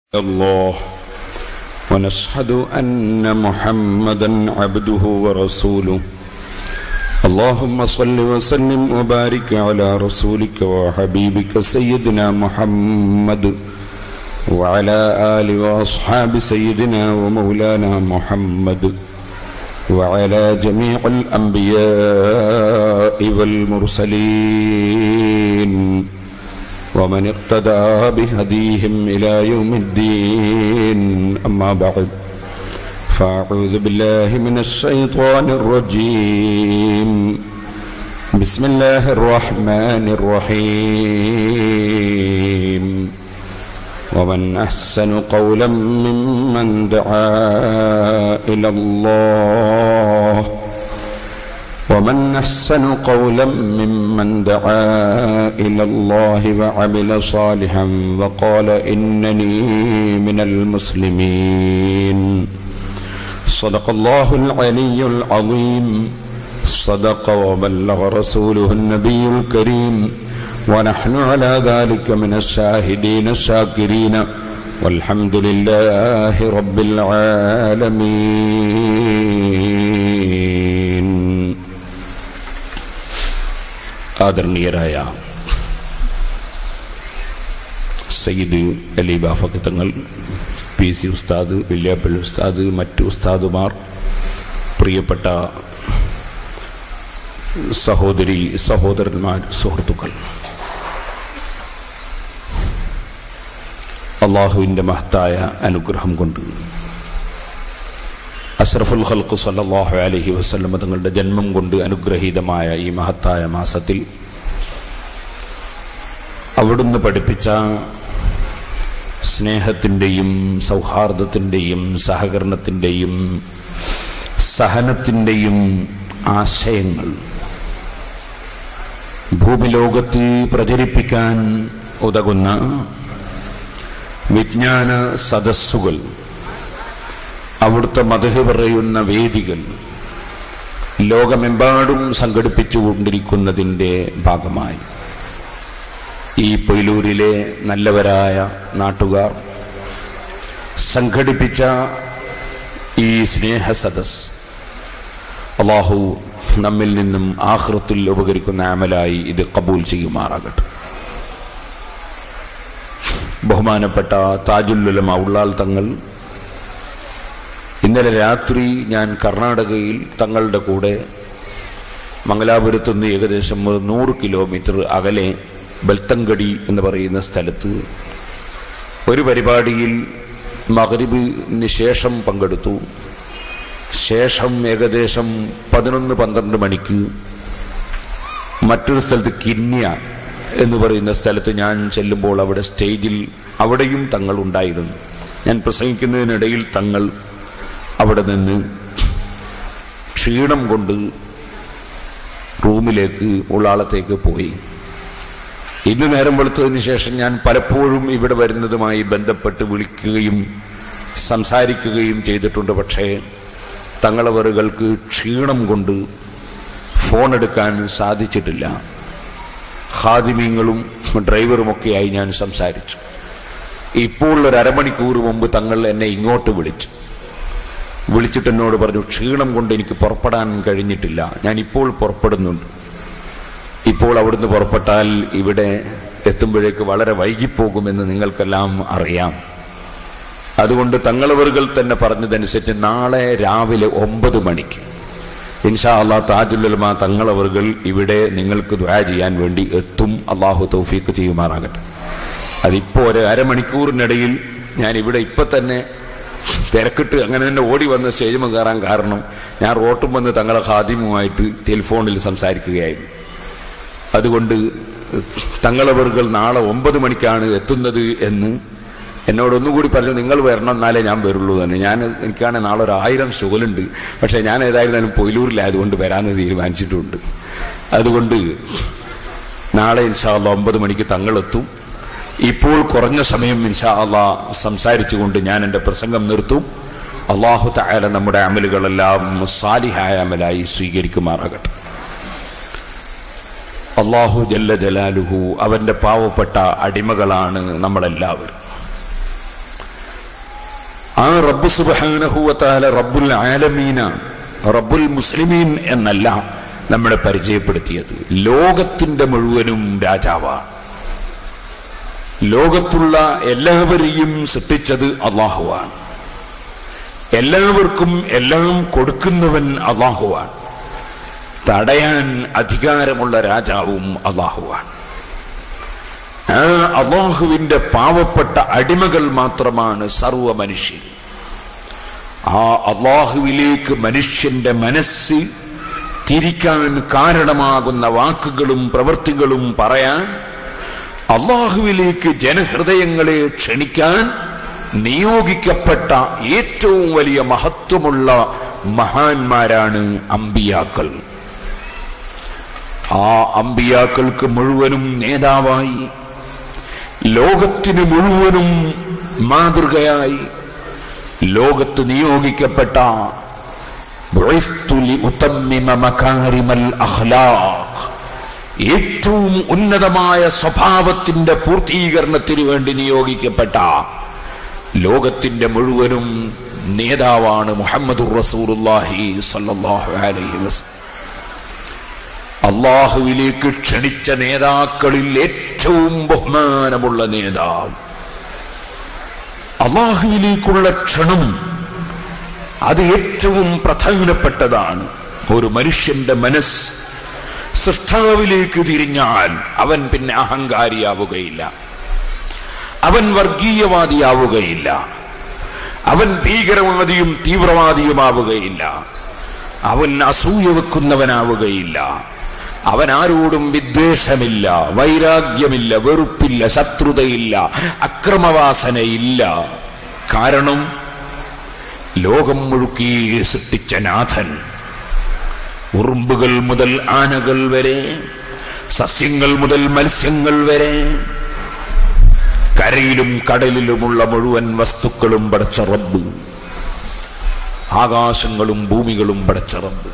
الله ونشهد أن محمدا عبده ورسوله اللهم صل وسلم وبارك على رسولك وحبيبك سيدنا محمد وعلى آل وأصحاب سيدنا ومولانا محمد وعلى جميع الأنبياء والمرسلين ومن اقتدى بهديهم إلى يوم الدين أما بعد فأعوذ بالله من الشيطان الرجيم بسم الله الرحمن الرحيم ومن أحسن قولا ممن دعا إلى الله ومن أحسن قولا ممن دعا إلى الله وعمل صالحا وقال إنني من المسلمين صدق الله العلي العظيم صدق وبلغ رسوله النبي الكريم ونحن على ذلك من الشاهدين الشاكرين والحمد لله رب العالمين ആദരണീയരായ സയ്യിദ് അലി ബാഫക്ക് തങ്ങൾ P C ഉസ്താദ് വില്യാപ്പള്ളി ഉസ്താദ് മറ്റു ഉസ്താദുമാർ പ്രിയപ്പെട്ട സഹോദരി സഹോദരന്മാർ സുഹൃത്തുക്കൾ അള്ളാഹുവിൻ്റെ മഹത്തായ അനുഗ്രഹം കൊണ്ട് അഷ്റഫുൽ ഖൽഖ് സല്ലല്ലാഹു അലൈഹി വസല്ലം തങ്ങളുടെ ജന്മം കൊണ്ട് അനുഗ്രഹീതമായ ഈ മഹത്തായ മാസത്തിൽ അവിടുന്ന് പഠിപ്പിച്ച സ്നേഹത്തിൻ്റെയും സൗഹാർദ്ദത്തിൻ്റെയും സഹകരണത്തിൻ്റെയും സഹനത്തിൻ്റെയും ആശയങ്ങൾ ഭൂമിലോകത്ത് പ്രചരിപ്പിക്കാൻ ഉതകുന്ന വിജ്ഞാന സദസ്സുകൾ അവിടുത്തെ മതഹ് പറയുന്ന വേദികൾ ലോകമെമ്പാടും സംഘടിപ്പിച്ചുകൊണ്ടിരിക്കുന്നതിൻ്റെ ഭാഗമായി ഈ പൊയിലൂരിലെ നല്ലവരായ നാട്ടുകാർ സംഘടിപ്പിച്ച ഈ സ്നേഹ സദസ് അള്ളാഹു നമ്മിൽ നിന്നും ആഹൃത്തിൽ ഉപകരിക്കുന്ന അമലായി ഇത് കബൂൽ ചെയ്യുമാറാകട്ടെ ബഹുമാനപ്പെട്ട താജുല്ലുലമ ഉള്ളാൽ തങ്ങൾ ഇന്നലെ രാത്രി ഞാൻ കർണാടകയിൽ തങ്ങളുടെ കൂടെ മംഗലാപുരത്തു നിന്ന് ഏകദേശം ഒരു നൂറ് കിലോമീറ്റർ അകലെ ബൽത്തങ്കടി എന്ന് പറയുന്ന സ്ഥലത്ത് ഒരു പരിപാടിയിൽ മകരിബിന് ശേഷം പങ്കെടുത്തു ശേഷം ഏകദേശം പതിനൊന്ന് പന്ത്രണ്ട് മണിക്ക് മറ്റൊരു സ്ഥലത്ത് കിന്യ എന്ന് പറയുന്ന സ്ഥലത്ത് ഞാൻ ചെല്ലുമ്പോൾ അവിടെ സ്റ്റേജിൽ അവിടെയും തങ്ങൾ ഉണ്ടായിരുന്നു ഞാൻ പ്രസംഗിക്കുന്നതിനിടയിൽ തങ്ങൾ അവിടെ നിന്ന് ക്ഷീണം കൊണ്ട് റൂമിലേക്ക് ഉള്ളാളത്തേക്ക് പോയി ഇന്ന് നേരം വെളുത്തതിന് ശേഷം ഞാൻ പലപ്പോഴും ഇവിടെ വരുന്നതുമായി ബന്ധപ്പെട്ട് വിളിക്കുകയും സംസാരിക്കുകയും ചെയ്തിട്ടുണ്ട് പക്ഷേ തങ്ങളവറുകൾക്ക് ക്ഷീണം കൊണ്ട് ഫോൺ എടുക്കാൻ സാധിച്ചിട്ടില്ല ഹാദിമീങ്ങളും ഡ്രൈവറുമൊക്കെയായി ഞാൻ സംസാരിച്ചു ഇപ്പോൾ ഒരു അരമണിക്കൂർ മുമ്പ് തങ്ങൾ എന്നെ ഇങ്ങോട്ട് വിളിച്ചു വിളിച്ചിട്ട് എന്നോട് പറഞ്ഞു ക്ഷീണം കൊണ്ട് എനിക്ക് പുറപ്പെടാൻ കഴിഞ്ഞിട്ടില്ല ഞാൻ ഇപ്പോൾ പുറപ്പെടുന്നുണ്ട് ഇപ്പോൾ അവിടുന്ന് പുറപ്പെട്ടാൽ ഇവിടെ എത്തുമ്പോഴേക്ക് വളരെ വൈകിപ്പോകുമെന്ന് നിങ്ങൾക്കെല്ലാം അറിയാം അതുകൊണ്ട് തങ്ങളവറുകൾ തന്നെ പറഞ്ഞതനുസരിച്ച് നാളെ രാവിലെ ഒമ്പത് മണിക്ക് ഇൻഷാ അള്ളാഹ് താജുലുലമ തങ്ങളവറുകൾ ഇവിടെ നിങ്ങൾക്ക് ദ്വാ ചെയ്യാൻ വേണ്ടി എത്തും അള്ളാഹു തൗഫീഖ് ചെയ്യുമാറാകട്ടെ അതിപ്പോ ഒരു അരമണിക്കൂറിനിടയിൽ ഞാൻ ഇവിടെ ഇപ്പൊ തന്നെ തിരക്കിട്ട് അങ്ങനെ തന്നെ ഓടി വന്ന് സ്റ്റേജിൽ കയറാൻ കാരണം ഞാൻ റോട്ടും വന്ന് തങ്ങളെ ഖാദിമുമായിട്ട് ടെലിഫോണിൽ സംസാരിക്കുകയായിരുന്നു അതുകൊണ്ട് തങ്ങളവറുകൾ നാളെ ഒമ്പത് മണിക്കാണ് എത്തുന്നത് എന്ന് എന്നോട് ഒന്നുകൂടി പറഞ്ഞു നിങ്ങൾ വരണം എന്നാലേ ഞാൻ വരുള്ളൂ തന്നെ ഞാൻ എനിക്കാണെങ്കിൽ നാളെ ഒരു ആയിരം ഷോലുണ്ട് പക്ഷേ ഞാൻ ഏതായിരുന്നാലും പൊയിലൂരിലായതുകൊണ്ട് വരാമെന്ന് തീരുമാനിച്ചിട്ടുണ്ട് അതുകൊണ്ട് നാളെ ഇൻഷാല്ല ഒമ്പത് മണിക്ക് തങ്ങളെത്തും ഇപ്പോൾ കുറഞ്ഞ സമയം ഇൻഷാ അള്ളാ സംസാരിച്ചുകൊണ്ട് ഞാൻ എൻ്റെ പ്രസംഗം നിർത്തും അള്ളാഹു തായാല നമ്മുടെ അമലുകളെല്ലാം സാലിഹായ അമലായി സ്വീകരിക്കുമാറാകട്ടെ അള്ളാഹു ജല്ല ജലാലുഹു അവന്റെ പാവപ്പെട്ട അടിമകളാണ് നമ്മളെല്ലാവരും ആ റബ്ബ് സുബാനഹുവത്താല റബ്ബുൽ ആലമീനാണ് റബ്ബുൽ മുസ്ലിമീൻ എന്നല്ല നമ്മളെ പരിചയപ്പെടുത്തിയത് ലോകത്തിന്റെ മുഴുവനും രാജാവാണ് ലോകത്തുള്ള എല്ലാവരെയും സൃഷ്ടിച്ചത് അള്ളാഹുവാണ് എല്ലാവർക്കും എല്ലാം കൊടുക്കുന്നവൻ അള്ളാഹുവാണ് തടയാൻ അധികാരമുള്ള രാജാവും അള്ളാഹുവാണ് ആ അള്ളാഹുവിന്റെ പാവപ്പെട്ട അടിമകൾ മാത്രമാണ് സർവ മനുഷ്യർ ആ അള്ളാഹുവിലേക്ക് മനുഷ്യന്റെ മനസ്സ് തിരിക്കാൻ കാരണമാകുന്ന വാക്കുകളും പ്രവൃത്തികളും പറയാൻ അള്ളാഹുവിലേക്ക് ജനഹൃദയങ്ങളെ ക്ഷണിക്കാൻ നിയോഗിക്കപ്പെട്ട ഏറ്റവും വലിയ മഹത്വമുള്ള മഹാന്മാരാണ് അമ്പിയാക്കൾ ആ അമ്പിയാക്കൾക്ക് മുഴുവനും നേതാവായി ലോകത്തിന് മുഴുവനും മാതൃകയായി ലോകത്ത് നിയോഗിക്കപ്പെട്ട ഏറ്റവും ഉന്നതമായ സ്വഭാവത്തിന്റെ പൂർത്തീകരണത്തിന് വേണ്ടി നിയോഗിക്കപ്പെട്ട ലോകത്തിന്റെ മുഴുവനും നേതാവാണ് മുഹമ്മദ് റസൂറുല്ലാഹി സല്ലാഹു അലൈഹി വസല്ലം അള്ളാഹുവിലേക്ക് ക്ഷണിച്ച നേതാക്കളിൽ ഏറ്റവും ബഹുമാനമുള്ള നേതാവ് അള്ളാഹുവിലേക്കുള്ള ക്ഷണം അത് ഏറ്റവും പ്രധാനപ്പെട്ടതാണ് ഒരു മനുഷ്യന്റെ മനസ്സ് സൃഷ്ടാവിലേക്ക് തിരിഞ്ഞാൽ അവൻ പിന്നെ അഹങ്കാരിയാവുകയില്ല അവൻ വർഗീയവാദിയാവുകയില്ല അവൻ ഭീകരവാദിയും തീവ്രവാദിയുമാവുകയില്ല അവൻ അസൂയ വെക്കുന്നവനാവുകയില്ല അവൻ ആരോടും വിദ്വേഷമില്ല വൈരാഗ്യമില്ല വെറുപ്പില്ല ശത്രുതയില്ല അക്രമവാസനയില്ല കാരണം ലോകം മുഴുക്കി സൃഷ്ടിച്ച നാഥൻ ഉറുമ്പുകൾ മുതൽ ആനകൾ വരെ സസ്യങ്ങൾ മുതൽ മത്സ്യങ്ങൾ വരെ കരയിലും കടലിലുമുള്ള മുഴുവൻ വസ്തുക്കളും പടച്ച റബ്ബ് ആകാശങ്ങളും ഭൂമികളും പടച്ച റബ്ബ്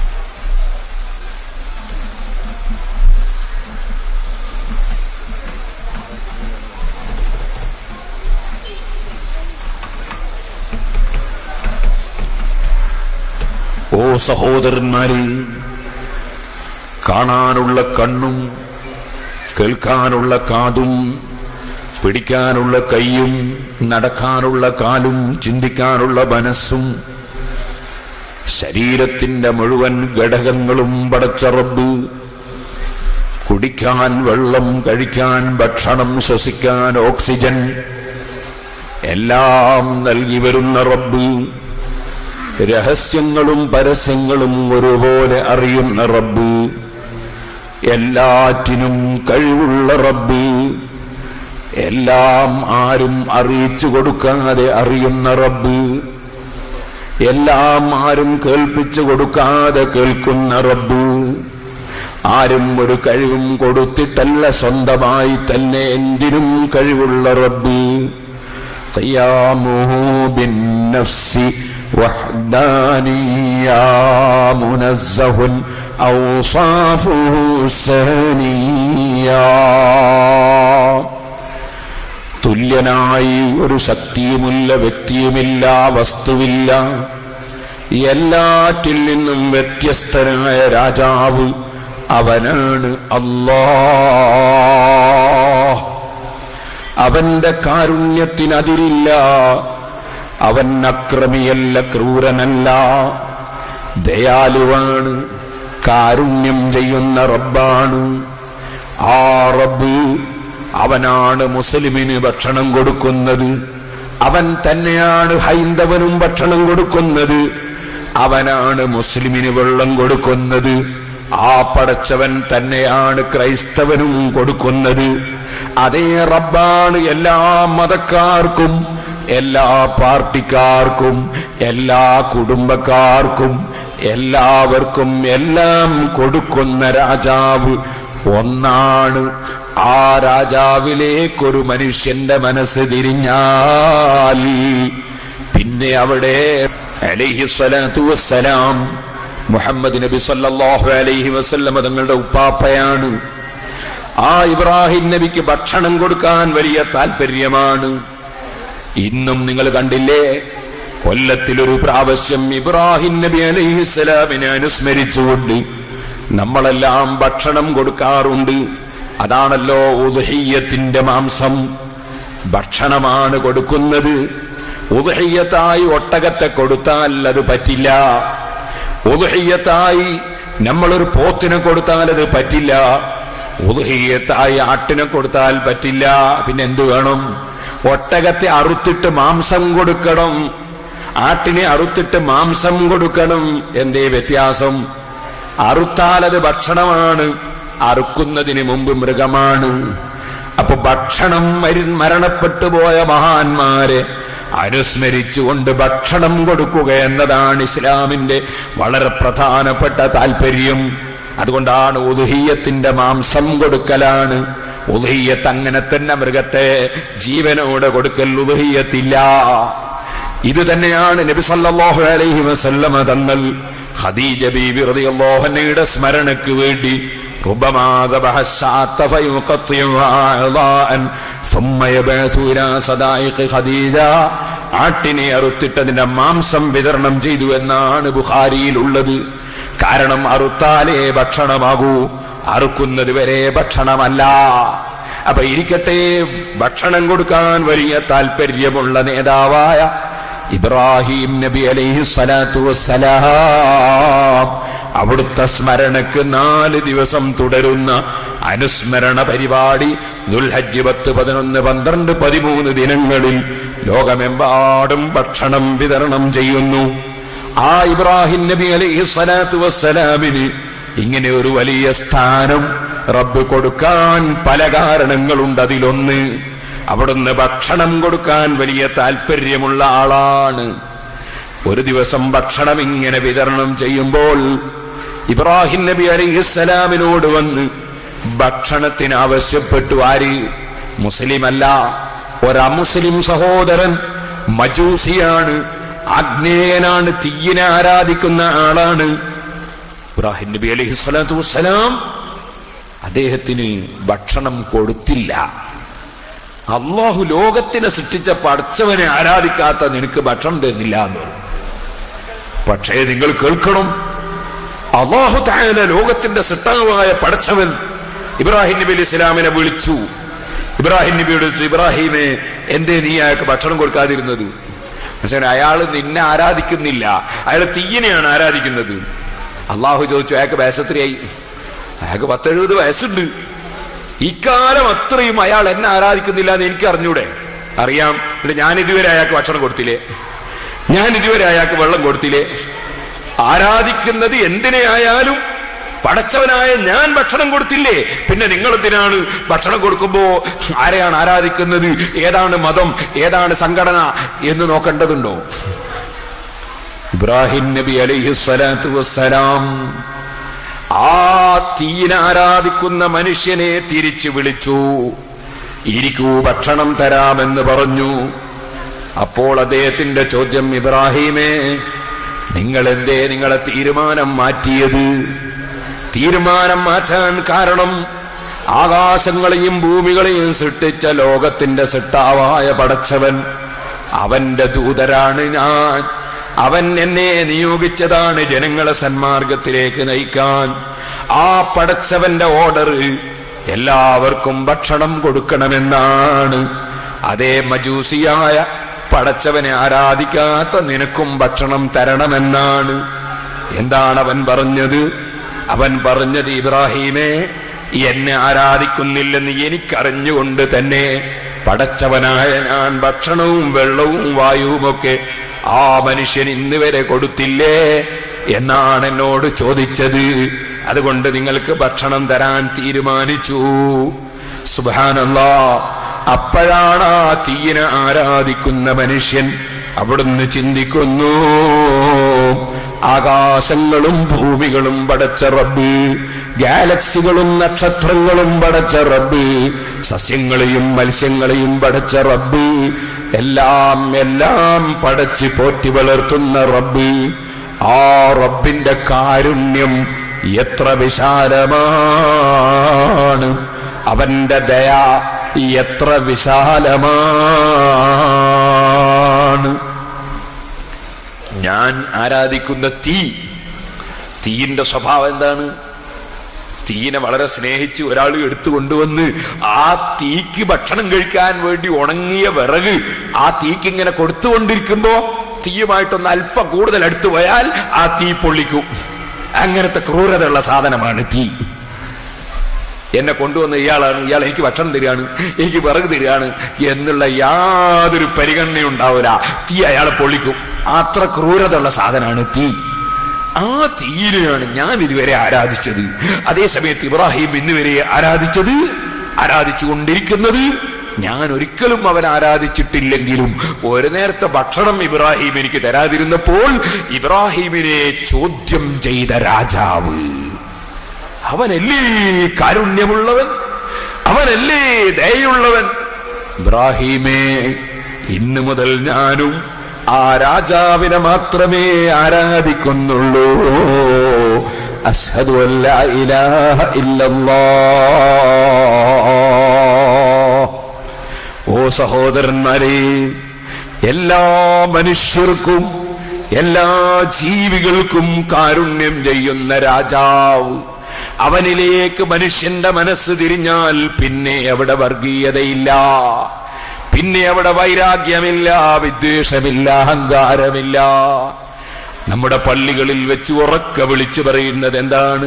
ഓ സഹോദരന്മാരെ കാണാനുള്ള കണ്ണും കേൾക്കാനുള്ള കാതും പിടിക്കാനുള്ള കൈയും നടക്കാനുള്ള കാലും ചിന്തിക്കാനുള്ള മനസ്സും ശരീരത്തിന്റെ മുഴുവൻ ഘടകങ്ങളും പടച്ച റബ്ബ് കുടിക്കാൻ വെള്ളം കഴിക്കാൻ ഭക്ഷണം ശ്വസിക്കാൻ ഓക്സിജൻ എല്ലാം നൽകി വരുന്ന റബ്ബ് രഹസ്യങ്ങളും പരസ്യങ്ങളും ഒരുപോലെ അറിയുന്ന റബ്ബ് എല്ലാറ്റിനും കഴിവുള്ള റബ്ബ് എല്ലാം ആരും അറിയിച്ചു കൊടുക്കാതെ അറിയുന്ന റബ്ബ് എല്ലാം ആരും കേൾപ്പിച്ചു കൊടുക്കാതെ കേൾക്കുന്ന റബ്ബ് ആരും ഒരു കഴിവും കൊടുത്തിട്ടല്ല സ്വന്തമായി തന്നെ എന്തിനും കഴിവുള്ള റബ്ബ് قيامه بالنفس وحدانيا منزه أوصافه السنيا തുല്യനായി ഒരു ശക്തിയുമില്ല വ്യക്തിയുമില്ല വസ്തുവില്ല എല്ലാറ്റിൽ നിന്നും വ്യത്യസ്തനായ രാജാവ് അവനാണ് അല്ലാ അവന്റെ കാരുണ്യത്തിനതിരില്ല അവൻ അക്രമിയല്ല ക്രൂരനല്ല ദയാലുവാണ് കാരുണ്യം ചെയ്യുന്ന റബ്ബാണ് ആ റബ്ബ് അവനാണ് മുസ്ലിമിന് ഭക്ഷണം കൊടുക്കുന്നത് അവൻ തന്നെയാണ് ഹൈന്ദവനും ഭക്ഷണം കൊടുക്കുന്നത് അവനാണ് മുസ്ലിമിന് വെള്ളം കൊടുക്കുന്നത് ആ പടച്ചവൻ തന്നെയാണ് ക്രൈസ്തവനും കൊടുക്കുന്നത് അതേ റബ്ബാണ് എല്ലാ മതക്കാർക്കും എല്ലാ പാർട്ടിക്കാർക്കും എല്ലാ കുടുംബക്കാർക്കും എല്ലാവർക്കും എല്ലാം കൊടുക്കുന്ന രാജാവ് ഒന്നാണ് ആ രാജാവിലേക്കൊരു മനുഷ്യന്റെ മനസ്സ് തിരിഞ്ഞാൽ പിന്നെ അവിടെ അലൈഹി സ്വലാത്തു വസ്സലാം മുഹമ്മദ് നബി സല്ലല്ലാഹു അലൈഹി വസല്ലം തങ്ങളുടെ ഉപ്പാപ്പയാണ് ആ ഇബ്രാഹിം നബിക്ക് ഭക്ഷണം കൊടുക്കാൻ വലിയ താല്പര്യമാണ് ഇന്നും നിങ്ങൾ കണ്ടില്ലേ കൊല്ലത്തിലൊരു പ്രാവശ്യം ഇബ്രാഹിം നബി അലൈഹിസ്സലാമിനെ അനുസ്മരിച്ചുകൊണ്ട് നമ്മളെല്ലാം ഭക്ഷണം കൊടുക്കാറുണ്ട് അതാണല്ലോ ഉദഹീയത്തിന്റെ മാംസം ഭക്ഷണമാണ് കൊടുക്കുന്നത് ഉദഹീയത്തായി ഒട്ടകത്തെ കൊടുത്താൽ അത് പറ്റില്ല ഉദഹീയത്തായി നമ്മളൊരു പോത്തിനെ കൊടുത്താൽ അത് പറ്റില്ല ഉദഹീയത്തായി ആട്ടിനെ കൊടുത്താൽ പറ്റില്ല പിന്നെ എന്തു വേണം ഒട്ടകത്തെ അറുത്തിട്ട് മാംസം കൊടുക്കണം ആട്ടിനെ അറുത്തിട്ട് മാംസം കൊടുക്കണം എന്തേ വ്യത്യാസം അറുത്താൽ അത് ഭക്ഷണമാണ് അറുക്കുന്നതിന് മുമ്പ് മൃഗമാണ് അപ്പൊ ഭക്ഷണം മരി- മരണപ്പെട്ടു പോയ മഹാന്മാരെ അനുസ്മരിച്ചുകൊണ്ട് ഭക്ഷണം കൊടുക്കുക എന്നതാണ് ഇസ്ലാമിന്റെ വളരെ പ്രധാനപ്പെട്ട താല്പര്യം അതുകൊണ്ടാണ് ഉദുഹീയത്തിന്റെ മാംസം കൊടുക്കലാണ് ഉദുഹീയത്ത് അങ്ങനെ തന്നെ മൃഗത്തെ ജീവനോടെ കൊടുക്കൽ ഉദുഹീയത്തില്ല ഇത് തന്നെയാണ് നബി സല്ലല്ലാഹു അലൈഹി വസല്ലമ തങ്ങൾ ഖദീജ ബീബി റളിയല്ലാഹു അൻഹയുടെ സ്മരണയ്ക്ക് വേണ്ടി ربما ذبح الساعة فيقطعها أعضاء ثم يبعث إلى صدائق خديجة ആട്ടിനെ അറുത്തിട്ടതിന്റെ മാംസം വിതരണം ചെയ്തു എന്നാണ് ബുഖാരിയിൽ ഉള്ളത് കാരണം അറുത്താലേ ഭക്ഷണമാകൂ അറുക്കുന്നത് വരെ ഭക്ഷണമല്ല അപ്പൊ ഇരിക്കട്ടെ ഭക്ഷണം കൊടുക്കാൻ വലിയ താല്പര്യമുള്ള നേതാവായ ഇബ്രാഹിം നബി അലൈഹി സ്വലാത്തു വസ്സലാം അവിടുത്തെ സ്മരണക്ക് നാല് ദിവസം തുടരുന്ന അനുസ്മരണ പരിപാടി ദുൽഹജ്ജ് പത്ത് പതിനൊന്ന് പന്ത്രണ്ട് പതിമൂന്ന് ദിനങ്ങളിൽ ലോകമെമ്പാടും ഭക്ഷണം വിതരണം ചെയ്യുന്നു ആ ഇബ്രാഹിം നബി അലൈഹി സ്വലാത്തു വസ്സലാമിന് ഇങ്ങനെ ഒരു വലിയ സ്ഥാനം റബ്ബ് കൊടുക്കാൻ പല കാരണങ്ങളുണ്ട് അതിലൊന്ന് അവിടുന്ന് ഭക്ഷണം കൊടുക്കാൻ വലിയ താല്പര്യമുള്ള ആളാണ് ഒരു ദിവസം ഭക്ഷണം ഇങ്ങനെ വിതരണം ചെയ്യുമ്പോൾ ഇബ്രാഹിം നബി അലിഹിസ്സലാമിനോട് വന്ന് ഭക്ഷണത്തിന് ആവശ്യപ്പെട്ടു ആര് മുസ്ലിമല്ല ഒരമുസ്ലിം സഹോദരൻ മജൂസിയാണ് ആഗ്നേയനാണ് തീയിനെ ആരാധിക്കുന്ന ആളാണ് ഇബ്രാഹിം നബി അലൈഹി സ്വലാത്തു വസ്സലാം അദ്ദേഹത്തിന് ഭക്ഷണം കൊടുത്തില്ല അള്ളാഹു ലോകത്തിനെ സൃഷ്ടിച്ച പടച്ചവനെ ആരാധിക്കാത്ത നിനക്ക് ഭക്ഷണം തരുന്നില്ല എന്ന് പറഞ്ഞു. പക്ഷേ നിങ്ങൾ കേൾക്കണം അള്ളാഹു തായാല ലോകത്തിന്റെ സൃഷ്ടാവായ പടച്ചവൻ ഇബ്രാഹിം നബി അലി ഇസ്ലാമിനെ വിളിച്ചു ഇബ്രാഹിം നബിയോട് ചോദിച്ചു ഇബ്രാഹിമെ എന്തേ നീ അയാൾക്ക് ഭക്ഷണം കൊടുക്കാതിരുന്നത് പക്ഷേ അയാൾ നിന്നെ ആരാധിക്കുന്നില്ല അയാൾ തീയനെയാണ് ആരാധിക്കുന്നത് അള്ളാഹു ചോദിച്ചു അയാൾക്ക് വയസ്സത്രയായി അയാൾക്ക് പത്തെഴുപത് വയസ്സുണ്ട് ഇക്കാലം അത്രയും അയാൾ എന്നെ ആരാധിക്കുന്നില്ല എന്ന് എനിക്ക് അറിഞ്ഞൂടെ അറിയാം എന്നിട്ട് ഞാൻ ഇതുവരെ അയാൾക്ക് ഭക്ഷണം കൊടുത്തില്ലേ ഞാൻ ഇതുവരെ അയാൾക്ക് വെള്ളം കൊടുത്തില്ലേ ആരാധിക്കുന്നത് എന്തിനെ ആയാലും പടച്ചവനായ ഞാൻ ഭക്ഷണം കൊടുത്തില്ലേ പിന്നെ നിങ്ങൾ എന്തിനാണ് ഭക്ഷണം കൊടുക്കുമ്പോ ആരെയാണ് ആരാധിക്കുന്നത് ഏതാണ് മതം ഏതാണ് സംഘടന എന്ന് നോക്കേണ്ടതുണ്ടോ ഇബ്രാഹിം നബി അലൈഹി സ്വലാത്തു വസ്സലാം ആ തീയിനെ ആരാധിക്കുന്ന മനുഷ്യനെ തിരിച്ചു വിളിച്ചു ഇരിക്കൂ ഭക്ഷണം തരാമെന്ന് പറഞ്ഞു അപ്പോൾ അദ്ദേഹത്തിന്റെ ചോദ്യം ഇബ്രാഹിമേ നിങ്ങൾ എന്തേ നിങ്ങളെ തീരുമാനം മാറ്റിയത് തീരുമാനം മാറ്റാൻ കാരണം ആകാശങ്ങളെയും ഭൂമികളെയും സൃഷ്ടിച്ച ലോകത്തിന്റെ സൃഷ്ടാവായ പടച്ചവൻ അവന്റെ ദൂതരാണ് ഞാൻ അവൻ എന്നെ നിയോഗിച്ചതാണ് ജനങ്ങളെ സന്മാർഗത്തിലേക്ക് നയിക്കാൻ ആ പടച്ചവന്റെ ഓർഡർ എല്ലാവർക്കും ഭക്ഷണം കൊടുക്കണമെന്നാണ് അതേ മജൂസിയായ പടച്ചവനെ ആരാധിക്കാത്ത നിനക്കും ഭക്ഷണം തരണമെന്നാണ് എന്താണ് അവൻ പറഞ്ഞത് അവൻ പറഞ്ഞത് ഇബ്രാഹീമേ എന്നെ ആരാധിക്കുന്നില്ലെന്ന് എനിക്കറിഞ്ഞുകൊണ്ട് തന്നെ പടച്ചവനായ ഞാൻ ഭക്ഷണവും വെള്ളവും വായുവുമൊക്കെ ആ മനുഷ്യൻ ഇന്ന് വരെ കൊടുത്തില്ലേ എന്നാണ് എന്നോട് ചോദിച്ചത് അതുകൊണ്ട് നിങ്ങൾക്ക് ഭക്ഷണം തരാൻ തീരുമാനിച്ചു സുബാനല്ലാ അപ്പോഴാണ് ആ തീയിനെ ആരാധിക്കുന്ന മനുഷ്യൻ അവിടുന്ന് ചിന്തിക്കുന്നു ആകാശങ്ങളും ഭൂമികളും പടച്ച റബ്ബ് ഗാലക്സികളും നക്ഷത്രങ്ങളും പടച്ച റബ്ബ് സസ്യങ്ങളെയും മത്സ്യങ്ങളെയും പടച്ച റബ്ബ് എല്ലാം എല്ലാം പടച്ച് പോറ്റി വളർത്തുന്ന റബ്ബ് ആ റബ്ബിന്റെ കാരുണ്യം എത്ര വിശാലമാണ് അവന്റെ ദയ എത്ര വിശാലമാണ് ഞാൻ ആരാധിക്കുന്ന തീ തീയിന്റെ സ്വഭാവം എന്താണ് തീയിനെ വളരെ സ്നേഹിച്ച് ഒരാൾ എടുത്തു കൊണ്ടുവന്ന് ആ തീക്ക് ഭക്ഷണം കഴിക്കാൻ വേണ്ടി ഉണങ്ങിയ വിറക് ആ തീക്ക് ഇങ്ങനെ കൊടുത്തുകൊണ്ടിരിക്കുമ്പോ തീയുമായിട്ടൊന്ന് അല്പം കൂടുതൽ അടുത്തു പോയാൽ ആ തീ പൊള്ളിക്കും അങ്ങനത്തെ ക്രൂരതയുള്ള സാധനമാണ് തീ എന്നെ കൊണ്ടുവന്ന ഇയാളാണ് ഇയാൾ എനിക്ക് ഭക്ഷണം തരികയാണ് എനിക്ക് വിറക് തരികയാണ് എന്നുള്ള യാതൊരു പരിഗണനയും ഉണ്ടാവില്ല തീ അയാളെ പൊള്ളിക്കും അത്ര ക്രൂരതയുള്ള സാധനമാണ് തീ ആ തീയിനെയാണ് ഞാൻ ഇതുവരെ ആരാധിച്ചത് അതേസമയത്ത് ഇബ്രാഹിം ഇന്നുവരെ ആരാധിച്ചത് ആരാധിച്ചു കൊണ്ടിരിക്കുന്നത് ഞാൻ ഒരിക്കലും അവൻ ആരാധിച്ചിട്ടില്ലെങ്കിലും ഒരു നേരത്തെ ഭക്ഷണം ഇബ്രാഹിം എനിക്ക് തരാതിരുന്നപ്പോൾ ഇബ്രാഹിമിനെ ചോദ്യം ചെയ്ത രാജാവ് അവനല്ലേ കാരുണ്യമുള്ളവൻ അവനല്ലേ ദയുള്ളവൻ ഇബ്രാഹീമേ ഇന്നു മുതൽ ഞാനും ആ രാജാവിനെ മാത്രമേ ആരാധിക്കുന്നുള്ളൂ അഷ്ഹദു അല്ല ഇലാഹ ഇല്ലല്ലാഹ് ഓ സഹോദരന്മാരെ എല്ലാ മനുഷ്യർക്കും എല്ലാ ജീവികൾക്കും കാരുണ്യം ചെയ്യുന്ന രാജാവ് അവനിലേക്ക് മനുഷ്യന്റെ മനസ്സ് തിരിഞ്ഞാൽ പിന്നെ അവിടെ വർഗീയതയില്ല പിന്നെ അവിടെ വൈരാഗ്യമില്ല വിദ്വേഷമില്ല അഹങ്കാരമില്ല നമ്മുടെ പള്ളികളിൽ വെച്ച് ഉറക്ക വിളിച്ചു പറയുന്നത് എന്താണ്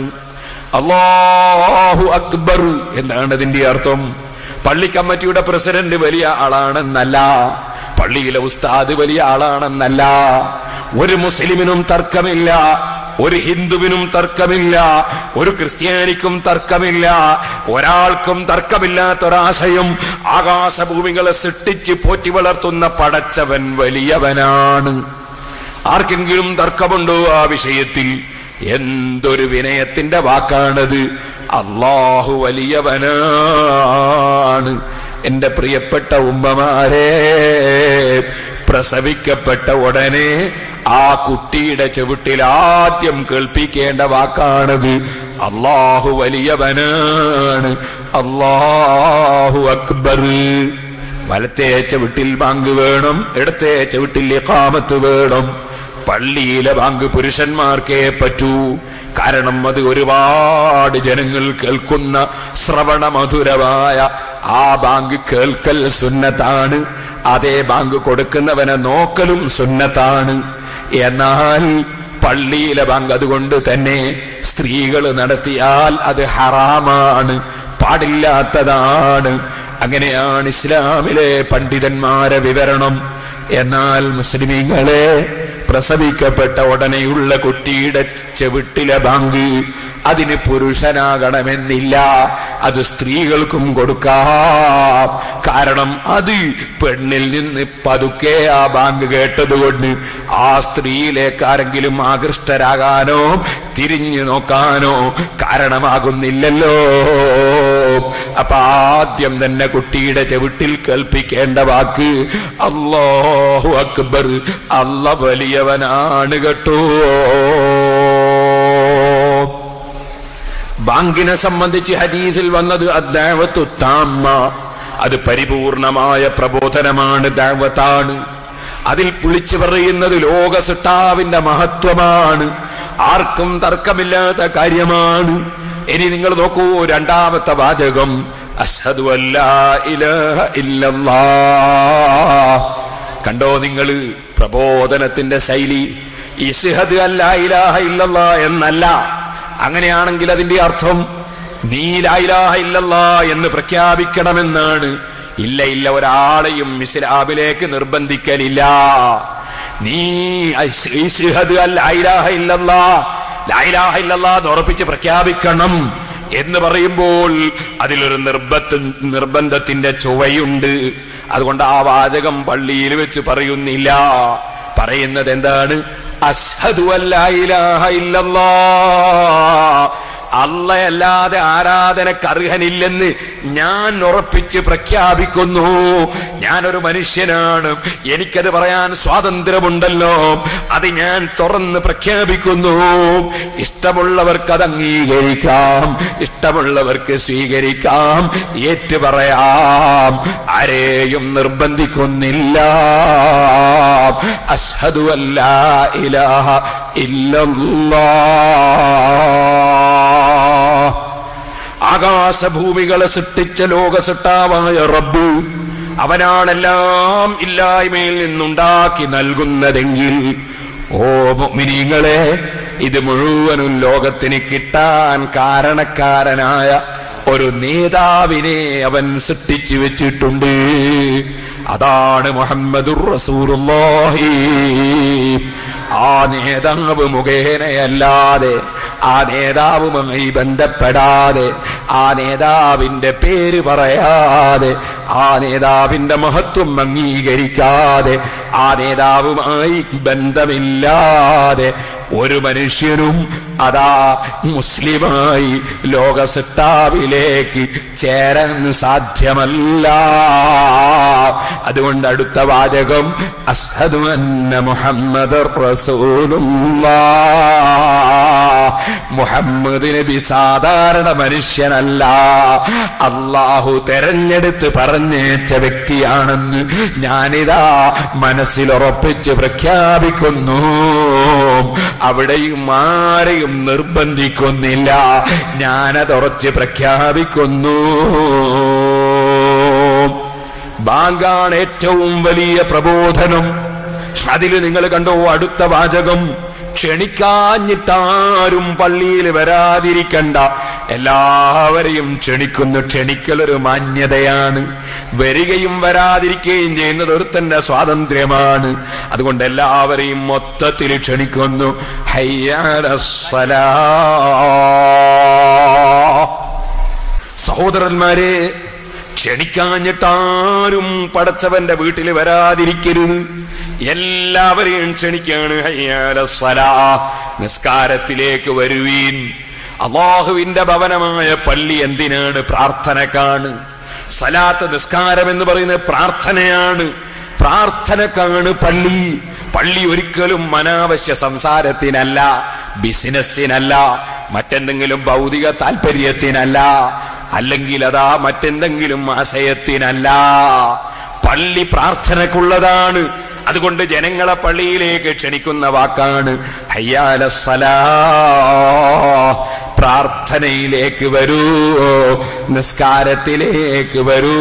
അള്ളാഹു അക്ബർ എന്താണ് അതിന്റെ അർത്ഥം പള്ളി കമ്മിറ്റിയുടെ പ്രസിഡന്റ് വലിയ ആളാണെന്നല്ല പള്ളിയിലെ ഉസ്താദ് വലിയ ആളാണെന്നല്ല ഒരു മുസ്ലിമിനും തർക്കമില്ല ഒരു ഹിന്ദുവിനും തർക്കമില്ല ഒരു ക്രിസ്ത്യാനിക്കും തർക്കമില്ല ഒരാൾക്കും തർക്കമില്ലാത്ത ഒരാശയം ആകാശഭൂമികളെ സൃഷ്ടിച്ച് പോറ്റി വളർത്തുന്ന പടച്ചവൻ വലിയവനാണ് ആർക്കെങ്കിലും തർക്കമുണ്ടോ ആ വിഷയത്തിൽ എന്തൊരു വിനയത്തിന്റെ വാക്കാണത് അള്ളാഹു വലിയവനാണ് എന്റെ പ്രിയപ്പെട്ട ഉമ്മമാരെ പ്രസവിക്കപ്പെട്ട ഉടനെ ആ കുട്ടിയുടെ ചുവട്ടിൽ ആദ്യം കേൾപ്പിക്കേണ്ട വാക്കാണത് അള്ളാഹു വലിയവനാണ് അള്ളാഹു അക്ബർ വലത്തെ ചവിട്ടിൽ ബാങ്ക് വേണം ഇടത്തെ ചവിട്ടിൽ ഇഖാമത്ത് വേണം പള്ളിയിലെ ബാങ്ക് പുരുഷന്മാർക്കേ പറ്റൂ കാരണം അത് ഒരുപാട് ജനങ്ങൾ കേൾക്കുന്ന ശ്രവണമധുരമായ ആ ബാങ്ക് കേൾക്കൽ സുന്നത്താണ് അതേ ബാങ്ക് കൊടുക്കുന്നവനെ നോക്കലും സുന്നത്താണ് എന്നാൽ പള്ളിയിലെ ബാങ്ക് അതുകൊണ്ട് തന്നെ സ്ത്രീകൾ നടത്തിയാൽ അത് ഹറാമാണ് പാടില്ലാത്തതാണ് അങ്ങനെയാണ് ഇസ്ലാമിലെ പണ്ഡിതന്മാരെ വിവരണം എന്നാൽ മുസ്ലിമീങ്ങളെ പ്രസവിക്കപ്പെട്ട ഉടനെയുള്ള കുട്ടിയുടെ ചെവിട്ടിലെ ബാങ്ക് അതിന് പുരുഷനാകണമെന്നില്ല അത് സ്ത്രീകൾക്കും കൊടുക്കാം കാരണം അത് പെണ്ണിൽ നിന്ന് പതുക്കെ ആ ബാങ്ക് കേട്ടതുകൊണ്ട് ആ സ്ത്രീയിലേക്ക് ആരെങ്കിലും ആകൃഷ്ടരാകാനോ തിരിഞ്ഞു നോക്കാനോ കാരണമാകുന്നില്ലല്ലോ അപ്പൊ ആദ്യം തന്നെ കുട്ടിയുടെ ചെവിട്ടിൽ കൽപ്പിക്കേണ്ട വാക്ക് അല്ലാഹു അക്ബർ അല്ല വലിയവനാണ് കേട്ടോ ബാങ്കിനെ സംബന്ധിച്ച് ഹദീസിൽ വന്നത് അദ്ദാവത്തു താമ്മ അത് പരിപൂർണമായ പ്രബോധനമാണ് ദാവത്താണ് അതിൽ വിളിച്ചു പറയുന്നത് ലോക സിട്ടാവിന്റെ മഹത്വമാണ് ആർക്കും തർക്കമില്ലാത്ത കാര്യമാണ് ഇനി നിങ്ങൾ നോക്കൂ രണ്ടാമത്തെ വാചകം അഷ്ഹദു അല്ലാ ഇലാഹ ഇല്ലല്ലാ കണ്ടോ നിങ്ങൾ പ്രബോധനത്തിന്റെ ശൈലി ഇസ്ഹദ് അല്ലാ ഇലാഹ ഇല്ലല്ലാ എന്നല്ല അങ്ങനെയാണെങ്കിൽ അതിന്റെ അർത്ഥം നീ ലായിലാഹ ഇല്ലല്ലാ എന്ന് പ്രഖ്യാപിക്കണമെന്നാണ് ഇല്ല ഇല്ല ഒരാളെയും ഇസ്ലാമിലേക്ക് നിർബന്ധിക്കലില്ല നീ ഇസ്ഹദ് അല്ലാ ഇലാഹ ഇല്ലല്ലാ ലായിലാഹ ഇല്ലല്ലാ എന്ന് ഉറപ്പിച്ച് പ്രഖ്യാപിക്കണം എന്ന് പറയുമ്പോൾ അതിലൊരു നിർബന്ധ നിർബന്ധത്തിന്റെ ചുവയുണ്ട് അതുകൊണ്ട് ആ വാചകം പള്ളിയിൽ വെച്ച് പറയുന്നില്ല പറയുന്നത് എന്താണ് അഷ്ഹദു അല്ലാ ഇലാഹ ഇല്ലല്ലാ അല്ലയല്ലാതെ ആരാധനക്ക് അർഹനില്ലെന്ന് ഞാൻ ഉറപ്പിച്ച് പ്രഖ്യാപിക്കുന്നു ഞാനൊരു മനുഷ്യനാണ് എനിക്കത് പറയാൻ സ്വാതന്ത്ര്യമുണ്ടല്ലോ അത് ഞാൻ തുറന്ന് പ്രഖ്യാപിക്കുന്നു ഇഷ്ടമുള്ളവർക്ക് അത് അംഗീകരിക്കാം ഇഷ്ടമുള്ളവർക്ക് സ്വീകരിക്കാം ഏറ്റു പറയാം ആരെയും നിർബന്ധിക്കുന്നില്ല അഷ്ഹദു അല്ലാ ഇലാഹ ഇല്ലല്ലാഹ് ആകാശഭൂമികളെ സൃഷ്ടിച്ച ലോക സൃഷ്ടാവായ റബ്ബ് അവനാണെല്ലാം ഇല്ലായ്മയിൽ നിന്നുണ്ടാക്കി നൽകുന്നതെങ്കിൽ ഓ മുഅ്മിനീങ്ങളെ ഇത് മുഴുവനും ലോകത്തിന് കിട്ടാൻ കാരണക്കാരനായ ഒരു നേതാവിനെ അവൻ സൃഷ്ടിച്ചു വെച്ചിട്ടുണ്ട് അതാണ് മുഹമ്മദുർ റസൂലുള്ളാഹി ആ നേതാവ് മുഖേനയല്ലാതെ ആ നേതാവുമായി ബന്ധപ്പെടാതെ ആ നേതാവിന്റെ പേര് പറയാതെ ആ നേതാവിന്റെ മഹത്വം അംഗീകരിക്കാതെ ആ നേതാവുമായി ബന്ധമില്ലാതെ ഒരു മനുഷ്യനും അതാ മുസ്ലിമായി ലോകസത്താവിലേക്ക് ചേരാൻ സാധ്യമല്ല അതുകൊണ്ട് അടുത്ത വാചകം അസ്ഹദു അന്ന മുഹമ്മദ് മുഹമ്മദ് നബി സാധാരണ മനുഷ്യനല്ല അള്ളാഹു തെരഞ്ഞെടുത്ത് പറഞ്ഞേച്ച വ്യക്തിയാണെന്ന് ഞാനിതാ മനസ്സിൽ ഉറപ്പിച്ച് പ്രഖ്യാപിക്കുന്നു അവിടെയും ആരെയും നിർബന്ധിക്കുന്നില്ല ഞാനതുറച്ച് പ്രഖ്യാപിക്കുന്നു ബാങ്കാണ് ഏറ്റവും വലിയ പ്രബോധനം അതിൽ നിങ്ങൾ കണ്ടോ അടുത്ത വാചകം ക്ഷണിക്കാഞ്ഞിട്ടാരും പള്ളിയിൽ വരാതിരിക്കണ്ട എല്ലാവരെയും ക്ഷണിക്കുന്നു ക്ഷണിക്കലൊരു മാന്യതയാണ് വരികയും വരാതിരിക്കുകയും ചെയ്യുന്നത് ഒരുത്തന്റെ സ്വാതന്ത്ര്യമാണ് അതുകൊണ്ട് എല്ലാവരെയും മൊത്തത്തിൽ ക്ഷണിക്കുന്നു ഹയ്യാലസ്സലാ സഹോദരന്മാരെ ക്ഷണിക്കാഞ്ഞിട്ടാരും പടച്ചവന്റെ വീട്ടിൽ വരാതിരിക്കരുത് എല്ലാവരെയും ക്ഷണിക്കാണ് ഹയ്യാലസ്സലാ നിസ്കാരത്തിലേക്ക് വരുവീൻ അള്ളാഹുവിന്റെ ഭവനമായ പള്ളി എന്തിനാണ് പ്രാർത്ഥനക്കാണ് സലാത്ത് നിസ്കാരം എന്ന് പറയുന്നത് പ്രാർത്ഥനയാണ് പ്രാർത്ഥനക്കാണ് പള്ളി പള്ളി ഒരിക്കലും അനാവശ്യ സംസാരത്തിനല്ല ബിസിനസ്സിനല്ല മറ്റെന്തെങ്കിലും ഭൗതിക താല്പര്യത്തിനല്ല അല്ലെങ്കിൽ അതാ മറ്റെന്തെങ്കിലും ആശയത്തിനല്ല പള്ളി പ്രാർത്ഥനക്കുള്ളതാണ് അതുകൊണ്ട് ജനങ്ങളെ പള്ളിയിലേക്ക് ക്ഷണിക്കുന്ന വാക്കാണ് ഹയ്യാലസലാ പ്രാർത്ഥനയിലേക്ക് വരൂ നിസ്കാരത്തിലേക്ക് വരൂ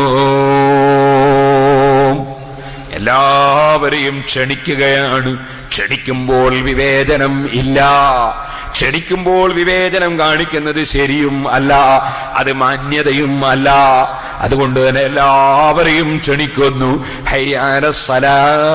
എല്ലാവരെയും ക്ഷണിക്കുകയാണ് ക്ഷണിക്കുമ്പോൾ വിവേചനം ഇല്ല ക്ഷണിക്കുമ്പോൾ വിവേചനം കാണിക്കുന്നത് ശരിയും അല്ല അത് മാന്യതയും അല്ല അതുകൊണ്ട് തന്നെ എല്ലാവരെയും ക്ഷണിക്കുന്നു ഹയ്യാനസലാ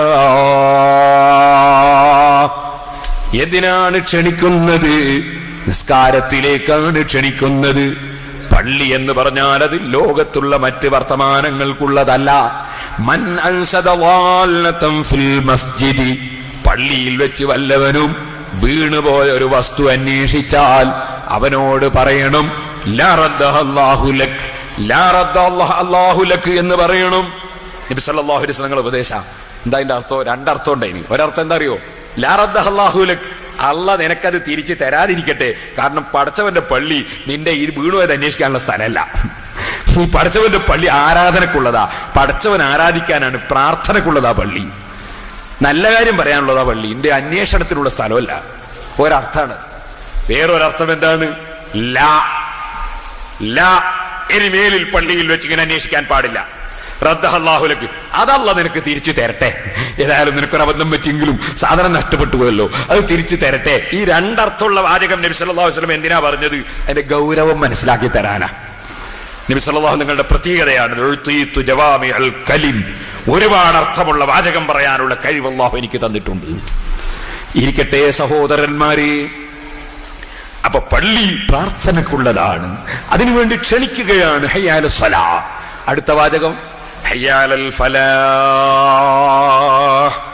എന്തിനാണ് ക്ഷണിക്കുന്നത് നിസ്കാരത്തിലേക്കാണ് ക്ഷണിക്കുന്നത് പള്ളി എന്ന് പറഞ്ഞാൽ അത് ലോകത്തുള്ള മറ്റ് വർത്തമാനങ്ങൾക്കുള്ളതല്ല മൻ അൻസദ വാൽനതം ഫിൽ മസ്ജിദി പള്ളിയിൽ വെച്ച് വല്ലവനും വീണുപോയ ഒരു വസ്തു അന്വേഷിച്ചാൽ അവനോട് പറയണം ലാ റദ്ദഹ അല്ലാഹു ലക് ലാ റദ്ദ അല്ലാഹ് അല്ലാഹു ലക് എന്ന് പറയണം നബി സല്ലല്ലാഹു അലൈഹി വസല്ലം ഉപദേശ എന്താ അതിന്റെ അർത്ഥം രണ്ടർത്ഥം ഉണ്ടായിനി ഒരർത്ഥം എന്താ അറിയോ ലാ റദ്ദഹ അല്ലാഹു ലക് അല്ല നിനക്കത് തിരിച്ച് തരാതിരിക്കട്ടെ കാരണം പടച്ചവന്റെ പള്ളി നിന്റെ ഈ വീണുപോയത് അന്വേഷിക്കാനുള്ള സ്ഥലമല്ല ഈ പടച്ചവന്റെ പള്ളി ആരാധനക്കുള്ളതാ പടച്ചവൻ ആരാധിക്കാനാണ് പ്രാർത്ഥനക്കുള്ളതാ പള്ളി നല്ല കാര്യം പറയാനുള്ളതാ പള്ളി ഇന്റെ അന്വേഷണത്തിനുള്ള സ്ഥലമല്ല ഒരർത്ഥാണ് വേറൊരർത്ഥം എന്താണ് ലാ ലാ ഇനി മേലിൽ പള്ളിയിൽ വെച്ച് ഇങ്ങനെ അന്വേഷിക്കാൻ പാടില്ല റദ്ദഹല്ലാഹുലക്ക് അതല്ല നിനക്ക് തിരിച്ചു തരട്ടെ ഏതായാലും നിനക്കൊരു അബദ്ധം പറ്റിയെങ്കിലും സാധനം നഷ്ടപ്പെട്ടു പോയല്ലോ അത് തിരിച്ചു തരട്ടെ ഈ രണ്ടർത്ഥമുള്ള വാചകം നബി സല്ലല്ലാഹു അലൈഹി വസല്ലം എന്തിനാ പറഞ്ഞത് അതിന്റെ ഗൗരവം മനസ്സിലാക്കി തരാനാ നബി സല്ലല്ലാഹു നിങ്ങളുടെ പ്രത്യേകതയാണ് എഴുത്തീത്തു ജവാമി അൽ കലിം ഒരുപാട് അർത്ഥമുള്ള വാചകം പറയാനുള്ള കഴിവ് അള്ളാഹു എനിക്ക് തന്നിട്ടുണ്ട് ഇരിക്കട്ടെ സഹോദരന്മാരെ അപ്പൊ പള്ളി പ്രാർത്ഥനക്കുള്ളതാണ് അതിനുവേണ്ടി ക്ഷണിക്കുകയാണ് ഹയ്യാല സലാ അടുത്ത വാചകം ഹയ്യാലൽ ഫലാ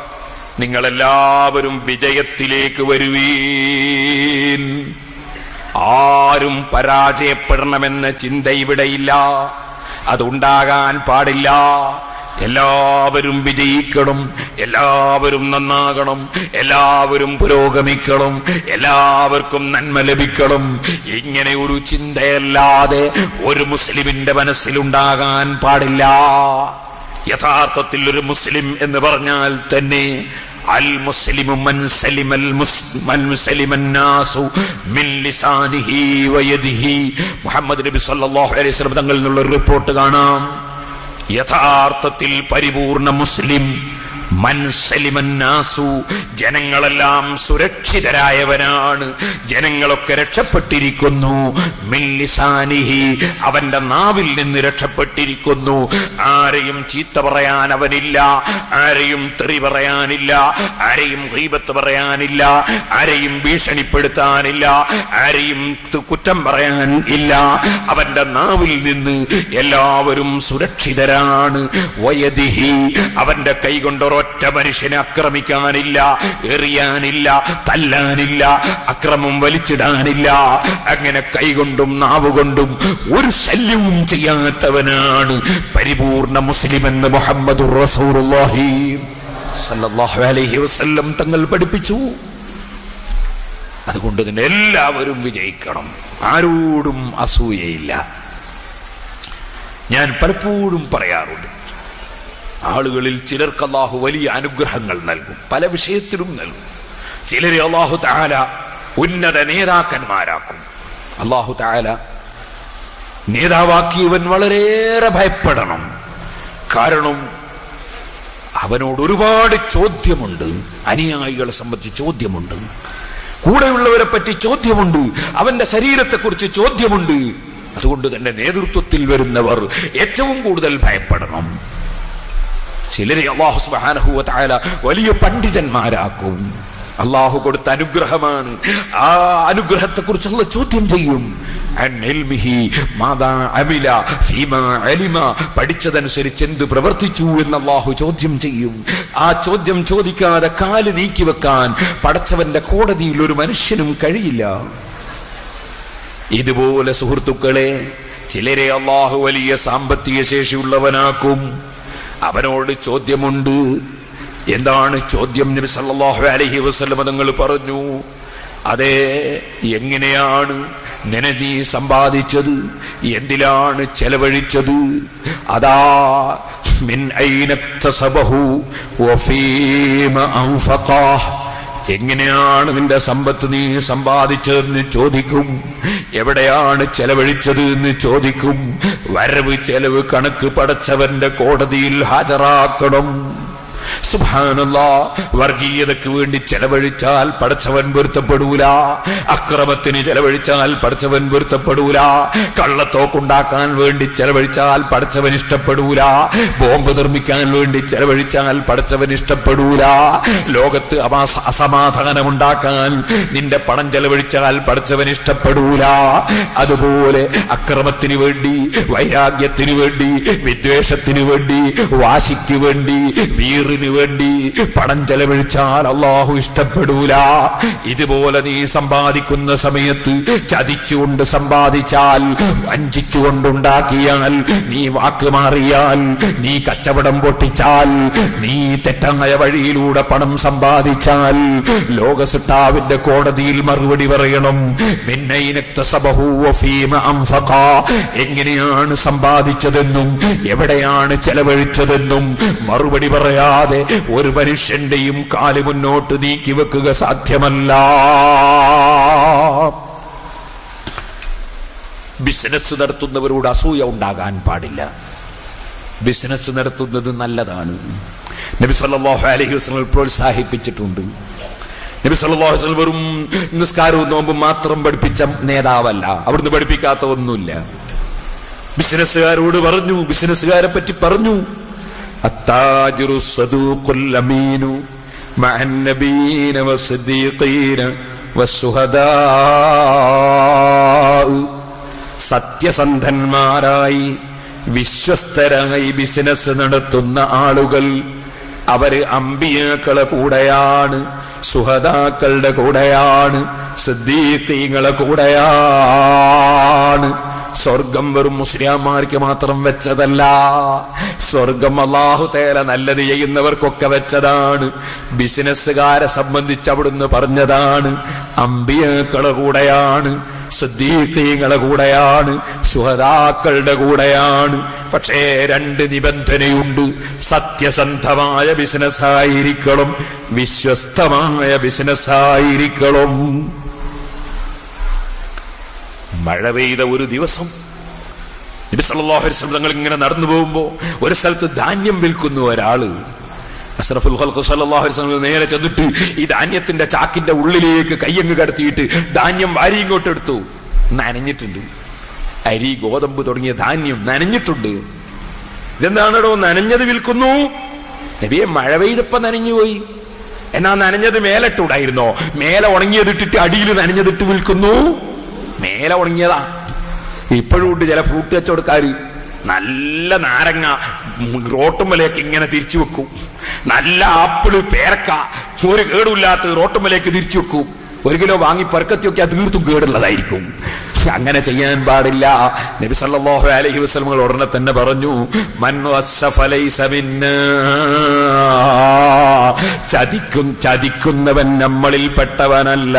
നിങ്ങളെല്ലാവരും വിജയത്തിലേക്ക് വരുവീൻ ആരും പരാജയപ്പെടണമെന്ന ചിന്ത ഇവിടെയില്ല അതുണ്ടാകാൻ പാടില്ല എല്ലാവരും വിജയിക്കണം എല്ലാവരും നന്നാകണം എല്ലാവരും പുരോഗമിക്കണം എല്ലാവർക്കും നന്മ ലഭിക്കണം ഇങ്ങനെ ഒരു ചിന്തയല്ലാതെ ഒരു മുസ്ലിമിന്റെ മനസ്സിലുണ്ടാകാൻ പാടില്ല യഥാർത്ഥത്തിൽ ഒരു മുസ്ലിം എന്ന് പറഞ്ഞാൽ തന്നെ അൽ മുസ്ലിമു മൻ സലിമൽ മുസ്- മൻ സലിമൻ നാസു മിൻ ലിസാനിഹി വയദിഹി മുഹമ്മദ് നബി സല്ലല്ലാഹു അലൈഹി വസല്ലം തങ്ങളിൽ നിന്നുള്ള ഒരു റിപ്പോർട്ട് കാണാം യഥാർത്ഥത്തിൽ പരിപൂർണ മുസ്ലിം മൻ സലിമൻ നാസു ജനങ്ങളെല്ലാം സുരക്ഷിതരായവനാണ് ജനങ്ങളൊക്കെ രക്ഷപ്പെട്ടിരിക്കുന്നു മിൻ ലിസാനിഹി അവന്റെ നാവിൽ നിന്ന് രക്ഷപ്പെട്ടിരിക്കുന്നു ആരെയും ചീത്ത പറയാൻ അവനില്ല ആരെയും തെറി പറയാനില്ല ആരെയും ഗീബത്ത് പറയാനില്ല ആരെയും ഭീഷണിപ്പെടുത്താനില്ല ആരെയും തു- കുറ്റം പറയാൻ ഇല്ല അവന്റെ നാവിൽ നിന്ന് എല്ലാവരും സുരക്ഷിതരാണ് വയതിഹി അവന്റെ കൈ കൊണ്ട് ഒരൊറ്റ മനുഷ്യനെ ആക്രമിക്കാനില്ല എറിയാനില്ല തല്ലാനില്ല അക്രമം വലിച്ചിടാനില്ല അങ്ങനെ കൈകൊണ്ടും നാവുകൊണ്ടും ഒരു ശല്യവും ചെയ്യാത്തവനാണ് പരിപൂർണ മുസ്ലിം എന്ന് മുഹമ്മദ് റസൂലുള്ളാഹി സല്ലല്ലാഹു അലൈഹി വസല്ലം തങ്ങൾ പഠിപ്പിച്ചു അതുകൊണ്ട് തന്നെ എല്ലാവരും വിജയിക്കണം ആരോടും അസൂയയില്ല ഞാൻ പലപ്പോഴും പറയാറുണ്ട് ആളുകളിൽ ചിലർക്ക് അള്ളാഹു വലിയ അനുഗ്രഹങ്ങൾ നൽകും പല വിഷയത്തിലും നൽകും ചിലരെ അള്ളാഹു താല ഉന്നത നേതാക്കന്മാരാക്കും അള്ളാഹു താല നേതാവാക്കിയവൻ വളരെയേറെ ഭയപ്പെടണം കാരണം അവനോട് ഒരുപാട് ചോദ്യമുണ്ട് അനുയായികളെ സംബന്ധിച്ച് ചോദ്യമുണ്ട് കൂടെയുള്ളവരെ പറ്റി ചോദ്യമുണ്ട് അവന്റെ ശരീരത്തെക്കുറിച്ച് ചോദ്യമുണ്ട് അതുകൊണ്ട് തന്നെ നേതൃത്വത്തിൽ വരുന്നവർ ഏറ്റവും കൂടുതൽ ഭയപ്പെടണം ചിലരെ അള്ളാഹു സുബ്ഹാനഹു വ തആല വലിയ പണ്ഡിതന്മാരാക്കും അള്ളാഹു കൊടുത്ത അനുഗ്രഹമാണ് ആ അനുഗ്രഹത്തെക്കുറിച്ചുള്ള ചോദ്യം ചെയ്യും അൻ ഇൽമിഹി മാതാ അമില ഫീമാ അലിമ പഠിച്ചതനുസരിച്ച് എന്ത് പ്രവർത്തിച്ചു എന്ന് അള്ളാഹു ചോദ്യം ചെയ്യും ആ ചോദ്യം ചോദിക്കാതെ കാല് നീക്കി വെക്കാൻ പടച്ചവന്റെ കോടതിയിൽ ഒരു മനുഷ്യനും കഴിയില്ല ഇതുപോലെ സുഹൃത്തുക്കളെ ചിലരെ അള്ളാഹു വലിയ സാമ്പത്തിക ശേഷിയുള്ളവനാക്കും അവനോട് ചോദ്യമുണ്ട് എന്താണ് ചോദ്യം നബി സല്ലല്ലാഹു അലൈഹി വസല്ലം തങ്ങൾ പറഞ്ഞു അതെ എങ്ങനെയാണ് നിന നീ സമ്പാദിച്ചത് എന്തിലാണ് ചെലവഴിച്ചത് അതാ മിൻ ഐനക്തസബഹു വഫീമ അൻഫഖാഹ് എങ്ങനെയാണ് നിന്റെ സമ്പത്ത് നീ സമ്പാദിച്ചതെന്ന് ചോദിക്കും എവിടെയാണ് ചെലവഴിച്ചത് എന്ന് ചോദിക്കും വരവ് ചെലവ് കണക്ക് പടച്ചവന്റെ കോടതിയിൽ ഹാജരാക്കണം സുബാനല്ല വർഗീയതയ്ക്ക് വേണ്ടി ചെലവഴിച്ചാൽ പടച്ചവൻ പൊരുത്തപ്പെടൂല അക്രമത്തിന് ചെലവഴിച്ചാൽ പടച്ചവൻ പൊരുത്തപ്പെടൂല കള്ളത്തോക്കുണ്ടാക്കാൻ വേണ്ടി ചെലവഴിച്ചാൽ പടച്ചവൻ ഇഷ്ടപ്പെടൂല ബോംബ് നിർമ്മിക്കാൻ വേണ്ടി ചെലവഴിച്ചാൽ പടച്ചവൻ ഇഷ്ടപ്പെടൂല ലോകത്ത് അമാസ അസമാധാനമുണ്ടാക്കാൻ നിന്റെ പണം ചെലവഴിച്ചാൽ പടച്ചവൻ ഇഷ്ടപ്പെടൂല അതുപോലെ അക്രമത്തിന് വേണ്ടി വൈരാഗ്യത്തിന് വേണ്ടി വിദ്വേഷത്തിന് വേണ്ടി വാശിക്ക് വേണ്ടി വീറിന് വേണ്ടി പണം ചെലവഴിച്ചാൽ അള്ളാഹു ഇഷ്ടപ്പെടൂല ഇതുപോലെ നീ സമ്പാദിക്കുന്ന സമയത്ത് ചതിച്ചുകൊണ്ട് സമ്പാദിച്ചാൽ വഞ്ചിച്ചുകൊണ്ടുണ്ടാക്കിയാൽ നീ വാക്ക് മാറിയാൽ നീ കച്ചവടം പൊട്ടിച്ചാൽ നീ തെറ്റായ വഴിയിലൂടെ പണം സമ്പാദിച്ചാൽ ലോകസിട്ടാവിന്റെ കോടതിയിൽ മറുപടി പറയണം മിന്നൈനക്തസബഹു വഫീമ അൻഫഖ. എങ്ങനെയാണ് സമ്പാദിച്ചതെന്നും എവിടെയാണ് ചെലവഴിച്ചതെന്നും മറുപടി പറയാതെ ഒരു മനുഷ്യന്റെയും കാല് മുന്നോട്ട് നീക്കി വെക്കുക സാധ്യമല്ല ബിസിനസ് നടത്തുന്നവരോട് അസൂയ ഉണ്ടാകാൻ പാടില്ല ബിസിനസ് നടത്തുന്നത് നല്ലതാണ് നബി സല്ലല്ലാഹു അലൈഹി വസല്ലം പ്രോത്സാഹിപ്പിച്ചിട്ടുണ്ട് നബി സല്ലല്ലാഹു അലൈഹി വസല്ലം വെറും നിസ്കാരവും നോമ്പും മാത്രം പഠിപ്പിച്ച നേതാവല്ല അവിടുന്ന് പഠിപ്പിക്കാത്ത ഒന്നുമില്ല ബിസിനസ്സുകാരോട് പറഞ്ഞു ബിസിനസ്സുകാരെ പറ്റി പറഞ്ഞു അത്താജിറു സദൂഖുൽ അമീനു مع النبيين والصديقين والشهداء സത്യസന്ധന്മാരായി വിശ്വസ്തരായി ബിസിനസ് നടത്തുന്ന ആളുകൾ അവര് അമ്പിയാക്കളെ കൂടെയാണ് സുഹദാക്കളുടെ കൂടെയാണ് സിദ്ദീഖീങ്ങളെ കൂടെയാണ് സ്വർഗം വെറും മുസ്ലിംമാർക്ക് മാത്രം വെച്ചതല്ല സ്വർഗം അള്ളാഹു തേല നല്ലത് ചെയ്യുന്നവർക്കൊക്കെ വെച്ചതാണ് ബിസിനസ്സുകാരെ സംബന്ധിച്ച് അവിടുന്ന് പറഞ്ഞതാണ് അമ്പിയക്കളെ കൂടെയാണ് സിദ്ദീഖീങ്ങളെ കൂടെയാണ് സുഹതാക്കളുടെ കൂടെയാണ് പക്ഷേ രണ്ട് നിബന്ധനയുണ്ട് സത്യസന്ധമായ ബിസിനസ് ആയിരിക്കണം വിശ്വസ്തമായ ബിസിനസ് ആയിരിക്കണം മഴ പെയ്ത ഒരു ദിവസം നബി സല്ലല്ലാഹു അലൈഹി വസല്ലം തങ്ങൾ ഇങ്ങനെ നടന്നു പോകുമ്പോ ഒരു സ്ഥലത്ത് ധാന്യം വിൽക്കുന്ന ഒരാള് അഷ്റഫുൽ ഖൽഖ് സല്ലല്ലാഹു അലൈഹി വസല്ലം നേരെ ചെന്നിട്ട് ഈ ധാന്യത്തിന്റെ ചാക്കിന്റെ ഉള്ളിലേക്ക് കയ്യങ്ങ് കടത്തിയിട്ട് ധാന്യം വാരി ഇങ്ങോട്ട് എടുത്തു നനഞ്ഞിട്ടുണ്ട് അരി ഗോതമ്പ് തുടങ്ങിയ ധാന്യം നനഞ്ഞിട്ടുണ്ട് ഇതെന്താണോ നനഞ്ഞത് വിൽക്കുന്നു നബിയെ മഴ പെയ്തപ്പോ നനഞ്ഞുപോയി എന്നാ നനഞ്ഞത് മേലിട്ടൂടായിരുന്നോ മേലെ ഉണങ്ങിയതിട്ടിട്ട് അടിയിൽ നനഞ്ഞതിട്ട് വിൽക്കുന്നു മേലെ ഉണങ്ങിയതാ ഇപ്പോഴും ഉണ്ട് ചില ഫ്രൂട്ട് കച്ചവടക്കാര് നല്ല നാരങ്ങ റോട്ടുമ്മലേക്ക് ഇങ്ങനെ തിരിച്ചു വെക്കും നല്ല ആപ്പിള് പേരക്ക ഒരു കേടുമില്ലാത്ത റോട്ടുമ്മലേക്ക് തിരിച്ചു വെക്കും ഒരു കിലോ വാങ്ങി പെറുക്കത്തി നോക്കിയാൽ തീർത്തും കേടുള്ളതായിരിക്കും അങ്ങനെ ചെയ്യാൻ പാടില്ല നബി സല്ലല്ലാഹു അലൈഹി വസല്ലം ഉടനെ തന്നെ പറഞ്ഞു മൻ വസ്സഫ ലൈസ മിന്നാ. ചതിക്കും ചതിക്കുന്നവൻ നമ്മളിൽ പെട്ടവനല്ല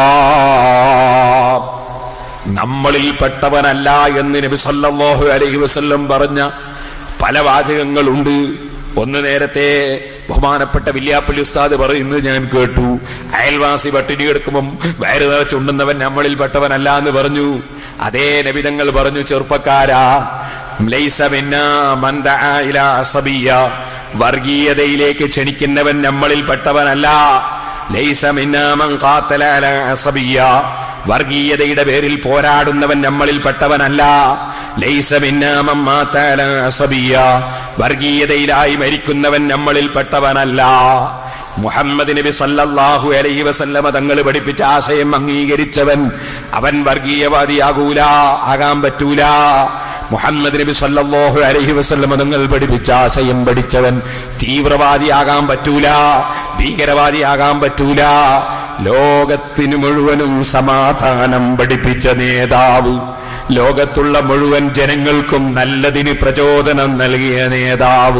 നമ്മളിൽ പെട്ടവനല്ല എന്ന് നബി സല്ലല്ലാഹു അലൈഹി വസല്ലം പറഞ്ഞ പല വാചകങ്ങളുണ്ട് ഒന്ന് നേരത്തെ ബഹുമാനപ്പെട്ട വില്യാപ്പള്ളി ഉസ്താദ് പറയുന്നത് ഞാൻ കേട്ടു അയൽവാസി പട്ടിണി എടുക്കുമ്പം വയറ് നിറച്ചുണ്ടുന്നവൻ നമ്മളിൽ പെട്ടവനല്ല എന്ന് പറഞ്ഞു അതേ നബിതങ്ങൾ പറഞ്ഞു ചെറുപ്പക്കാരാ ലൈസ മിന്നാ മൻ ദആ ഇലാ അസബിയ്യ. വർഗീയതയിലേക്ക് ക്ഷണിക്കുന്നവൻ നമ്മളിൽ പെട്ടവനല്ല ലൈസ മിന്നാ മൻ ഖാത്തല അലാ അസബിയ്യ. വർഗീയതയുടെ പേരിൽ പോരാടുന്നവൻ നമ്മളിൽ പെട്ടവനല്ല ലൈസ മിന്നാ മൻ മാത അലാ അസബിയ്യ. വർഗീയതയിലായി മരിക്കുന്നവൻ നമ്മളിൽ പെട്ടവനല്ല മുഹമ്മദ് നബി സല്ലല്ലാഹു അലൈഹി വസല്ലമ തങ്ങൾ പഠിപ്പിച്ച ആശയം അംഗീകരിച്ചവൻ അവൻ വർഗീയവാദിയാകൂല ആകാൻ പറ്റൂല മുഹമ്മദ് നബി സല്ലല്ലാഹു അലൈഹി വസല്ലമ തങ്ങൾ പഠിപ്പിച്ച ആശയം പഠിച്ചവൻ തീവ്രവാദിയാകാൻ പറ്റൂല ഭീകരവാദിയാകാൻ പറ്റൂല ലോകത്തിന് മുഴുവനും സമാധാനം പഠിപ്പിച്ച നേതാവ് ലോകത്തുള്ള മുഴുവൻ ജനങ്ങൾക്കും നല്ലതിന് പ്രചോദനം നൽകിയ നേതാവ്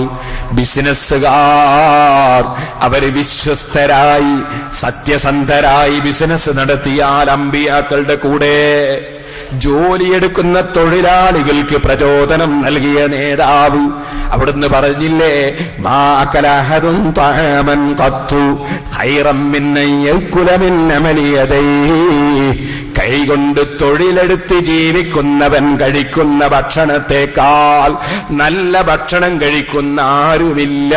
ബിസിനസ്സുകാർ അവര് വിശ്വസ്തരായി സത്യസന്ധരായി ബിസിനസ് നടത്തിയാൽ അമ്പിയാക്കളുടെ കൂടെ ജോലിയെടുക്കുന്ന തൊഴിലാളികൾക്ക് പ്രചോദനം നൽകിയ നേതാവ് അവിടുന്ന് പറഞ്ഞില്ലേ മാ കലഹതും താമൻ കത്തു ഹൈറം മിന്നയ്യക്കുലമിന്നമലിയതൈ കൈകൊണ്ട് തൊഴിലെടുത്ത് ജീവിക്കുന്നവൻ കഴിക്കുന്ന ഭക്ഷണത്തെക്കാൾ നല്ല ഭക്ഷണം കഴിക്കുന്ന ആരുമില്ല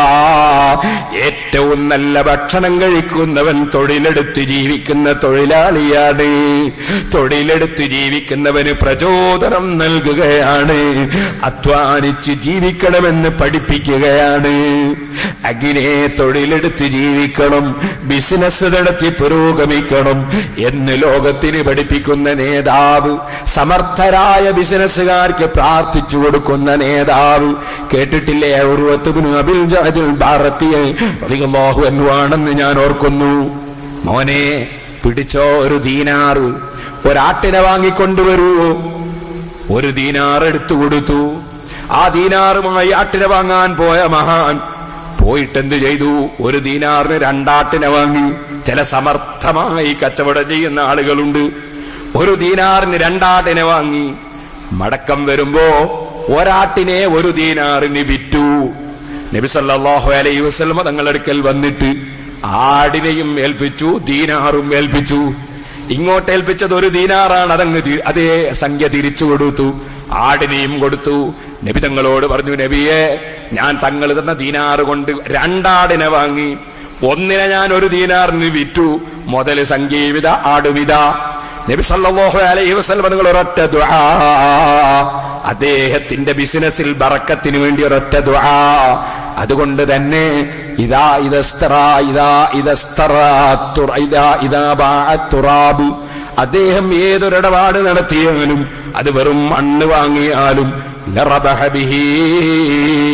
ഏറ്റവും നല്ല ഭക്ഷണം കഴിക്കുന്നവൻ തൊഴിലെടുത്ത് ജീവിക്കുന്ന തൊഴിലാളിയാണ് തൊഴിലെടുത്ത് ജീവിക്കുന്നവന് പ്രചോദനം നൽകുകയാണ് അധ്വാനിച്ച് ജീവിക്കണമെന്ന് പഠിപ്പിക്കുകയാണ് അങ്ങിനെ തൊഴിലെടുത്ത് ജീവിക്കണം ബിസിനസ് നടത്തി പുരോഗമിക്കണം എന്ന് ലോകത്തിന് പഠിപ്പിക്കുന്ന നേതാവ് സമർത്ഥരായ ബിസിനസ്സുകാർക്ക് പ്രാർത്ഥിച്ചു കൊടുക്കുന്ന നേതാവ് കേട്ടിട്ടില്ലേ ഉറുവത്തുബിന് അബിൽ ജാദിൽ ഭാരത്തിയെ റളിയല്ലാഹു അൻഹു ആണെന്ന് ഞാൻ ഓർക്കുന്നു മോനെ പിടിച്ചോ ഒരു ദീനാറ് ഒരാട്ടിനെ വാങ്ങിക്കൊണ്ടുവരൂ ഒരു ദീനാർ എടുത്തു കൊടുത്തു ആ ദീനാറുമായി ആട്ടിനെ വാങ്ങാൻ പോയ മഹാൻ പോയിട്ട് എന്ത് ചെയ്തു ഒരു ദീനാറിന് രണ്ടാട്ടിനെ വാങ്ങി ചില സമർത്ഥമായി കച്ചവടം ചെയ്യുന്ന ആളുകളുണ്ട് ഒരു ദീനാറിന് രണ്ടാട്ടിനെ വാങ്ങി മടക്കം വരുമ്പോ ഒരാട്ടിനെ ഒരു ദീനാറിന് വിറ്റു നബി സല്ലല്ലാഹു അലൈഹി വസല്ലമ തങ്ങളടുക്കൽ വന്നിട്ട് ആടിനെയും ഏൽപ്പിച്ചു ദീനാറും ഏൽപ്പിച്ചു ഇങ്ങോട്ട് ഏൽപ്പിച്ചത് ഒരു ദീനാറാണ് അതങ്ങ് തി- അതേ സംഖ്യ തിരിച്ചു കൊടുത്തു ആടിനെയും കൊടുത്തു നബി തങ്ങളോട് പറഞ്ഞു നബിയെ ഞാൻ തങ്ങൾ തന്ന ദീനാറ് കൊണ്ട് രണ്ടാടിനെ വാങ്ങി ഒന്നിനെ ഞാൻ ഒരു ദീനാറിന് വിറ്റു മുതല് സംഖ്യവിത ആടുവിത നബി സല്ലല്ലാഹു അലൈഹി വസല്ലം നിങ്ങൾ ഒരൊറ്റ ദുആ അദ്ദേഹത്തിന്റെ ബിസിനസ്സിൽ ബറക്കത്തിന് വേണ്ടി ഒരൊറ്റ ദുആ അതുകൊണ്ട് തന്നെ ഇതാ ഇതസ്തറ ഇതാ ഇതസ്തറ തുറ- ഇതാ ഇതാ ബാഅ തുറാബ് അദ്ദേഹം ഏതൊരിടപാട് നടത്തിയാലും അത് വെറും മണ്ണ് വാങ്ങിയാലും ലറബഹ ബിഹി.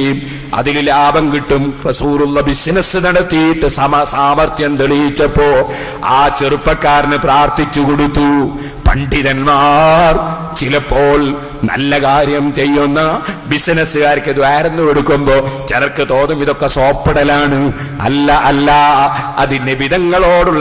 അതിൽ ലാഭം കിട്ടും റസൂറുള്ള ബിസിനസ് നടത്തിയിട്ട് സമ സാമർത്ഥ്യം തെളിയിച്ചപ്പോ ആ ചെറുപ്പക്കാരന് പ്രാർത്ഥിച്ചു കൊടുത്തു പണ്ഡിതന്മാർ ചിലപ്പോൾ നല്ല കാര്യം ചെയ്യുന്ന ബിസിനസ്സുകാർക്ക് ദ്വാരന്ന് കൊടുക്കുമ്പോ ചിലർക്ക് തോന്നും ഇതൊക്കെ സോപ്പിടലാണ് അല്ല അല്ല അതിന്റെ വിധങ്ങളോടുള്ള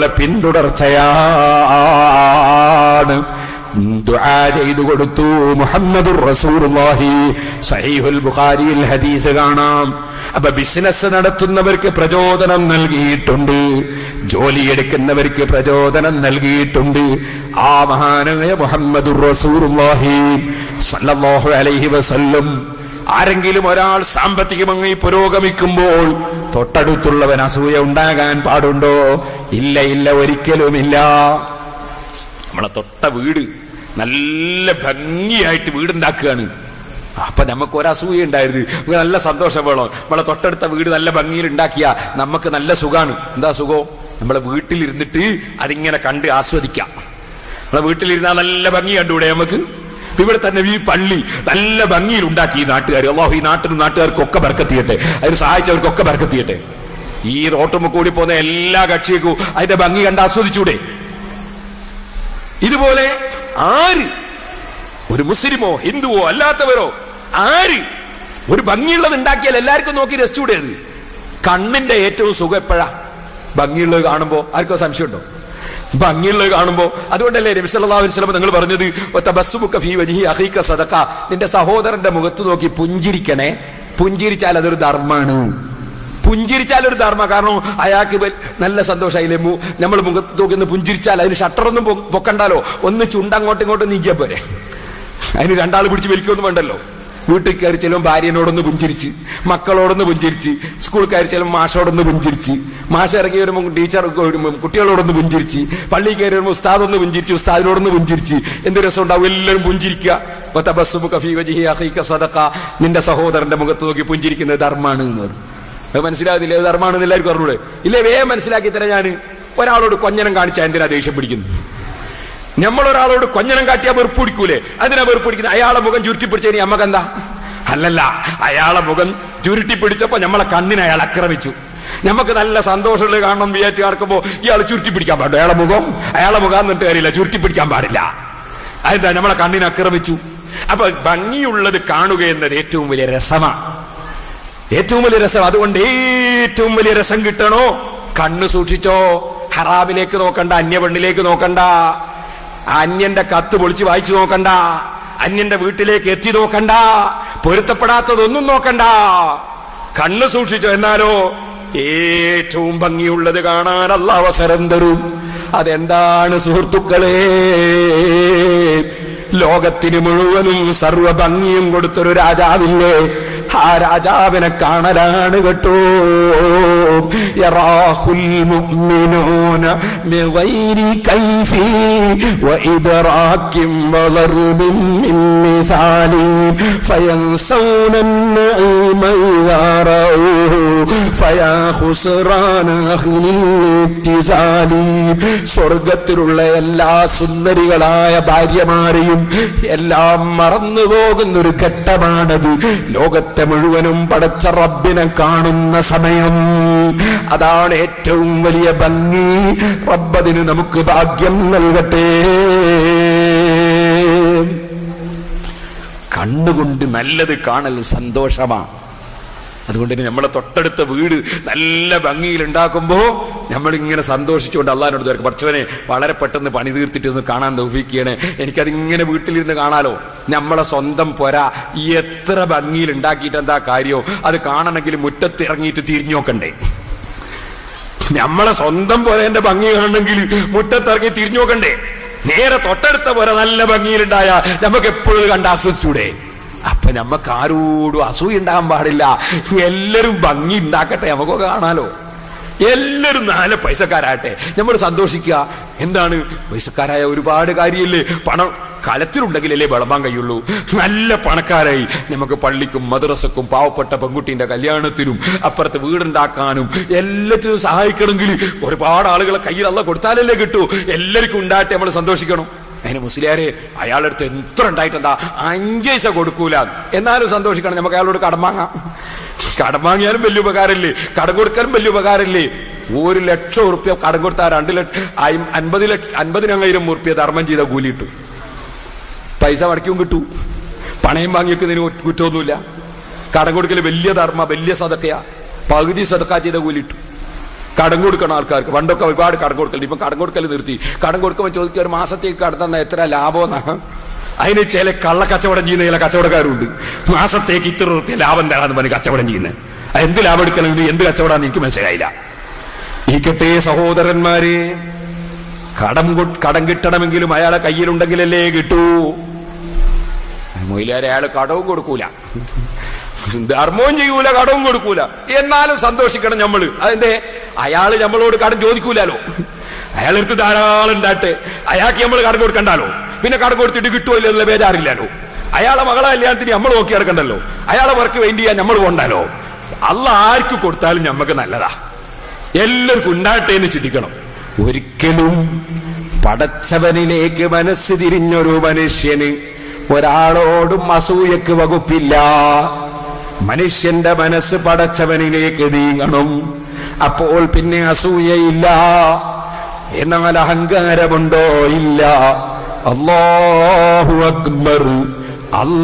പിന്തുടർച്ചയാണ് ദുആ ചെയ്തു കൊടുത്തു മുഹമ്മദുർ റസൂലുള്ളാഹി സഹീഹുൽ ബുഖാരിയിൽ ഹദീസ് കാണാം അപ്പൊ ബിസിനസ് നടത്തുന്നവർക്ക് പ്രചോദനം നൽകിയിട്ടുണ്ട് ജോലിയെടുക്കുന്നവർക്ക് പ്രചോദനം നൽകിയിട്ടുണ്ട് ആ മഹാനായ മുഹമ്മദുർ റസൂലുള്ളാഹി സല്ലല്ലാഹു അലൈഹി വസല്ലം ആരെങ്കിലും ഒരാൾ സാമ്പത്തികമായി പുരോഗമിക്കുമ്പോൾ തൊട്ടടുത്തുള്ളവൻ അസൂയ ഉണ്ടാകാൻ പാടുണ്ടോ ഇല്ല ഇല്ല ഒരിക്കലുമില്ല നമ്മളെ തൊട്ട വീട് നല്ല ഭംഗിയായിട്ട് വീടുണ്ടാക്കുകയാണ് അപ്പൊ നമുക്ക് ഒരസൂയ ഉണ്ടായിരുന്നു നമുക്ക് നല്ല സന്തോഷം വേണം നമ്മളെ തൊട്ടടുത്ത വീട് നല്ല ഭംഗിയിൽ ഉണ്ടാക്കിയ നമുക്ക് നല്ല സുഖാണ് എന്താ സുഖം നമ്മളെ വീട്ടിലിരുന്നിട്ട് അതിങ്ങനെ കണ്ട് ആസ്വദിക്കാം നമ്മളെ വീട്ടിലിരുന്നാൽ നല്ല ഭംഗി കണ്ടുകൂടെ നമുക്ക് ഇപ്പൊ ഇവിടെ തന്നെ ഈ പള്ളി നല്ല ഭംഗിയിൽ ഉണ്ടാക്കി ഈ നാട്ടുകാർ അള്ളാഹു ഈ നാട്ടിനും നാട്ടുകാർക്കൊക്കെ ബർക്കത്തിയട്ടെ അതിന് സഹായിച്ചവർക്കൊക്കെ ബർക്കത്തിയട്ടെ ഈ റോട്ടുമ്മ കൂടി പോകുന്ന എല്ലാ കക്ഷിക്കും അതിന്റെ ഭംഗി കണ്ട് ആസ്വദിച്ചൂടെ ഇതുപോലെ ആര് ഒരു മുസ്ലിമോ ഹിന്ദുവോ അല്ലാത്തവരോ ആര് ഒരു ഭംഗിയുള്ളത് ഉണ്ടാക്കിയാൽ എല്ലാവർക്കും നോക്കി രസിച്ചൂടെ അത് കണ്ണിന്റെ ഏറ്റവും സുഖം എപ്പോഴാ ഭംഗിയുള്ളത് കാണുമ്പോ ആർക്കോ സംശയമുണ്ടോ ഭംഗിയുള്ളത് കാണുമ്പോ അതുകൊണ്ടല്ലേ നബി സല്ലല്ലാഹു അലൈഹി വസല്ലം നിങ്ങൾ പറഞ്ഞത് "വതബസ്സുമുക ഫീ വജ്ഹി അഖീക സദഖ നിന്റെ സഹോദരന്റെ മുഖത്ത് നോക്കി പുഞ്ചിരിക്കണേ പുഞ്ചിരിച്ചാൽ അതൊരു ധർമ്മാണ് പുഞ്ചിരിച്ചാൽ ഒരു ധർമ്മ കാരണം അയാൾക്ക് വൽ- നല്ല സന്തോഷമായില്ലേ മു നമ്മൾ മുഖത്ത് നോക്കി ഒന്ന് പുഞ്ചിരിച്ചാൽ അതിന് ഷട്ടറൊന്നും പൊ- പൊക്കണ്ടാലോ ഒന്ന് ചുണ്ടങ്ങോട്ടും ഇങ്ങോട്ടും നീക്കിയാ പോരെ അതിന് രണ്ടാൾ പിടിച്ച് വലിക്കൊന്നും വേണ്ടല്ലോ വീട്ടിൽ കയറി ചെല്ലും ഭാര്യനോടൊന്ന് പുഞ്ചിരിച്ച് മക്കളോടൊന്ന് പുഞ്ചിരിച്ച് സ്കൂൾ കയറി ചെല്ലും മാഷോടൊന്ന് പുഞ്ചിരിച്ച് മാഷ് ഇറങ്ങി വരുമ്പോൾ ടീച്ചർ വരുമ്പോൾ കുട്ടികളോടൊന്ന് പുഞ്ചിരിച്ച് പള്ളി കയറി വരുമ്പോൾ ഉസ്താദൊന്ന് പുഞ്ചിരിച്ച് ഉസ്താദിനോടൊന്ന് പുഞ്ചിരിച്ച് എന്ത് രസം ഉണ്ടാവും എല്ലാവരും പുഞ്ചിരിക്കുക വതബസ്സുമുക ഫീ വജ്ഹി അഖീക സദഖ നിന്റെ സഹോദരന്റെ മുഖത്ത് നോക്കി പുഞ്ചിരിക്കുന്നത് ധർമ്മാണ് എന്ന് പറഞ്ഞു അത് മനസ്സിലാകുന്നില്ല അത് ധർമ്മാണെന്ന് എല്ലാവർക്കും അറിഞ്ഞൂടെ ഇല്ലേ വേഗം മനസ്സിലാക്കി തരാം ഞാൻ ഒരാളോട് കൊഞ്ഞനം കാണിച്ചാൽ എന്തിനാ ദേഷ്യം പിടിക്കുന്നു നമ്മൾ ഒരാളോട് കൊഞ്ഞനം കാട്ടിയാൽ വെറുപ്പ് പിടിക്കൂലേ അതിനാ വെറുപ്പ് പിടിക്കുന്നത് അയാളെ മുഖം ചുരുട്ടി പിടിച്ചതിന് നമുക്ക് എന്താ അല്ലല്ല അയാളെ മുഖം ചുരുട്ടി പിടിച്ചപ്പോ നമ്മളെ കണ്ണിനെ അയാൾ ആക്രമിച്ചു നമുക്ക് നല്ല സന്തോഷമുള്ള കാണണം വിചാരിച്ച് നടക്കുമ്പോ ഇയാൾ ചുരുട്ടി പിടിക്കാൻ പാടില്ല അയാളെ മുഖം അയാളെ മുഖം എന്നിട്ട് കാര്യമില്ല ചുരുട്ടി പിടിക്കാൻ പാടില്ല അതെന്താ നമ്മളെ കണ്ണിനെ ആക്രമിച്ചു അപ്പൊ ഭംഗിയുള്ളത് കാണുക എന്നത് ഏറ്റവും വലിയ രസമാണ് ഏറ്റവും വലിയ രസം അതുകൊണ്ട് ഏറ്റവും വലിയ രസം കിട്ടണോ കണ്ണ് സൂക്ഷിച്ചോ ഹറാമിലേക്ക് നോക്കണ്ട അന്യപെണ്ണിലേക്ക് നോക്കണ്ട അന്യന്റെ കത്ത് പൊളിച്ച് വായിച്ചു നോക്കണ്ട അന്യന്റെ വീട്ടിലേക്ക് എത്തി നോക്കണ്ട പൊരുത്തപ്പെടാത്തതൊന്നും നോക്കണ്ട കണ്ണ് സൂക്ഷിച്ചോ എന്നാലോ ഏറ്റവും ഭംഗിയുള്ളത് കാണാൻ അല്ല അവസരം തരും അതെന്താണ് സുഹൃത്തുക്കളെ ലോകത്തിന് മുഴുവനും സർവ ഭംഗിയും കൊടുത്തൊരു രാജാവില്ലേ ആ രാജാവിനെ കാണലാണ് കേട്ടോ യറാഹുൽ മുഅ്മിനൂന ബിഗൈരി കൈഫി വഇദ്റാകിം വളർബിൻ മിൻ മിസാലി ഫയൻസൗന النعيم إذا رأوه فيا خسران أهل الاتزال സ്വർഗത്തിലുള്ള എല്ലാ സുന്ദരികളായ ഭാര്യമാരെയും എല്ലാം മറന്നു പോകുന്ന ഒരു ഘട്ടമാണത് ലോകത്തെ മുഴുവനും പടച്ച റബ്ബിനെ കാണുന്ന സമയം അതാണ് ഏറ്റവും വലിയ ഭംഗി റബ്ബതിന് നമുക്ക് ഭാഗ്യം നൽകട്ടെ കണ്ണുകൊണ്ട് നല്ലത് കാണൽ സന്തോഷമാണ് അതുകൊണ്ട് തന്നെ നമ്മളെ തൊട്ടടുത്ത വീട് നല്ല ഭംഗിയിൽ ഉണ്ടാക്കുമ്പോ നമ്മൾ ഇങ്ങനെ സന്തോഷിച്ചുകൊണ്ട് അള്ളാഹിനോട് ചോദിക്കും പഠിച്ചവനെ വളരെ പെട്ടെന്ന് പണി തീർത്തിട്ട് ഒന്ന് കാണാൻ തോഫിക്കുകയാണ് എനിക്കതിങ്ങനെ വീട്ടിലിരുന്ന് കാണാലോ നമ്മളെ സ്വന്തം പൊര എത്ര ഭംഗിയിൽ ഉണ്ടാക്കിയിട്ട് എന്താ കാര്യോ അത് കാണണമെങ്കിൽ മുറ്റത്ത് ഇറങ്ങിയിട്ട് തിരിഞ്ഞു നോക്കണ്ടേ നമ്മളെ സ്വന്തം പൊരേന്റെ ഭംഗി കാണണമെങ്കിൽ മുറ്റത്തിറങ്ങി തിരിഞ്ഞു നോക്കണ്ടേ നേരെ തൊട്ടടുത്ത പോലെ നല്ല ഭംഗിയിലുണ്ടായ നമുക്ക് എപ്പോഴും കണ്ട് ആസ്വദിച്ചൂടെ അപ്പൊ നമുക്ക് ആരോടും അസൂയ ഉണ്ടാകാൻ പാടില്ല എല്ലാരും ഭംഗി ഉണ്ടാക്കട്ടെ നമുക്കൊക്കെ കാണാലോ എല്ലാരും നാല് പൈസക്കാരാകട്ടെ നമ്മൾ സന്തോഷിക്കുക എന്താണ് പൈസക്കാരായ ഒരുപാട് കാര്യമില്ലേ പണം കലത്തിലുണ്ടെങ്കിലല്ലേ വിളമ്പാൻ കഴിയുള്ളൂ നല്ല പണക്കാരായി നമുക്ക് പള്ളിക്കും മദ്രസക്കും പാവപ്പെട്ട പെൺകുട്ടീന്റെ കല്യാണത്തിനും അപ്പുറത്ത് വീടുണ്ടാക്കാനും എല്ലാത്തിനും സഹായിക്കണമെങ്കിൽ ഒരുപാട് ആളുകളെ കയ്യിൽ അല്ല കൊടുത്താലല്ലേ കിട്ടൂ എല്ലാവർക്കും ഉണ്ടായിട്ട് നമ്മൾ സന്തോഷിക്കണം അതിന് മുസ്ലിയാര് അയാളുടെ അടുത്ത് എത്ര ഉണ്ടായിട്ടെന്താ അഞ്ച് പൈസ കൊടുക്കൂല എന്നാലും സന്തോഷിക്കണം നമുക്ക് അയാളോട് കടം വാങ്ങാം കടം വാങ്ങിയാലും വലിയ ഉപകാരമില്ലേ കടം കൊടുക്കാനും വലിയ ഉപകാരമില്ലേ ഒരു ലക്ഷം ഉറുപ്പ്യ കടം കൊടുത്താൽ രണ്ട് ലക്ഷം അൻപത് ലക്ഷം അൻപതിനായിരം ഉറുപ്പ്യ ധർമ്മം ചെയ്ത കൂലി കിട്ടും പൈസ മടക്കിയും കിട്ടൂ പണയം വാങ്ങിക്കുന്നതിന് കുറ്റ- കുറ്റമൊന്നുമില്ല കടം കൊടുക്കൽ വലിയ ധർമ്മ വലിയ സതക്കയാ പകുതി സതക്ക ചെയ്ത കൂലി കിട്ടും കടം കൊടുക്കണം ആൾക്കാർക്ക് പണ്ടൊക്കെ ഒരുപാട് കടം കൊടുക്കൽ ഇപ്പൊ കടം കൊടുക്കൽ നിർത്തി കടം കൊടുക്കുമ്പോൾ ചോദിക്കുക ഒരു മാസത്തേക്ക് കടം തന്ന എത്ര ലാഭമെന്നാ അതിന് ചില കള്ള കച്ചവടം ചെയ്യുന്ന ചില കച്ചവടക്കാരുണ്ട് മാസത്തേക്ക് ഇത്ര റുപ്യ ലാഭം തരാന്ന് പറഞ്ഞ് കച്ചവടം ചെയ്യുന്നത് അത് എന്ത് ലാഭം എടുക്കണമെന്ന് എന്ത് കച്ചവടമാണെന്ന് എനിക്ക് മനസ്സിലായില്ല ഈ കെട്ടേ സഹോദരന്മാരെ കടം കൊ- കടം കിട്ടണമെങ്കിലും അയാളെ കയ്യിലുണ്ടെങ്കിലല്ലേ കിട്ടൂ മൊയിലാരെ അയാൾ കടവും കൊടുക്കൂല ധർമ്മവും ചെയ്യൂല കടവും കൊടുക്കൂല എന്നാലും സന്തോഷിക്കണം നമ്മള് അതെന്തേ അയാള് നമ്മളോട് കടം ചോദിക്കൂലോ അയാളെടുത്ത് ധാരാളം ഉണ്ടാട്ടെ അയാൾക്ക് നമ്മൾ കടം കൊടുക്കണ്ടാലോ പിന്നെ കടം കൊടുത്തിട്ട് കിട്ടുമോ ഇല്ലയോ എന്നുള്ള ബേജാറില്ലല്ലോ അയാളെ മകളെ കല്യാണത്തിന് നമ്മൾ നോക്കി ഇറക്കണ്ടല്ലോ അയാളെ വർക്ക് വേണ്ടി ചെയ്യാൻ നമ്മൾ കൊണ്ടാലോ അല്ല ആർക്ക് കൊടുത്താലും നമുക്ക് നല്ലതാ എല്ലാവർക്കും ഉണ്ടാട്ടെ എന്ന് ചിന്തിക്കണം ഒരിക്കലും പടച്ചവനിലേക്ക് മനസ്സ് തിരിഞ്ഞൊരു മനുഷ്യന് ഒരാളോടും അസൂയക്ക് വകുപ്പില്ല മനുഷ്യന്റെ മനസ്സ് പടച്ചവനിലേക്ക് നീങ്ങണം അപ്പോൾ പിന്നെ അസൂയയില്ല എന്നാൽ അഹങ്കാരമുണ്ടോ ഇല്ല അല്ലാഹു അക്ബർ അല്ല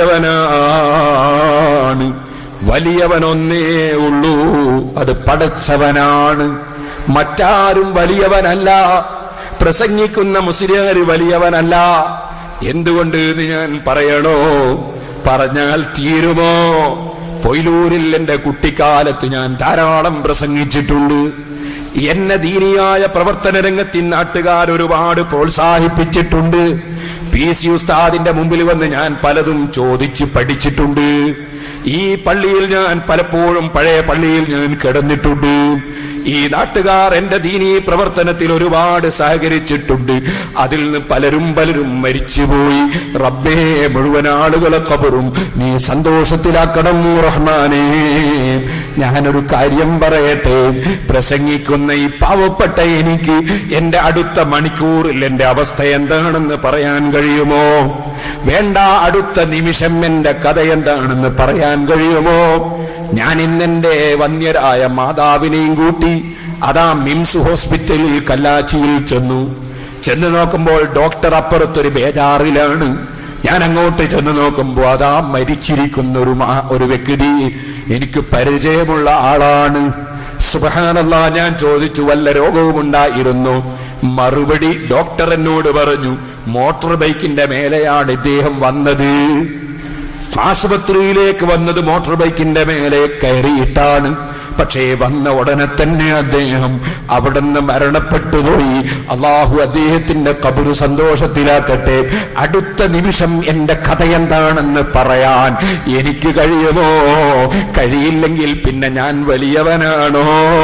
വലിയവനാണ് വലിയവനൊന്നേ ഉള്ളൂ അത് പടച്ചവനാണ് മറ്റാരും വലിയവനല്ല പ്രസംഗിക്കുന്ന മുസ്ലിയാര് വലിയവനല്ല എന്തുകൊണ്ട് എന്ന് ഞാൻ പറയണോ പറഞ്ഞാൽ തീരുമോ പൊയിലൂരിൽ എന്റെ കുട്ടിക്കാലത്ത് ഞാൻ ധാരാളം പ്രസംഗിച്ചിട്ടുണ്ട് എന്നെ ദീനിയായ പ്രവർത്തന രംഗത്തിൽ നാട്ടുകാർ ഒരുപാട് പ്രോത്സാഹിപ്പിച്ചിട്ടുണ്ട് പി സി ഉസ്താദിന്റെ മുമ്പിൽ വന്ന് ഞാൻ പലതും ചോദിച്ച് പഠിച്ചിട്ടുണ്ട് ഈ പള്ളിയിൽ ഞാൻ പലപ്പോഴും പഴയ പള്ളിയിൽ ഞാൻ കിടന്നിട്ടുണ്ട് ഈ നാട്ടുകാർ എന്റെ ദീനീ പ്രവർത്തനത്തിൽ ഒരുപാട് സഹകരിച്ചിട്ടുണ്ട് അതിൽ നിന്ന് പലരും പലരും മരിച്ചുപോയി റബ്ബേ മുഴുവൻ ആളുകളെ കബറും നീ സന്തോഷത്തിലാക്കണം റഹ്മാനേ ഞാനൊരു കാര്യം പറയട്ടെ പ്രസംഗിക്കുന്ന ഈ പാവപ്പെട്ട എനിക്ക് എന്റെ അടുത്ത മണിക്കൂറിൽ എന്റെ അവസ്ഥ എന്താണെന്ന് പറയാൻ കഴിയുമോ വേണ്ട അടുത്ത നിമിഷം എന്റെ കഥ എന്താണെന്ന് പറയാൻ കഴിയുമോ ഞാൻ ഇന്നെന്റെ വന്യരായ മാതാവിനെയും കൂട്ടി അതാ മിംസ് ഹോസ്പിറ്റലിൽ കല്ലാച്ചിയിൽ ചെന്നു ചെന്ന് നോക്കുമ്പോൾ ഡോക്ടർ അപ്പുറത്തൊരു ബേജാറിലാണ് ഞാൻ അങ്ങോട്ട് ചെന്ന് നോക്കുമ്പോൾ അതാ മരിച്ചിരിക്കുന്ന ഒരു മാ- ഒരു വ്യക്തി എനിക്ക് പരിചയമുള്ള ആളാണ് സുബഹാനല്ല ഞാൻ ചോദിച്ചു വല്ല രോഗവും ഉണ്ടായിരുന്നു മറുപടി ഡോക്ടർ എന്നോട് പറഞ്ഞു മോട്ടോർ ബൈക്കിന്റെ മേലെയാണ് ഇദ്ദേഹം വന്നത് ആശുപത്രിയിലേക്ക് വന്നത് മോട്ടോർ ബൈക്കിന്റെ മേലെ കയറിയിട്ടാണ് പക്ഷേ വന്ന ഉടനെ തന്നെ അദ്ദേഹം അവിടുന്ന് മരണപ്പെട്ടു പോയി അള്ളാഹു അദ്ദേഹത്തിന്റെ കബുരു സന്തോഷത്തിലാക്കട്ടെ അടുത്ത നിമിഷം എന്റെ കഥ എന്താണെന്ന് പറയാൻ എനിക്ക് കഴിയുമോ കഴിയില്ലെങ്കിൽ പിന്നെ ഞാൻ വലിയവനാണോ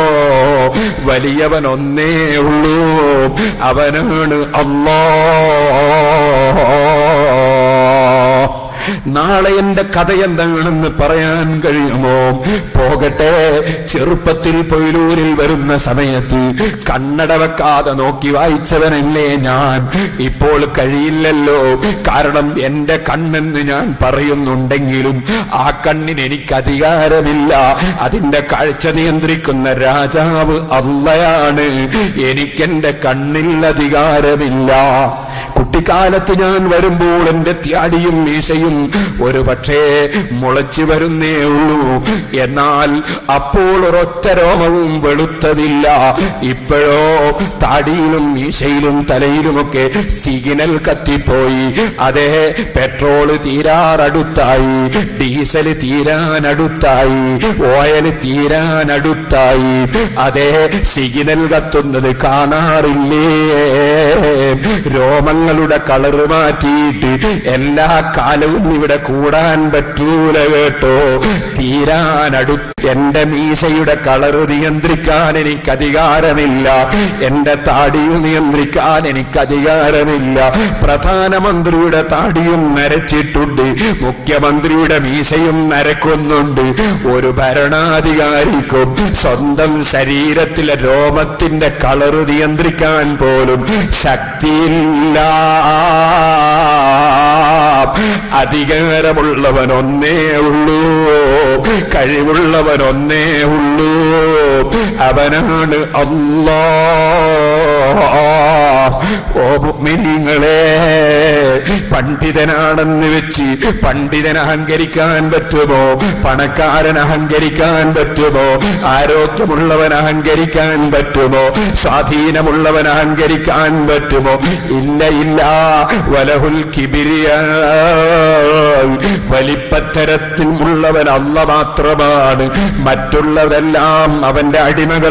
വലിയവൻ ഒന്നേ ഉള്ളൂ അവനാണ് അള്ളാ നാളെ എന്റെ കഥ എന്താണെന്ന് പറയാൻ കഴിയുമോ പോകട്ടെ ചെറുപ്പത്തിൽ പൊയിലൂരിൽ വരുന്ന സമയത്ത് കണ്ണട വെക്കാതെ നോക്കി വായിച്ചവനല്ലേ ഞാൻ ഇപ്പോൾ കഴിയില്ലല്ലോ കാരണം എന്റെ കണ്ണെന്ന് ഞാൻ പറയുന്നുണ്ടെങ്കിലും ആ കണ്ണിന് എനിക്ക് അധികാരമില്ല അതിന്റെ കാഴ്ച നിയന്ത്രിക്കുന്ന രാജാവ് അള്ളയാണ് എനിക്കെന്റെ കണ്ണിൽ അധികാരമില്ല കുട്ടിക്കാലത്ത് ഞാൻ വരുമ്പോൾ എന്റെ ത്യാടിയും മീശയും ഒരു പക്ഷേ മുളച്ചു വരുന്നേ ഉള്ളൂ എന്നാൽ അപ്പോൾ ഒരൊറ്റ രോമവും വെളുത്തതില്ല ഇപ്പോഴോ താടിയിലും മീശയിലും തലയിലുമൊക്കെ സിഗ്നൽ കത്തിപ്പോയി അതേ പെട്രോള് തീരാറടുത്തായി ഡീസൽ തീരാനടുത്തായി ഓയിൽ തീരാനടുത്തായി അതേ സിഗ്നൽ കത്തുന്നത് കാണാറില്ലേ രോമങ്ങളുടെ കളറ് മാറ്റിയിട്ട് എല്ലാ കാലവും ഇവിടെ കൂടാൻ പറ്റൂല കേട്ടോ തീരാനടു എന്റെ മീശയുടെ കളറ് നിയന്ത്രിക്കാൻ എനിക്ക് അധികാരമില്ല എന്റെ താടിയും നിയന്ത്രിക്കാൻ എനിക്ക് അധികാരമില്ല പ്രധാനമന്ത്രിയുടെ താടിയും നരച്ചിട്ടുണ്ട് മുഖ്യമന്ത്രിയുടെ മീശയും നരക്കുന്നുണ്ട് ഒരു ഭരണാധികാരിക്കും സ്വന്തം ശരീരത്തിലെ രോമത്തിന്റെ കളറ് നിയന്ത്രിക്കാൻ പോലും ശക്തിയില്ല അധികാരമുള്ളവൻ ഒന്നേ ഉള്ളൂ കഴിവുള്ളവൻ ഒന്നേ ഉള്ളൂ അവനാണ് അല്ലാ ഓ മുഅ്മിനീങ്ങളെ പണ്ഡിതനാണെന്ന് വെച്ച് പണ്ഡിതൻ അഹങ്കരിക്കാൻ പറ്റുമോ പണക്കാരൻ അഹങ്കരിക്കാൻ പറ്റുമോ ആരോഗ്യമുള്ളവൻ അഹങ്കരിക്കാൻ പറ്റുമോ സ്വാധീനമുള്ളവൻ അഹങ്കരിക്കാൻ പറ്റുമോ ഇല്ല ഇല്ല വലഹുൽ കിബിരിയ വലിപ്പത്തരത്തിൽ ഉള്ളവൻ അല്ല മാത്രമാണ് മറ്റുള്ളതെല്ലാം അവന്റെ അടിമകൾ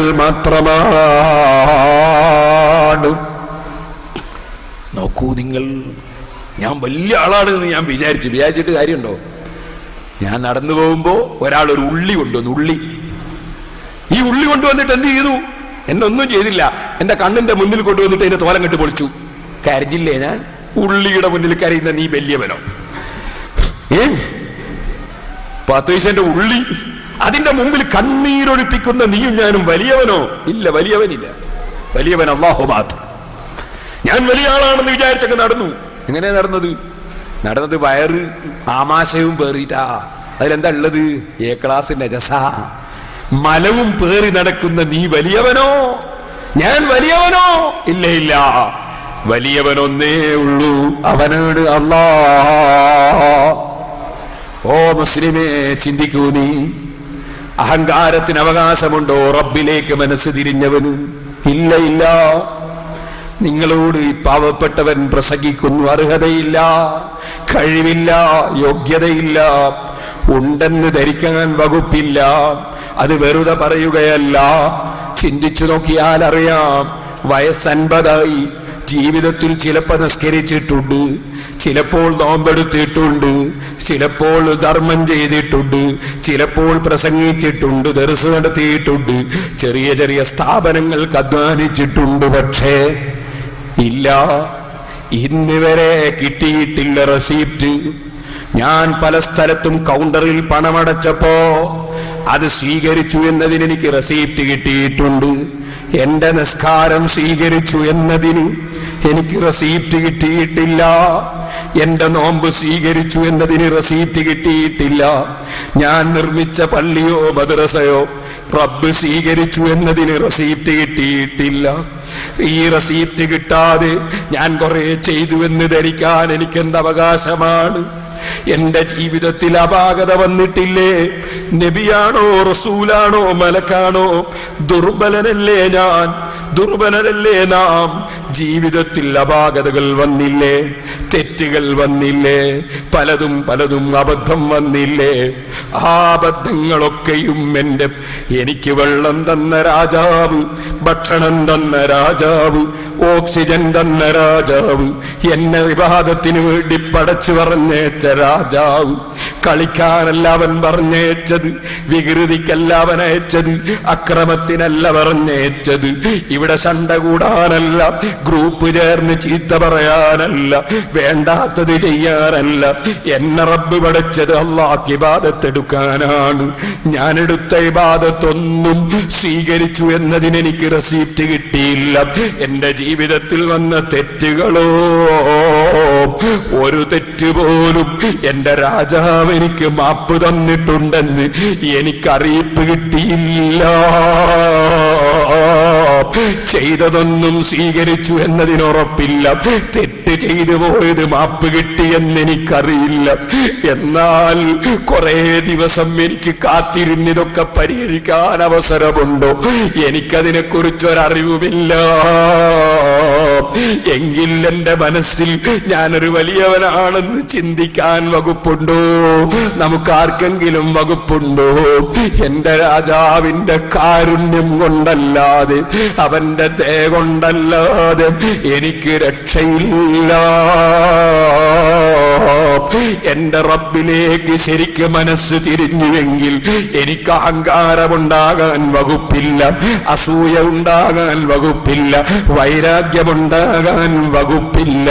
മാത്രമാണ് നോക്കൂ നിങ്ങൾ ഞാൻ വലിയ ആളാണെന്ന് ഞാൻ വിചാരിച്ചു വിചാരിച്ചിട്ട് കാര്യമുണ്ടോ ഞാൻ നടന്നു പോകുമ്പോ ഒരാൾ ഒരു ഉള്ളി കൊണ്ടുവന്നു ഉള്ളി ഈ ഉള്ളി കൊണ്ടുവന്നിട്ട് എന്ത് ചെയ്തു എന്നെ ഒന്നും ചെയ്തില്ല എന്റെ കണ്ണിന്റെ മുന്നിൽ കൊണ്ടുവന്നിട്ട് അതിന്റെ തോലം കെട്ട് പൊളിച്ചു കരഞ്ഞില്ലേ ഞാൻ ഉള്ളിയുടെ മുന്നിൽ കരയുന്ന നീ വലിയവനോ ഏ പത്ത് പൈസന്റെ ഉള്ളി അതിന്റെ മുമ്പിൽ കണ്ണീരൊഴിപ്പിക്കുന്ന നീയും ഞാനും വലിയവനോ ഇല്ല വലിയവനില്ല വലിയവൻ അള്ളാഹുബാത്ത് ഞാൻ വലിയ ആളാണെന്ന് വിചാരിച്ചൊക്കെ നടന്നു എങ്ങനെ നടന്നത് നടന്നത് വയറ് ആമാശയവും പേറിയിട്ടാ അതിലെന്താ ഉള്ളത് എ ക്ലാസിന്റെ ജസ മലവും പേറി നടക്കുന്ന നീ വലിയവനോ ഞാൻ വലിയവനോ ഇല്ല ഇല്ല വലിയവനൊന്നേ ഉള്ളൂ അവനാണ് അല്ലാ ഓ മുസ്ലിമേ ചിന്തിക്കൂ നീ അഹങ്കാരത്തിന് അവകാശമുണ്ടോ റബ്ബിലേക്ക് മനസ്സ് തിരിഞ്ഞവന് ഇല്ല ഇല്ല നിങ്ങളോട് ഈ പാവപ്പെട്ടവൻ പ്രസംഗിക്കുന്നു അർഹതയില്ല കഴിവില്ല യോഗ്യതയില്ല ഉണ്ടെന്ന് ധരിക്കാൻ വകുപ്പില്ല അത് വെറുതെ പറയുകയല്ല ചിന്തിച്ചു നോക്കിയാൽ അറിയാം വയസ്സൻപതായി ജീവിതത്തിൽ ചിലപ്പോൾ നിസ്കരിച്ചിട്ടുണ്ട് ചിലപ്പോൾ നോമ്പെടുത്തിട്ടുണ്ട് ചിലപ്പോൾ ധർമ്മം ചെയ്തിട്ടുണ്ട് ചിലപ്പോൾ പ്രസംഗിച്ചിട്ടുണ്ട് ദർസ് നടത്തിയിട്ടുണ്ട് ചെറിയ ചെറിയ സ്ഥാപനങ്ങൾക്ക് അധ്വാനിച്ചിട്ടുണ്ട് പക്ഷേ ഇല്ല ഇന്ന് വരെ കിട്ടിയിട്ടില്ല റെസീപ്റ്റ് ഞാൻ പല സ്ഥലത്തും കൗണ്ടറിൽ പണമടച്ചപ്പോ അത് സ്വീകരിച്ചു എന്നതിന് എനിക്ക് റെസീപ്റ്റ് കിട്ടിയിട്ടുണ്ട് എന്റെ നിസ്കാരം സ്വീകരിച്ചു എന്നതിന് എനിക്ക് റെസീപ്റ്റ് കിട്ടിയിട്ടില്ല എന്റെ നോമ്പ് സ്വീകരിച്ചു എന്നതിന് റെസീപ്റ്റ് കിട്ടിയിട്ടില്ല ഞാൻ നിർമ്മിച്ച പള്ളിയോ മദ്രസയോ റബ്ബ് സ്വീകരിച്ചു എന്നതിന് റെസീപ്റ്റ് കിട്ടിയിട്ടില്ല ഈ റെസീപ്റ്റ് കിട്ടാതെ ഞാൻ കുറെ ചെയ്തു എന്ന് ധരിക്കാൻ എനിക്ക് എന്ത് അവകാശമാണ് എന്റെ ജീവിതത്തിൽ അപാകത വന്നിട്ടില്ലേ നബിയാണോ റസൂലാണോ മലക്കാണോ ദുർബലനല്ലേ ഞാൻ ദുർബലനല്ലേ നാം ജീവിതത്തിൽ അപാകതകൾ വന്നില്ലേ തെറ്റുകൾ വന്നില്ലേ പലതും പലതും അബദ്ധം വന്നില്ലേ ആ അബദ്ധങ്ങളൊക്കെയും എന്റെ എനിക്ക് വെള്ളം തന്ന രാജാവ് ഭക്ഷണം തന്ന രാജാവ് ഓക്സിജൻ തന്ന രാജാവ് എന്നെ വിവാദത്തിന് വേണ്ടി പടച്ചു പറഞ്ഞേച്ച രാജാവ് കളിക്കാനല്ല അവൻ പറഞ്ഞേച്ചത് വികൃതിക്കല്ല അവൻ അയച്ചത് അക്രമത്തിനല്ല പറഞ്ഞേച്ചത് ഇവിടെ ശണ്ട കൂടാനല്ല ഗ്രൂപ്പ് ചേർന്ന് ചീത്ത പറയാനല്ല വേണ്ടാത്തത് ചെയ്യാനല്ല എന്നെ റബ്ബ് പഠിച്ചത് അള്ളാഹ് ഇബാദത്തെടുക്കാനാണ് ഞാൻ എടുത്ത ഇബാദത്തൊന്നും സ്വീകരിച്ചു എന്നതിന് എനിക്ക് റെസീപ്റ്റ് കിട്ടിയില്ല എന്റെ ജീവിതത്തിൽ വന്ന തെറ്റുകളോ ഒരു തെറ്റ് പോലും എന്റെ രാജാവ് എനിക്ക് മാപ്പ് തന്നിട്ടുണ്ടെന്ന് എനിക്ക് അറിയിപ്പ് കിട്ടിയില്ല ചെയ്തതൊന്നും സ്വീകരിച്ചു എന്നതിനുറപ്പില്ല തെറ്റ് ചെയ്തു പോയത് മാപ്പ് കിട്ടിയെന്ന് എനിക്കറിയില്ല എന്നാൽ കുറെ ദിവസം എനിക്ക് കാത്തിരുന്നിതൊക്കെ പരിഹരിക്കാൻ അവസരമുണ്ടോ എനിക്കതിനെ കുറിച്ചൊരറിവുമില്ല എങ്കിൽ എന്റെ മനസ്സിൽ ഞാനൊരു വലിയവനാണെന്ന് ചിന്തിക്കാൻ വകുപ്പുണ്ടോ നമുക്ക് ആർക്കെങ്കിലും വകുപ്പുണ്ടോ എന്റെ രാജാവിന്റെ കാരുണ്യം കൊണ്ടല്ലാതെ അവന്റെ ദയ കൊണ്ടല്ലാതെ എനിക്ക് രക്ഷയില്ല എന്റെ റബ്ബിലേക്ക് ശരിക്ക് മനസ്സ് തിരിഞ്ഞുവെങ്കിൽ എനിക്ക് അഹങ്കാരമുണ്ടാകാൻ വകുപ്പില്ല അസൂയ ഉണ്ടാകാൻ വകുപ്പില്ല വൈരാഗ്യമുണ്ടാകാൻ വകുപ്പില്ല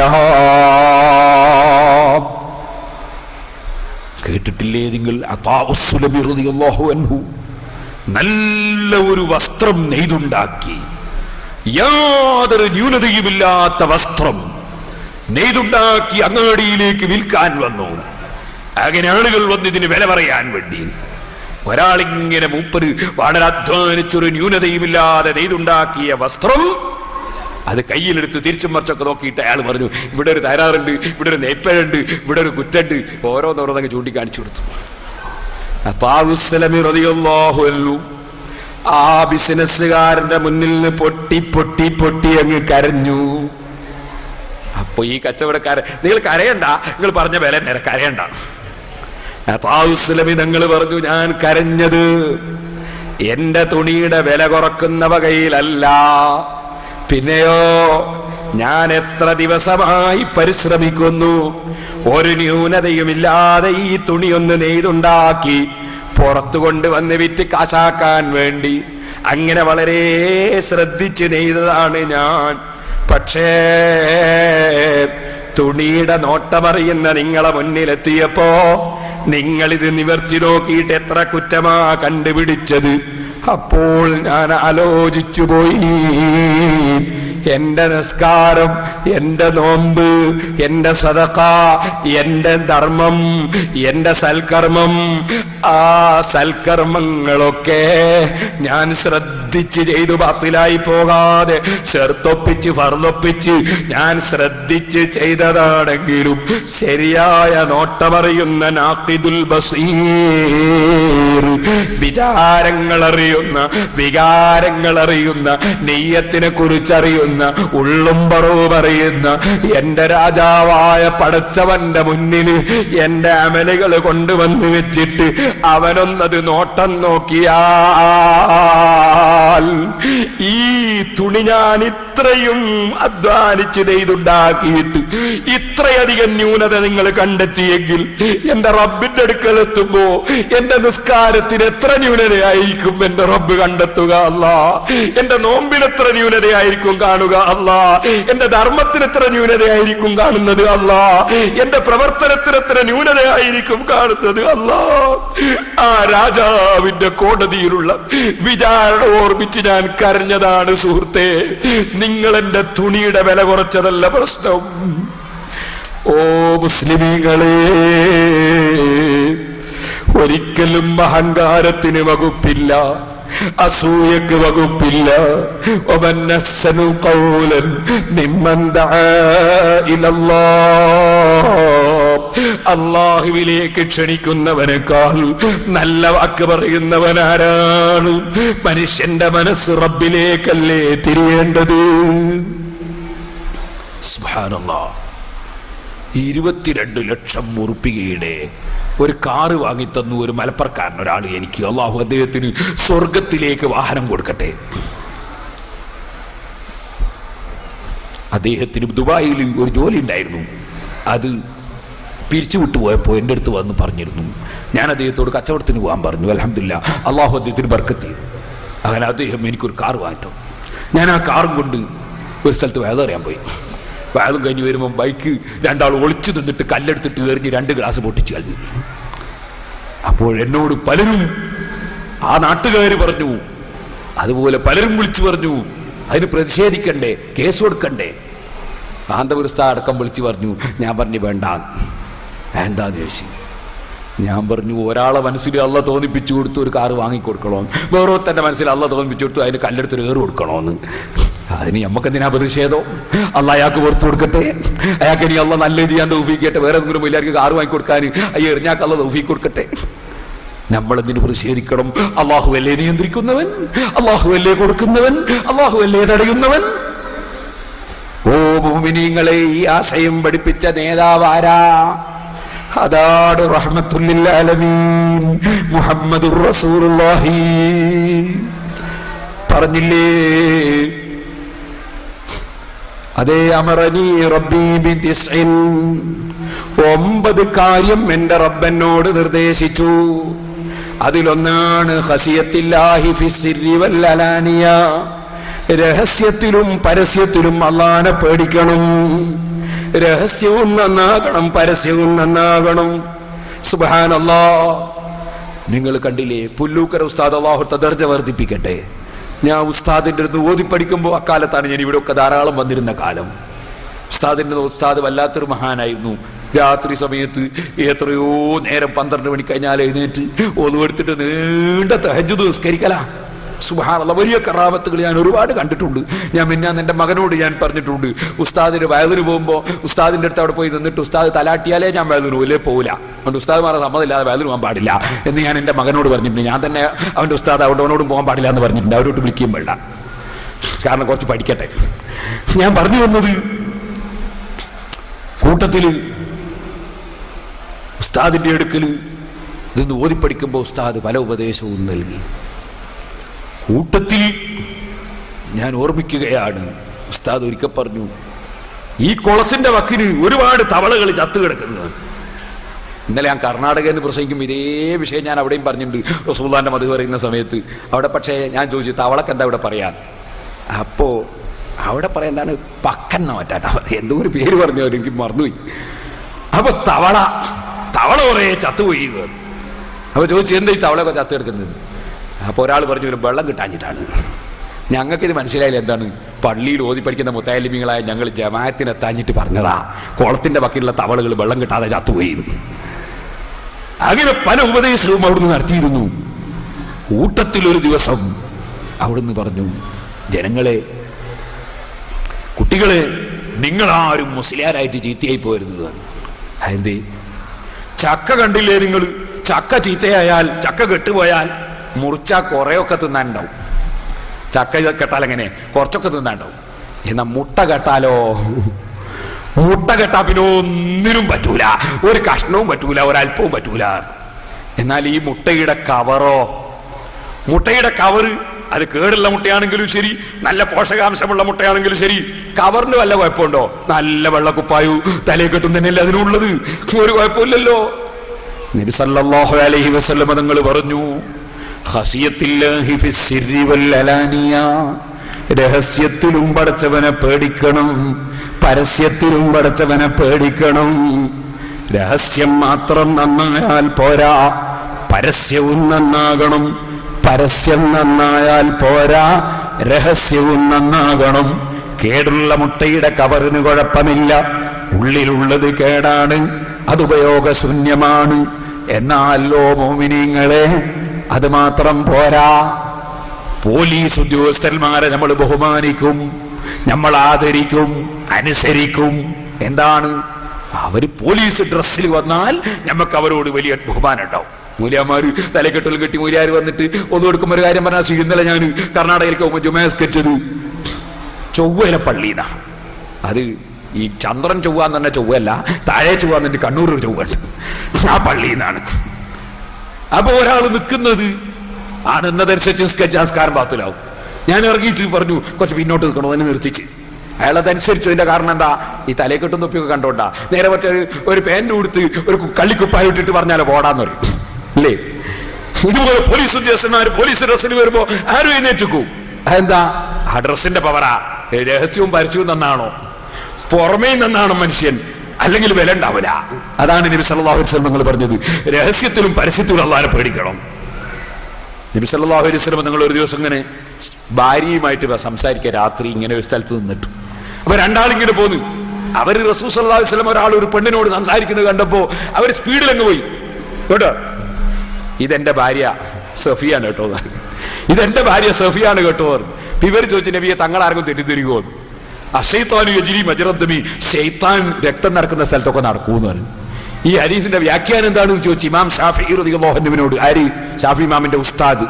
കേട്ടിട്ടില്ലേ നിങ്ങൾ അതാവുസുലബി റളിയല്ലാഹു അൻഹു നല്ല ഒരു വസ്ത്രം നെയ്തുണ്ടാക്കി യാതൊരു ന്യൂനതയുമില്ലാത്ത വസ്ത്രം നെയ്തുണ്ടാക്കി അങ്ങാടിയിലേക്ക് വിൽക്കാൻ വന്നു അങ്ങനെ ആളുകൾ വന്ന് ഇതിന് വില പറയാൻ വേണ്ടി ഒരാളിങ്ങനെ മൂപ്പര് വളരെ അധ്വാനിച്ചൊരു ന്യൂനതയുമില്ലാതെ നെയ്തുണ്ടാക്കിയ വസ്ത്രം അത് കയ്യിലെടുത്ത് തിരിച്ചും മറിച്ചൊക്കെ നോക്കിയിട്ട് അയാൾ പറഞ്ഞു ഇവിടെ ഒരു തരാറുണ്ട് ഇവിടെ ഒരു നെയ്പ്പഴുണ്ട് ഇവിടെ ഒരു കുറ്റുണ്ട് ഓരോന്നോരോന്നൊക്കെ ചൂണ്ടിക്കാണിച്ചു കൊടുത്തു അത്താവുസ്സലമി റളിയല്ലാഹു അൻഹു ആ ബിസിനസ്സുകാരന്റെ മുന്നിൽ നിന്ന് പൊട്ടി പൊട്ടി പൊട്ടി അങ്ങ് കരഞ്ഞു അപ്പൊ ഈ കച്ചവടക്കാരൻ നിങ്ങൾ കരയണ്ട നിങ്ങൾ പറഞ്ഞ വില നേരെ കരയണ്ട അത്താവുസ്ലമി നിങ്ങൾ പറഞ്ഞു ഞാൻ കരഞ്ഞത് എന്റെ തുണിയുടെ വില കുറക്കുന്ന വകയിലല്ല പിന്നെയോ ഞാൻ എത്ര ദിവസമായി പരിശ്രമിക്കുന്നു ഒരു ന്യൂനതയുമില്ലാതെ ഈ തുണി ഒന്ന് നെയ്തുണ്ടാക്കി പുറത്തു കൊണ്ടുവന്ന് വിറ്റ് കാശാക്കാൻ വേണ്ടി അങ്ങനെ വളരെ ശ്രദ്ധിച്ച് നെയ്തതാണ് ഞാൻ പക്ഷേ തുണിയുടെ നോട്ടമറിയുന്ന നിങ്ങളെ മുന്നിലെത്തിയപ്പോ നിങ്ങളിത് നിവർത്തി നോക്കിയിട്ട് എത്ര കുറ്റമാ കണ്ടുപിടിച്ചത് അപ്പോൾ ഞാൻ ആലോചിച്ചു പോയി എന്റെ നിസ്കാരം എന്റെ നോമ്പ് എന്റെ സദക്ക എന്റെ ധർമ്മം എന്റെ സൽക്കർമ്മം ആ സൽക്കർമ്മങ്ങളൊക്കെ ഞാൻ ശ്രദ്ധിച്ച് ചെയ്തു ബാത്തിലായി പോകാതെ ചെറുത്തൊപ്പിച്ച് ഫർലൊപ്പിച്ച് ഞാൻ ശ്രദ്ധിച്ച് ചെയ്തതാണെങ്കിലും ശരിയായ നോട്ടമറിയുന്ന നാക്കിദുൽ ബസീർ വിചാരങ്ങൾ അറിയുന്ന വികാരങ്ങൾ അറിയുന്ന നെയ്യത്തിനെ കുറിച്ചറിയുന്ന ഉള്ളും പറവും അറിയുന്ന എന്റെ രാജാവായ പടച്ചവന്റെ മുന്നിൽ എന്റെ അമലുകൾ കൊണ്ടുവന്ന് വെച്ചിട്ട് അവനൊന്നത് നോട്ടം നോക്കിയാൽ ഈ തുണി ഞാൻ ഇത്രയും അധ്വാനിച്ച് നെയ്തുണ്ടാക്കിയിട്ട് ഇത്രയധികം ന്യൂനത നിങ്ങൾ കണ്ടെത്തിയെങ്കിൽ എന്റെ റബ്ബിന്റെ അടുക്കൽ എത്തുമ്പോ എന്റെ നിസ്കാരത്തിന് എത്ര ന്യൂനതയായിരിക്കും എന്റെ റബ്ബ് കണ്ടെത്തുക അല്ല എന്റെ നോമ്പിന് എത്ര ന്യൂനതയായിരിക്കും കാണുക അല്ല എന്റെ ധർമ്മത്തിന് എത്ര ന്യൂനതയായിരിക്കും കാണുന്നത് അല്ല എന്റെ പ്രവർത്തനത്തിന് എത്ര ന്യൂനതയായിരിക്കും കാണുന്നത് അല്ല ആ രാജാവിന്റെ കോടതിയിലുള്ള വിചാരണ ഓർമ്മിച്ച് ഞാൻ കരഞ്ഞതാണ് സുഹൃത്തെ നിങ്ങൾ എന്റെ തുണിയുടെ വില കുറച്ചതല്ല പ്രശ്നം ഓ മുസ്ലിമീങ്ങളെ ഒരിക്കലും അഹങ്കാരത്തിന് വകുപ്പില്ല അസൂയക്ക് വകുപ്പില്ല ومن أحسن قولا ممن دعا إلى الله അള്ളാഹുവിലേക്ക് ക്ഷണിക്കുന്നവനേക്കാൾ നല്ല വാക്ക് പറയുന്നവനാരാണ് മനുഷ്യന്റെ മനസ്സ് റബ്ബിലേക്കല്ലേ തിരിയേണ്ടത് സുബ്ഹാനല്ലാഹ് ഇരുപത്തിരണ്ട് ലക്ഷം ഉറുപ്പികയുടെ ഒരു കാറ് വാങ്ങിത്തന്നു ഒരു മലപ്പുറക്കാരൻ ഒരാൾ എനിക്ക് അള്ളാഹു അദ്ദേഹത്തിന് സ്വർഗത്തിലേക്ക് വാഹനം കൊടുക്കട്ടെ അദ്ദേഹത്തിന് ദുബായിൽ ഒരു ജോലി ഉണ്ടായിരുന്നു അത് പിരിച്ചുവിട്ടു പോയപ്പോൾ എൻ്റെ അടുത്ത് വന്ന് പറഞ്ഞിരുന്നു ഞാൻ അദ്ദേഹത്തോട് കച്ചവടത്തിന് പോകാൻ പറഞ്ഞു അലഹമില്ല അള്ളാഹു അദ്ദേഹത്തിന് ബർക്കത്തി അങ്ങനെ അദ്ദേഹം എനിക്കൊരു കാർ വാങ്ങിത്തു ഞാൻ ആ കാറും കൊണ്ട് ഒരു സ്ഥലത്ത് വേദറിയാൻ പോയി വേദം കഴിഞ്ഞ് വരുമ്പോൾ ബൈക്ക് രണ്ടാൾ ഒളിച്ചു നിന്നിട്ട് കല്ലെടുത്തിട്ട് എറിഞ്ഞ് രണ്ട് ഗ്ലാസ് പൊട്ടിച്ചു കളഞ്ഞു അപ്പോൾ എന്നോട് പലരും ആ നാട്ടുകാർ പറഞ്ഞു അതുപോലെ പലരും വിളിച്ചു പറഞ്ഞു അതിന് പ്രതിഷേധിക്കണ്ടേ കേസ് കൊടുക്കണ്ടേ കാന്തപുരസ്ഥ അടക്കം വിളിച്ചു പറഞ്ഞു ഞാൻ പറഞ്ഞു വേണ്ട എന്താന്ന് ചോദിച്ചു ഞാൻ പറഞ്ഞു ഒരാളെ മനസ്സിൽ അള്ള തോന്നിപ്പിച്ചു കൊടുത്തു ഒരു കാറ് വാങ്ങിക്കൊടുക്കണോ വേറെ തന്നെ മനസ്സിൽ അള്ള തോന്നിപ്പിച്ചു കൊടുത്തു അതിന് കല്ലെടുത്തൊരു ഏറ് കൊടുക്കണോന്ന് അതിന് നമുക്ക് എന്തിനാ പ്രതിഷേധം അല്ല അയാൾക്ക് പുറത്തു കൊടുക്കട്ടെ അയാൾക്ക് ഇനി അള്ള നല്ല ചെയ്യാൻ തൗഫീക്കട്ടെ വേറെ എന്തെങ്കിലും എല്ലാവർക്കും കാറ് വാങ്ങിക്കൊടുക്കാൻ അയ്യോ എറിഞ്ഞാക്ക് അള്ള തൗഫീക്ക് കൊടുക്കട്ടെ നമ്മൾ എന്തിനു പ്രതിഷേധിക്കണം അള്ളാഹു അല്ലേ നിയന്ത്രിക്കുന്നവൻ അള്ളാഹു അല്ലേ കൊടുക്കുന്നവൻ അള്ളാഹു അല്ലേ തടയുന്നവൻ ഓ ഭൂമിനീങ്ങളെ ഈ ആശയം പഠിപ്പിച്ച നേതാവാരാ അതാണ് റഹ്മത്തുല്ലിൽ ആലമീൻ മുഹമ്മദുർ റസൂലുള്ളാഹി പറഞ്ഞില്ലേ അതേ അമറനി റബ്ബി ബിതിസ്ഇൻ ഒമ്പത് കാര്യം എന്റെ റബ്ബനോട് നിർദ്ദേശിച്ചു അതിലൊന്നാണ് ഹസിയത്തില്ലാഹി ഫിസ്സിരി വല്ലലാനിയ രഹസ്യത്തിലും പരസ്യത്തിലും അള്ളാനെ പേടിക്കണം രഹസ്യവും നന്നാകണം പരസ്യവും നന്നാകണം സുബാനല്ലാ നിങ്ങൾ കണ്ടില്ലേ പുല്ലൂക്കര ഉസ്താദ് അള്ളാഹുത്ത ദർജ വർദ്ധിപ്പിക്കട്ടെ ഞാൻ ഉസ്താദിന്റെ അടുത്ത് ഓതി പഠിക്കുമ്പോൾ അക്കാലത്താണ് ഞാൻ ഇവിടെ ഒക്കെ ധാരാളം വന്നിരുന്ന കാലം ഉസ്താദിന്റെ ഉസ്താദ് വല്ലാത്തൊരു മഹാനായിരുന്നു രാത്രി സമയത്ത് എത്രയോ നേരം പന്ത്രണ്ട് മണി കഴിഞ്ഞാൽ എഴുന്നേറ്റ് ഒതുവെടുത്തിട്ട് നീണ്ട തഹജുദ് നിസ്കരിക്കലാ സുബാനുള്ള വലിയ കറാമത്തുകൾ ഞാൻ ഒരുപാട് കണ്ടിട്ടുണ്ട് ഞാൻ പിന്നെ എന്റെ മകനോട് ഞാൻ പറഞ്ഞിട്ടുണ്ട് ഉസ്താദിന് വയലിന് പോകുമ്പോൾ ഉസ്താദിന്റെ അടുത്ത് അവിടെ പോയി നിന്നിട്ട് ഉസ്താദ് തലാട്ടിയാലേ ഞാൻ വയലിന് പോലേ പോകില്ല അതുകൊണ്ട് ഉസ്താദ്മാരെ സമ്മതമില്ലാതെ വയലിന് പോകാൻ പാടില്ല എന്ന് ഞാൻ എന്റെ മകനോട് പറഞ്ഞിട്ടുണ്ട് ഞാൻ തന്നെ അവന്റെ ഉസ്താദ് അവിടെ അവനോടും പോകാൻ പാടില്ല എന്ന് പറഞ്ഞിട്ടുണ്ട് അവരോട് വിളിക്കുകയും വേണ്ട കാരണം കുറച്ച് പഠിക്കട്ടെ ഞാൻ പറഞ്ഞു വന്നത് കൂട്ടത്തില് ഉസ്താദിന്റെ അടുക്കല് ഇതൊന്ന് ഓതിപ്പടിക്കുമ്പോൾ ഉസ്താദ് പല ഉപദേശവും നൽകി കൂട്ടത്തിൽ ഞാൻ ഓർമ്മിക്കുകയാണ് ഉസ്താദ് ഒരിക്കൽ പറഞ്ഞു ഈ കുളത്തിന്റെ വക്കിന് ഒരുപാട് തവളകൾ ചത്തു കിടക്കുന്നത് ഇന്നലെ ഞാൻ കർണാടകയിൽ നിന്ന് പ്രസംഗിക്കും ഇതേ വിഷയം ഞാൻ അവിടെയും പറഞ്ഞിട്ടുണ്ട് റസൂല്ലാന്റെ മതി പറയുന്ന സമയത്ത് അവിടെ പക്ഷേ ഞാൻ ചോദിച്ചു തവളക്ക് എന്താ ഇവിടെ പറയാൻ അപ്പോ അവിടെ പറയാൻ എന്താണ് പക്കന്ന മറ്റാട്ടാ എന്തോ ഒരു പേര് പറഞ്ഞു അവർ എനിക്ക് മറന്നുപോയി അപ്പൊ തവള തവള കുറേ ചത്തുപോയി എന്ന് പറഞ്ഞു. അപ്പൊ ചോദിച്ചു എന്താ ഈ തവളയൊക്കെ ചത്തു കിടക്കുന്നത് അപ്പൊ ഒരാൾ പറഞ്ഞു ഒരു വെള്ളം കിട്ടാഞ്ഞിട്ടാണ് ഞങ്ങൾക്ക് ഇത് മനസ്സിലായില്ല എന്താണ് പള്ളിയിൽ ഓതി പഠിക്കുന്ന മുത്തായാലിമികളായ ഞങ്ങൾ ജമാഅത്തിനെത്താഞ്ഞിട്ട് പറഞ്ഞതാ കുളത്തിന്റെ വക്കിലുള്ള തവളകൾ വെള്ളം കിട്ടാതെ ചത്തുപോയി എന്ന്. അങ്ങനെ പല ഉപദേശവും അവിടുന്ന് നടത്തിയിരുന്നു കൂട്ടത്തിൽ ഒരു ദിവസം അവിടുന്ന് പറഞ്ഞു ജനങ്ങളെ കുട്ടികളെ നിങ്ങളാരും മുസ്ലിയാരായിട്ട് ചീത്തയായി പോരുന്നത് എന്തേ ചക്ക കണ്ടില്ലേ നിങ്ങൾ ചക്ക ചീത്തയായാൽ ചക്ക കെട്ടുപോയാൽ മുറിച്ച കുറെയൊക്കെ തിന്നാനുണ്ടാവും ചക്ക കെട്ടാൽ എങ്ങനെ കുറച്ചൊക്കെ തിന്നാനുണ്ടാവും എന്നാ മുട്ട കെട്ടാലോ മുട്ട കെട്ടാ പിന്നെ ഒന്നിനും പറ്റൂല ഒരു കഷ്ണവും പറ്റൂല ഒരല്പവും പറ്റൂല എന്നാൽ ഈ മുട്ടയുടെ കവറോ മുട്ടയുടെ കവറ് അത് കേടുള്ള മുട്ടയാണെങ്കിലും ശരി നല്ല പോഷകാംശമുള്ള മുട്ടയാണെങ്കിലും ശരി കവറിന് വല്ല കുഴപ്പമുണ്ടോ നല്ല വെള്ളക്കുപ്പായു തലയെ കെട്ടും തന്നെയല്ലേ അതിനുള്ളത് ഒരു കുഴപ്പമില്ലല്ലോ നബി സല്ലല്ലാഹു അലൈഹി വസല്ലം തങ്ങൾ പറഞ്ഞു ഖസിയത്തില്ലാഹി ഫിസ്സിരി വൽ അലാനിയ രഹസ്യത്തിലും പടച്ചവനെ പേടിക്കണം പരസ്യത്തിലും പടച്ചവനെ പേടിക്കണം രഹസ്യം മാത്രം നന്നായാൽ പോരാ പരസ്യവും നന്നാകണം പരസ്യം നന്നായാൽ പോരാ രഹസ്യവും നന്നാകണം കേടുള്ള മുട്ടയുടെ കവറിന് കുഴപ്പമില്ല ഉള്ളിലുള്ളത് കേടാണ് അത് ഉപയോഗശൂന്യമാണ് എന്നാലോ മോമിനിങ്ങളെ അത് മാത്രം പോരാ പോലീസ് ഉദ്യോഗസ്ഥന്മാരെ നമ്മൾ ബഹുമാനിക്കും നമ്മൾ ആദരിക്കും അനുസരിക്കും എന്താണ് അവര് പോലീസ് ഡ്രസ്സിൽ വന്നാൽ നമുക്ക് അവരോട് വലിയ ബഹുമാനം ഉണ്ടാവും മൂല്യമാര് തലക്കെട്ടൽ കെട്ടി മൂല്യാര് വന്നിട്ട് ഒന്നും എടുക്കുമ്പോൾ ഒരു കാര്യം പറഞ്ഞാൽ ശ്രീ ഇന്നലെ ഞാൻ കർണാടകയിലേക്ക് പോകുമ്പോൾ ജുമേസ്കച്ചത് ചൊവ്വയിലെ പള്ളിന്നാ അത് ഈ ചന്ദ്രൻ ചൊവ്വ എന്ന് പറഞ്ഞ ചൊവ്വല്ല താഴെ ചൊവ്വ എന്നിട്ട് കണ്ണൂർ ഒരു ചൊവ്വുണ്ട് ആ പള്ളിയിൽ നിന്നാണ് അപ്പൊ ഒരാൾ നിൽക്കുന്നത് ആ നിന്നതനുസരിച്ച് സ്കെച്ച് സംസ്കാരം പാത്തിലാവും ഞാൻ ഇറങ്ങിയിട്ട് പറഞ്ഞു കുറച്ച് പിന്നോട്ട് നിൽക്കണോ അതിനെ നിർത്തിച്ച് അയാൾ അതനുസരിച്ചു അതിന്റെ കാരണം എന്താ ഈ തലയെ കെട്ടും തൊപ്പിയൊക്കെ കണ്ടോണ്ടാ നേരെ മറ്റേ ഒരു- ഒരു പാന്റ് കൊടുത്ത് ഒരു കള്ളിക്കുപ്പായി ഇട്ടിട്ട് പറഞ്ഞാലോ പോടാന്ന് പറയും അല്ലേ ഇതുപോലെ പോലീസ് ഉദ്യോഗസ്ഥന്മാർ പോലീസ് ഡ്രസ്സിൽ വരുമ്പോ ആരും എഴുന്നേറ്റുക്കും അതെന്താ ആ ഡ്രസ്സിന്റെ പവറാ രഹസ്യവും പരസ്യവും നന്നാണോ പുറമേ നന്നാണ് മനുഷ്യൻ അല്ലെങ്കിൽ വില ഉണ്ടാവില്ല അതാണ് നബി സല്ലല്ലാഹു അലൈഹി വസല്ലം നിങ്ങൾ പറഞ്ഞത് രഹസ്യത്തിലും പരസ്യത്തിലും അള്ളാനെ പേടിക്കണം നബി സല്ലല്ലാഹു അലൈഹി വസല്ലം നിങ്ങൾ ഒരു ദിവസം ഇങ്ങനെ ഭാര്യയുമായിട്ട് സംസാരിക്കുക രാത്രി ഇങ്ങനെ ഒരു സ്ഥലത്ത് നിന്നിട്ട് അപ്പൊ രണ്ടാളിങ്ങനെ പോന്നു അവർ റസൂ സല്ലല്ലാഹു അലൈഹി വസല്ലം ഒരാൾ ഒരു പെണ്ണിനോട് സംസാരിക്കുന്നത് കണ്ടപ്പോ അവർ സ്പീഡിൽ അങ്ങ് പോയി കേട്ടോ ഇതെന്റെ ഭാര്യ സഫിയാണ് കേട്ടോ എന്ന് പറഞ്ഞു. ഇതെന്റെ ഭാര്യ സഫിയാണ് കേട്ടോ എന്ന്. അപ്പൊ ഇവർ ചോദിച്ചു നബിയെ തങ്ങളാർക്കും തെറ്റിദ്ധരിക്കുമോ എന്ന്. അഷൈത്താനു യജിരി മജറദ്ദമി ഷെയ്ത്താൻ രക്തം നടക്കുന്ന സ്ഥലത്തൊക്കെ നടക്കൂന്ന് പറഞ്ഞു ഈ ഹരീസിന്റെ വ്യാഖ്യാനം എന്താണെന്ന് ചോദിച്ചു ഇമാം ഷാഫി റളിയല്ലാഹുവിനോട് ആര് ഷാഫി ഇമാമിന്റെ ഉസ്താദ്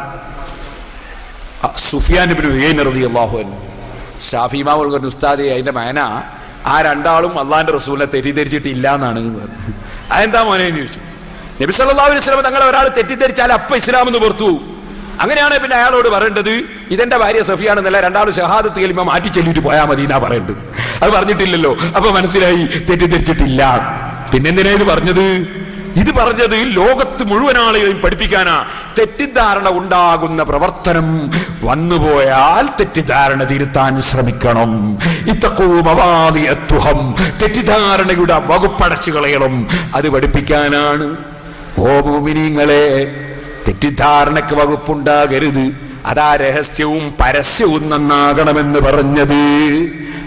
ആ, സുഫിയാൻ ഇബ്നു ഉയൈന റളിയല്ലാഹു അൻഹു ഷാഫി ഇമാം പറഞ്ഞു ഉസ്താദ് അതിന്റെ മേന ആ രണ്ടാളും അള്ളാന്റെ റസൂലിനെ തെറ്റിദ്ധരിച്ചിട്ടില്ല എന്നാണ് എന്ന് പറഞ്ഞു. അതെന്താ മോനെ എന്ന് ചോദിച്ചു നബി സല്ലല്ലാഹു അലൈഹി വസല്ലം തങ്ങളെ ഒരാൾ തെറ്റിദ്ധരിച്ചാൽ അപ്പ ഇസ്ലാം എന്ന് പുറത്തു പോകും. അങ്ങനെയാണ് പിന്നെ അയാളോട് പറയേണ്ടത് ഇതെന്റെ ഭാര്യ സഫിയാണെന്നല്ല രണ്ടാളും ഷഹാദത്ത് കലിമ മാറ്റി ചൊല്ലിട്ട് പോയാൽ മതി എന്നാ പറയേണ്ടത് അത് പറഞ്ഞിട്ടില്ലല്ലോ അപ്പൊ മനസ്സിലായി തെറ്റിദ്ധരിച്ചിട്ടില്ല പിന്നെന്തിനാ ഇത് പറഞ്ഞത് ഇത് പറഞ്ഞത് ലോകത്ത് മുഴുവൻ ആളുകളെയും പഠിപ്പിക്കാനാ തെറ്റിദ്ധാരണ ഉണ്ടാകുന്ന പ്രവർത്തനം വന്നുപോയാൽ തെറ്റിദ്ധാരണ തിരുത്താൻ ശ്രമിക്കണം ഇത്തക്കൂമവാദിയത്വം തെറ്റിദ്ധാരണയുടെ വകുപ്പടച്ചു കളയണം അത് പഠിപ്പിക്കാനാണ് ഓ മോമിനിങ്ങളെ തെറ്റിദ്ധാരണക്ക് വകുപ്പുണ്ടാകരുത് അതാ രഹസ്യവും പരസ്യവും നന്നാകണമെന്ന് പറഞ്ഞത്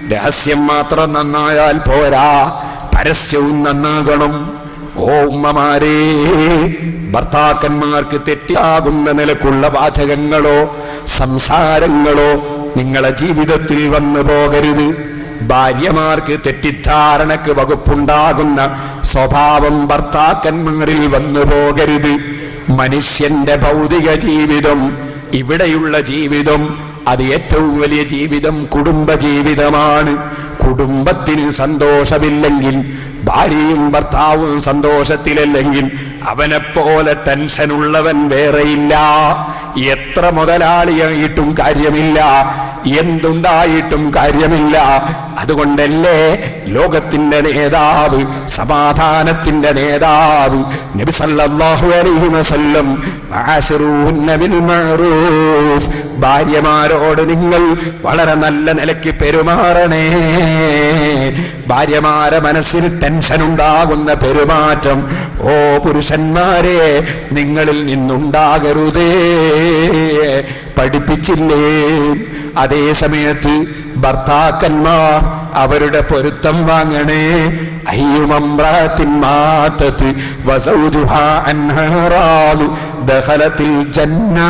രഹസ്യം മാത്രം നന്നായാൽ പോരാ പരസ്യവും നന്നാകണം ഓ ഉമ്മമാരേ ഭർത്താക്കന്മാർക്ക് തെറ്റാകുന്ന നിലക്കുള്ള വാചകങ്ങളോ സംസാരങ്ങളോ നിങ്ങളെ ജീവിതത്തിൽ വന്നു പോകരുത് ഭാര്യമാർക്ക് തെറ്റിദ്ധാരണക്ക് വകുപ്പുണ്ടാകുന്ന സ്വഭാവം ഭർത്താക്കന്മാരിൽ വന്നു പോകരുത് മനുഷ്യന്റെ ഭൗതിക ജീവിതം ഇവിടെയുള്ള ജീവിതം അത് ഏറ്റവും വലിയ ജീവിതം കുടുംബ ജീവിതമാണ് കുടുംബത്തിന് സന്തോഷമില്ലെങ്കിൽ ഭാര്യയും ഭർത്താവും സന്തോഷത്തിലല്ലെങ്കിൽ അവനെപ്പോലെ ടെൻഷനുള്ളവൻ വേറെയില്ല എത്ര മുതലാളിയായിട്ടും കാര്യമില്ല എന്തുണ്ടായിട്ടും കാര്യമില്ല അതുകൊണ്ടല്ലേ ലോകത്തിന്റെ നേതാവ് സമാധാനത്തിന്റെ നേതാവ് നബി സല്ലല്ലാഹു അലൈഹി വസല്ലം ആശിറൂന്ന ബിൽ മഅറൂഫ് ഭാര്യമാരോട് നിങ്ങൾ വളരെ നല്ല നിലയ്ക്ക് പെരുമാറണേ ഭാര്യമാരെ മനസ്സിൽ ടെൻഷൻ ഉണ്ടാകുന്ന പെരുമാറ്റം ഓ പുരുഷന്മാരെ നിങ്ങളിൽ നിന്നുണ്ടാകരുതേ പഠിപ്പിച്ചില്ലേ അതേ സമയത്ത് ഭർത്താക്കന്മാർ അവരുടെ പൊരുത്തം വാങ്ങണേ അയ്യുമമ്രാത്തിൻ മാത്തത്ത് വസൗജുഹ അൻഹറാദു ദഖലത്തിൽ ജന്ന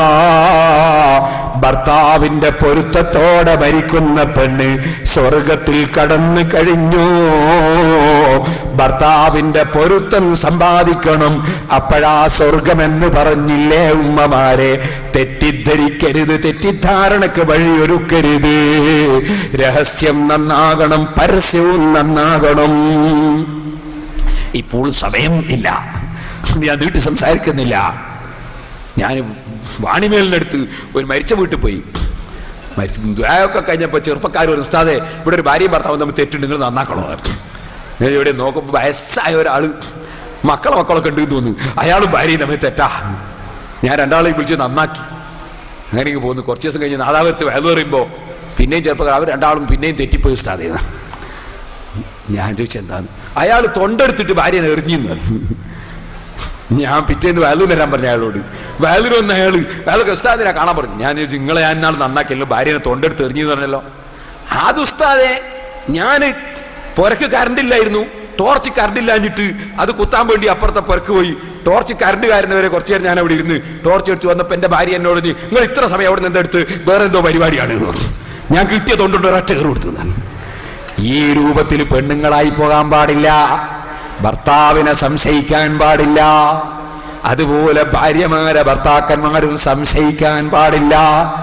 ഭർത്താവിന്റെ പൊരുത്തത്തോടെ മരിക്കുന്ന പെണ്ണ് സ്വർഗത്തിൽ കടന്നു കഴിഞ്ഞു ഭർത്താവിന്റെ പൊരുത്തം സമ്പാദിക്കണം അപ്പോഴാ സ്വർഗമെന്ന് പറഞ്ഞില്ലേ ഉമ്മമാരെ തെറ്റിദ്ധരിക്കരുത് തെറ്റിദ്ധാരണക്ക് വഴിയൊരുക്കരുത് രഹസ്യം നന്നാകണം പരസ്യവും നന്നാകണം ഇപ്പോൾ സമയം ഇല്ല ഞാൻ നീട്ടി സംസാരിക്കുന്നില്ല ഞാൻ വാണിമേലിനടുത്ത് ഒരു മരിച്ച വീട്ടിൽ പോയി മരിച്ച ദ്വായൊക്കെ കഴിഞ്ഞപ്പോൾ ചെറുപ്പക്കാർ ഒരു ഉസ്താദെ ഇവിടെ ഒരു ഭാര്യയും ഭർത്താവും തമ്മിൽ തെറ്റുണ്ട് നിങ്ങൾ നന്നാക്കണോ ഞാൻ ഇവിടെ നോക്കുമ്പോൾ വയസ്സായ ഒരാള് മക്കളെ മക്കളൊക്കെ ഉണ്ട് എന്ന് തോന്നുന്നു അയാളും ഭാര്യയും തമ്മിൽ തെറ്റാ ഞാൻ രണ്ടാളെയും വിളിച്ച് നന്നാക്കി അങ്ങനെ ഇങ്ങ് പോകുന്നു കുറച്ച് ദിവസം കഴിഞ്ഞ് നാദാപുരത്ത് വേല പറയുമ്പോൾ പിന്നെയും ചെറുപ്പക്കാർ അവർ രണ്ടാളും പിന്നെയും തെറ്റിപ്പോയി ഉസ്താദേ ഞാൻ ചോദിച്ചെന്താന്ന് അയാൾ തൊണ്ടെടുത്തിട്ട് ഭാര്യനെ എറിഞ്ഞു ഞാൻ പിറ്റേന്ന് വാലൂർ വരാൻ പറഞ്ഞു അയാളോട് വാലൂർ വന്ന അയാള് വാലൂർ ഉസ്താദിനെ കാണാൻ പറഞ്ഞു ഞാൻ ചോദിച്ചു, നിങ്ങളെ ഞാൻ നാൾ നന്നാക്കിയല്ലോ ഭാര്യനെ തൊണ്ടെടുത്ത് എറിഞ്ഞു പറഞ്ഞല്ലോ അത് ഉസ്താദെ ഞാന് പുരക്ക് കറണ്ട് ഇല്ലായിരുന്നു ടോർച്ച് കറണ്ട് ഇല്ലാഞ്ഞിട്ട് അത് കുത്താൻ വേണ്ടി അപ്പുറത്തെ പുരക്ക് പോയി ടോർച്ച് കറണ്ട് കാരുന്നവരെ കുറച്ചു നേരം ഞാൻ അവിടെ ഇരുന്ന് ടോർച്ച് എടുത്ത് വന്നപ്പോ എന്റെ ഭാര്യ എന്നോട് പറഞ്ഞു, നിങ്ങൾ ഇത്ര സമയം അവിടെ നിന്ന് എടുത്ത് വേറെ എന്തോ പരിപാടിയാണ് എന്ന് പറഞ്ഞു. ഞാൻ കിട്ടിയ തൊണ്ടുകൊണ്ട് ഒരൊറ്റ കയറി കൊടുത്തു ഞാൻ ഈ രൂപത്തിൽ പെണ്ണുങ്ങളായി പോകാൻ പാടില്ല ഭർത്താവിനെ സംശയിക്കാൻ പാടില്ല അതുപോലെ ഭാര്യമാരെ ഭർത്താക്കന്മാരും സംശയിക്കാൻ പാടില്ല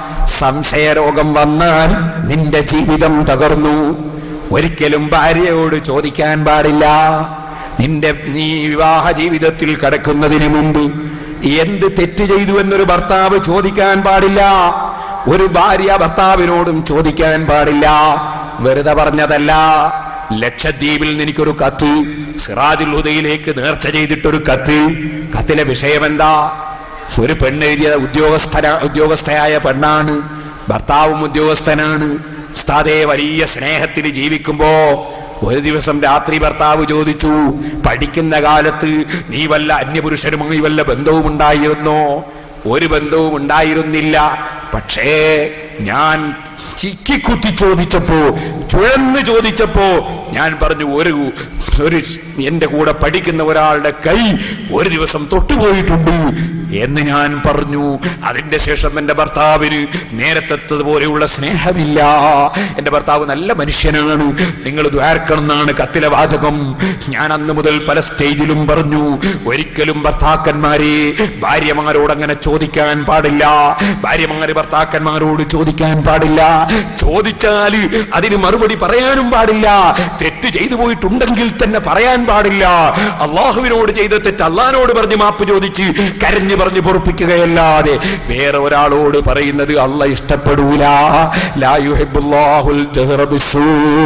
സംശയരോഗം വന്നാൽ നിന്റെ ജീവിതം തകർന്നു ഒരിക്കലും ഭാര്യയോട് ചോദിക്കാൻ പാടില്ല നിന്റെ നീ വിവാഹ ജീവിതത്തിൽ കടക്കുന്നതിന് മുമ്പ് എന്ത് തെറ്റ് ചെയ്തു എന്നൊരു ഭർത്താവ് ചോദിക്കാൻ പാടില്ല ഒരു ഭാര്യ ഭർത്താവിനോടും ചോദിക്കാൻ പാടില്ല വെറുതെ പറഞ്ഞതല്ല ലക്ഷദ്വീപിൽ നിന്ന് എനിക്കൊരു കത്ത് സിറാജുൽ ഹുദയിലേക്ക് നേർച്ച ചെയ്തിട്ടൊരു കത്ത് കത്തിലെ വിഷയം എന്താ ഒരു പെണ്ണ് എഴുതിയ ഉദ്യോഗസ്ഥന ഉദ്യോഗസ്ഥയായ പെണ്ണാണ് ഭർത്താവും ഉദ്യോഗസ്ഥനാണ് ഉസ്താദെ വലിയ സ്നേഹത്തിൽ ജീവിക്കുമ്പോ ഒരു ദിവസം രാത്രി ഭർത്താവ് ചോദിച്ചു പഠിക്കുന്ന കാലത്ത് നീ വല്ല അന്യപുരുഷനുമായി വല്ല ബന്ധവും ഉണ്ടായിരുന്നോ ഒരു ബന്ധവും ഉണ്ടായിരുന്നില്ല പക്ഷേ ഞാൻ ചിക്കിക്കുത്തി ചോദിച്ചപ്പോ ചുഴന്ന് ചോദിച്ചപ്പോ ഞാൻ പറഞ്ഞു ഒരു ഒരു എന്റെ കൂടെ പഠിക്കുന്ന ഒരാളുടെ കൈ ഒരു ദിവസം തൊട്ടുപോയിട്ടുണ്ട് എന്ന് ഞാൻ പറഞ്ഞു അതിന്റെ ശേഷം എന്റെ ഭർത്താവിന് നേരത്തെത്തതുപോലെയുള്ള സ്നേഹമില്ല എന്റെ ഭർത്താവ് നല്ല മനുഷ്യനാണ് നിങ്ങൾ ദ്വാർക്കണം എന്നാണ് കത്തിലെ വാചകം ഞാൻ അന്ന് മുതൽ പല സ്റ്റേജിലും പറഞ്ഞു ഒരിക്കലും ഭർത്താക്കന്മാരെ ഭാര്യമാരോട് അങ്ങനെ ചോദിക്കാൻ പാടില്ല ഭാര്യമാര് ഭർത്താക്കന്മാരോട് ചോദിക്കാൻ പാടില്ല ചോദിച്ചാൽ അതിന് മറുപടി പറയാനും പാടില്ല തെറ്റ് ചെയ്തു പോയിട്ടുണ്ടെങ്കിൽ തന്നെ പറയാൻ പാടില്ല അള്ളാഹുവിനോട് ചെയ്ത തെറ്റ് അള്ളഹാനോട് പറഞ്ഞ് മാപ്പ് ചോദിച്ച് കരഞ്ഞു പറഞ്ഞ് പൊറപ്പിക്കുകയല്ലാതെ വേറെ ഒരാളോട് പറയുന്നത് അല്ല ഇഷ്ടപ്പെടൂല ലാ യുഹിബ്ബുല്ലാഹുൽ ജഹ്റ ബിസ്സൂ.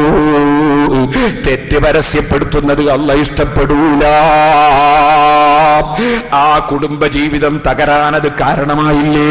തെറ്റ് പരസ്യപ്പെടുത്തുന്നത് അല്ല ഇഷ്ടപ്പെടൂല ആ കുടുംബ ജീവിതം തകരാനത് കാരണമായില്ലേ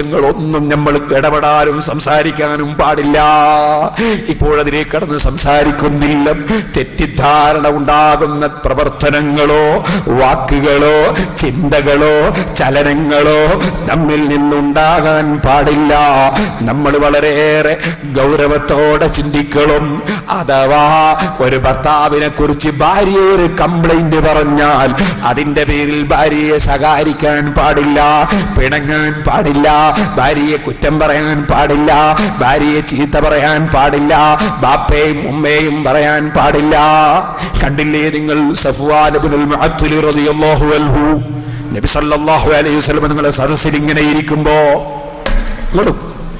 അനാവശ്യങ്ങളൊന്നും നമ്മൾ ഇടപെടാനും സംസാരിക്കാനും പാടില്ല ഇപ്പോഴതിലേക്ക് കടന്ന് സംസാരിക്കും സാധിക്കുന്നില്ല തെറ്റിദ്ധാരണ ഉണ്ടാകുന്ന പ്രവർത്തനങ്ങളോ വാക്കുകളോ ചിന്തകളോ ചലനങ്ങളോ നമ്മിൽ നിന്നുണ്ടാകാൻ പാടില്ല നമ്മൾ വളരെയേറെ ഗൗരവത്തോടെ ചിന്തിക്കണം അഥവാ ഒരു ഭർത്താവിനെ കുറിച്ച് ഭാര്യ ഒരു കംപ്ലൈന്റ് പറഞ്ഞാൽ അതിന്റെ പേരിൽ ഭാര്യയെ ശകാരിക്കാൻ പാടില്ല പിണങ്ങാൻ പാടില്ല ഭാര്യയെ കുറ്റം പറയാൻ പാടില്ല ഭാര്യയെ ചീത്ത പറയാൻ പാടില്ല ബാപ്പയും ഉമ്മയും പറയാൻ പാടില്ല കണ്ടില്ലേ നിങ്ങൾ സഫ്വാനുബിനുൽ മുഅത്തുലി റളിയല്ലാഹു അൻഹു നബി സല്ലല്ലാഹു അലൈഹി വസല്ലം നിങ്ങളെ സദസ്സിൽ ഇങ്ങനെ ഇരിക്കുമ്പോ ഇങ്ങോട്ടും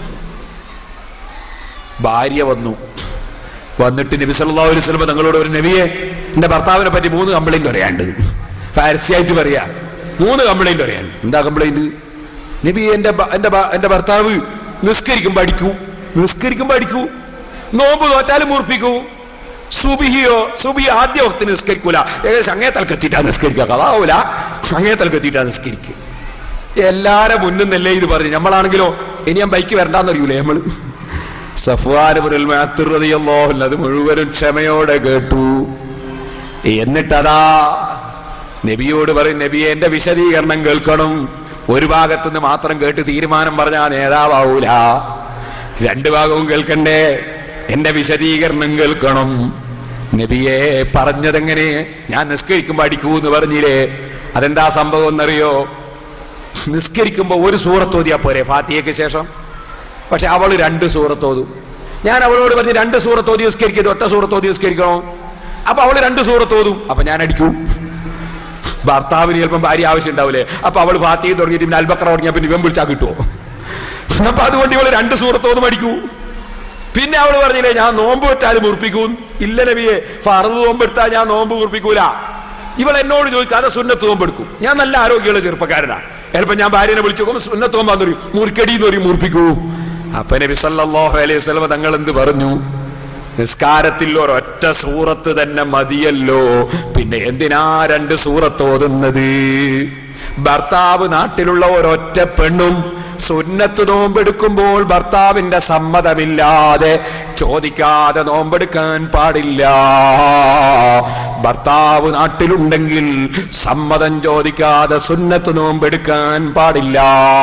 ഭാര്യ വന്നു വന്നിട്ട് നബി സല്ലല്ലാഹു അലൈഹി വസല്ലം തങ്ങളോട് ഒരു നബിയെ എന്റെ ഭർത്താവിനെ പറ്റി മൂന്ന് കംപ്ലൈന്റ് പറയാണ്ട് പരസ്യമായിട്ട് പറയാ മൂന്ന് കംപ്ലൈന്റ് പറയാൻ എന്താ കംപ്ലൈന്റ് നബി എന്റെ ഭ- എന്റെ ഭ- എന്റെ ഭർത്താവ് നിസ്കരിക്കുമ്പോ അടിക്കൂ നിസ്കരിക്കുമ്പോ അടിക്കൂ നോമ്പ് തോറ്റാലും മുറിപ്പിക്കൂ സുബിഹിയോ സുബി ആദ്യ വക്തി നിസ്കരിക്കൂല ഏകദേശം അങ്ങേ തലക്കെത്തിയിട്ടാ നിസ്കരിക്കുക കളാവൂല അങ്ങേ തലക്കെത്തിയിട്ടാ നിസ്കരിക്കുക എല്ലാരെ മുന്നും നെല്ലേ ഇത് പറഞ്ഞു നമ്മളാണെങ്കിലോ ഇനി ഞാൻ ബൈക്ക് വരണ്ടാന്നറിയൂലേ നമ്മള് സഫ്വാനുൽ അത് മുഴുവനും ക്ഷമയോടെ കേട്ടു എന്നിട്ടതാ നബിയോട് പറയും നബിയെ എന്റെ വിശദീകരണം കേൾക്കണം ഒരു ഭാഗത്തുനിന്ന് മാത്രം കേട്ട് തീരുമാനം പറഞ്ഞാൽ നേതാവാവൂല രണ്ടു ഭാഗവും കേൾക്കണ്ടേ എന്റെ വിശദീകരണം കേൾക്കണം നബിയെ പറഞ്ഞതെങ്ങനെ ഞാൻ നിസ്കരിക്കുമ്പോ അടിക്കൂ എന്ന് പറഞ്ഞില്ലേ അതെന്താ സംഭവം എന്നറിയോ നിസ്കരിക്കുമ്പോ ഒരു സൂറത്ത് ഓതിയാ പോരെ ഫാത്തിയയ്ക്ക് ശേഷം പക്ഷെ അവള് രണ്ട് സൂറത്ത് ഓതും ഞാൻ അവളോട് പറഞ്ഞ് രണ്ട് സൂറത്ത് ഓതി നിസ്കരിക്കരുത് ഒറ്റ സൂറത്ത് ഓതി നിസ്കരിക്കണോ അപ്പൊ അവള് രണ്ട് സൂറത്ത് ഓതും അപ്പൊ ഞാൻ അടിക്കൂ ഭർത്താവിന് ചിലപ്പം ഭാര്യ ആവശ്യം ഉണ്ടാവില്ലേ അപ്പൊ അവൾ ഫാത്തിയെ തുടങ്ങിയിട്ട് പിന്നെ അൽബക്ര തുടങ്ങിയാ പിന്നെ ഇവൻ വിളിച്ചാൽ കിട്ടുമോ അപ്പൊ അതുകൊണ്ട് ഇവള് രണ്ട് സൂറത്തോതും അടിക്കൂ പിന്നെ അവള് പറഞ്ഞില്ലേ ഞാൻ നോമ്പ് വെച്ചാലും മുറിപ്പിക്കൂ ഇല്ല നബിയെ ഫറന്ന് നോമ്പെടുത്താൽ ഞാൻ നോമ്പ് മുറിപ്പിക്കൂല ഇവൾ എന്നോട് ചോദിക്കാതെ സുന്നത്ത് നോമ്പെടുക്കും ഞാൻ നല്ല ആരോഗ്യമുള്ള ചെറുപ്പക്കാരനാണ് ചിലപ്പോ ഞാൻ ഭാര്യനെ വിളിച്ചു നോക്കുമ്പോ സുന്നത്ത് നോമ്പാന്ന് പറയും മുറിക്കടി എന്ന് പറയും മുറിപ്പിക്കൂ അപ്പൊ നബി സല്ലല്ലാഹു അലൈഹി വസല്ലം തങ്ങൾ എന്ത് പറഞ്ഞു നിസ്കാരത്തിൽ ഒരൊറ്റ സൂറത്ത് തന്നെ മതിയല്ലോ പിന്നെ എന്തിനാ രണ്ട് സൂറത്ത് ഓതുന്നത് ഭർത്താവ് നാട്ടിലുള്ള ഒരൊറ്റ പെണ്ണും സുന്നത്ത് നോമ്പെടുക്കുമ്പോൾ ഭർത്താവിന്റെ സമ്മതമില്ലാതെ ചോദിക്കാതെ നോമ്പെടുക്കാൻ പാടില്ല ഭർത്താവ് നാട്ടിലുണ്ടെങ്കിൽ സമ്മതം ചോദിക്കാതെ സുന്നത്ത് നോമ്പെടുക്കാൻ പാടില്ല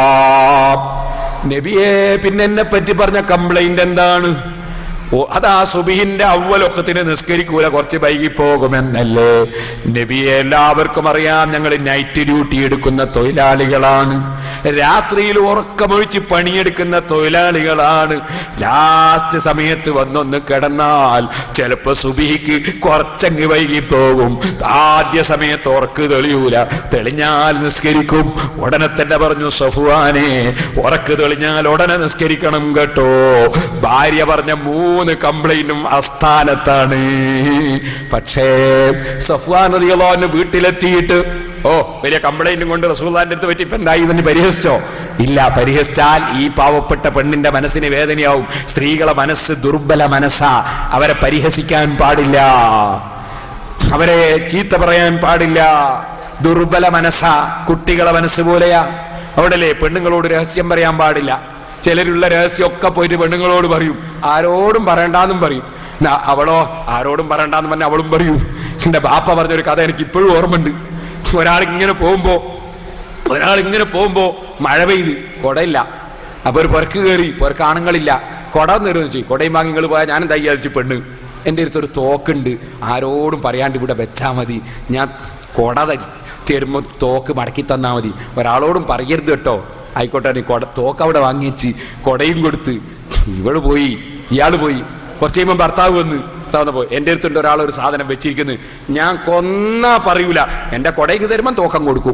നബിയെ പിന്നെ എന്നെ പറ്റി പറഞ്ഞ കംപ്ലൈന്റ് എന്താണ് ഓ അതാ സുബിഹിന്റെ അവലൊക്കത്തിന് നിസ്കരിക്കൂല കുറച്ച് വൈകി പോകുമെന്നല്ലേ നബിയെ എല്ലാവർക്കും അറിയാം ഞങ്ങൾ നൈറ്റ് ഡ്യൂട്ടി എടുക്കുന്ന തൊഴിലാളികളാണ് രാത്രിയിൽ ഉറക്കമൊഴിച്ച് പണിയെടുക്കുന്ന തൊഴിലാളികളാണ് ലാസ്റ്റ് സമയത്ത് വന്നൊന്ന് കിടന്നാൽ ചിലപ്പോ സുബിഹിക്ക് കുറച്ചങ്ങ് വൈകി പോകും ആദ്യ സമയത്ത് ഉറക്ക് തെളിയൂല തെളിഞ്ഞാൽ നിസ്കരിക്കും ഉടനെ തന്നെ പറഞ്ഞു സഫുവാനെ ഉറക്ക് തെളിഞ്ഞാൽ ഉടനെ നിസ്കരിക്കണം കേട്ടോ ഭാര്യ പറഞ്ഞ മൂന്ന് കംപ്ലൈന്റും അസ്ഥാനത്താണ് പക്ഷേ സഫ്വാൻ റളിയല്ലാഹു വീട്ടിലെത്തിയിട്ട് ഓ വലിയ കംപ്ലൈന്റും കൊണ്ട് റസൂല്ലാന്റെ അടുത്ത് പറ്റി ഇപ്പൊ എന്തായി ഇതിന് പരിഹസിച്ചോ ഇല്ല പരിഹസിച്ചാൽ ഈ പാവപ്പെട്ട പെണ്ണിന്റെ മനസ്സിന് വേദനയാവും സ്ത്രീകളെ മനസ്സ് ദുർബല മനസ്സാ അവരെ പരിഹസിക്കാൻ പാടില്ല അവരെ ചീത്ത പറയാൻ പാടില്ല ദുർബല മനസ്സാ കുട്ടികളെ മനസ്സ് പോലെയാ അവിടെല്ലേ പെണ്ണുങ്ങളോട് രഹസ്യം പറയാൻ പാടില്ല ചിലരുള്ള രഹസ്യമൊക്കെ പോയിട്ട് പെണ്ണുങ്ങളോട് പറയും ആരോടും പറയണ്ടെന്നും പറയും എന്നാ അവളോ ആരോടും പറയണ്ടെന്ന് പറഞ്ഞ അവളും പറയും എന്റെ ബാപ്പ പറഞ്ഞൊരു കഥ എനിക്ക് ഇപ്പോഴും ഓർമ്മയുണ്ട് ഒരാൾ ഇങ്ങനെ പോകുമ്പോ ഒരാൾ ഇങ്ങനെ പോകുമ്പോ മഴ പെയ്ത് കൊടയില്ല അപ്പൊ ഒരു പുറക്ക് കയറി പുറക്ക് ആണുങ്ങളില്ല കൊട നേരം വെച്ചു കൊടയും വാങ്ങി നിങ്ങൾ പോയാൽ ഞാനും തയ്യാറിച്ചു പെണ്ണ് എൻ്റെ അടുത്തൊരു തോക്കുണ്ട് ആരോടും പറയാണ്ട് ഇവിടെ വെച്ചാ മതി ഞാൻ കൊട ത- തരുമ്പോ തോക്ക് മടക്കി തന്നാ മതി ഒരാളോടും പറയരുത് കേട്ടോ ആയിക്കോട്ടെ നീ കൊട തോക്ക് അവിടെ വാങ്ങി വെച്ച് കൊടയും കൊടുത്ത് ഇവള് പോയി ഇയാള് പോയി കുറച്ച് കഴിയുമ്പോൾ ഭർത്താവ് വന്ന് ഭർത്താവ് പോയി എൻ്റെ അടുത്തുണ്ട് ഒരാൾ ഒരു സാധനം വെച്ചിരിക്കുന്നത് ഞാൻ കൊന്നാ പറയൂല എൻ്റെ കൊടയ്ക്ക് തരുമ്പോൾ തോക്കം കൊടുക്കും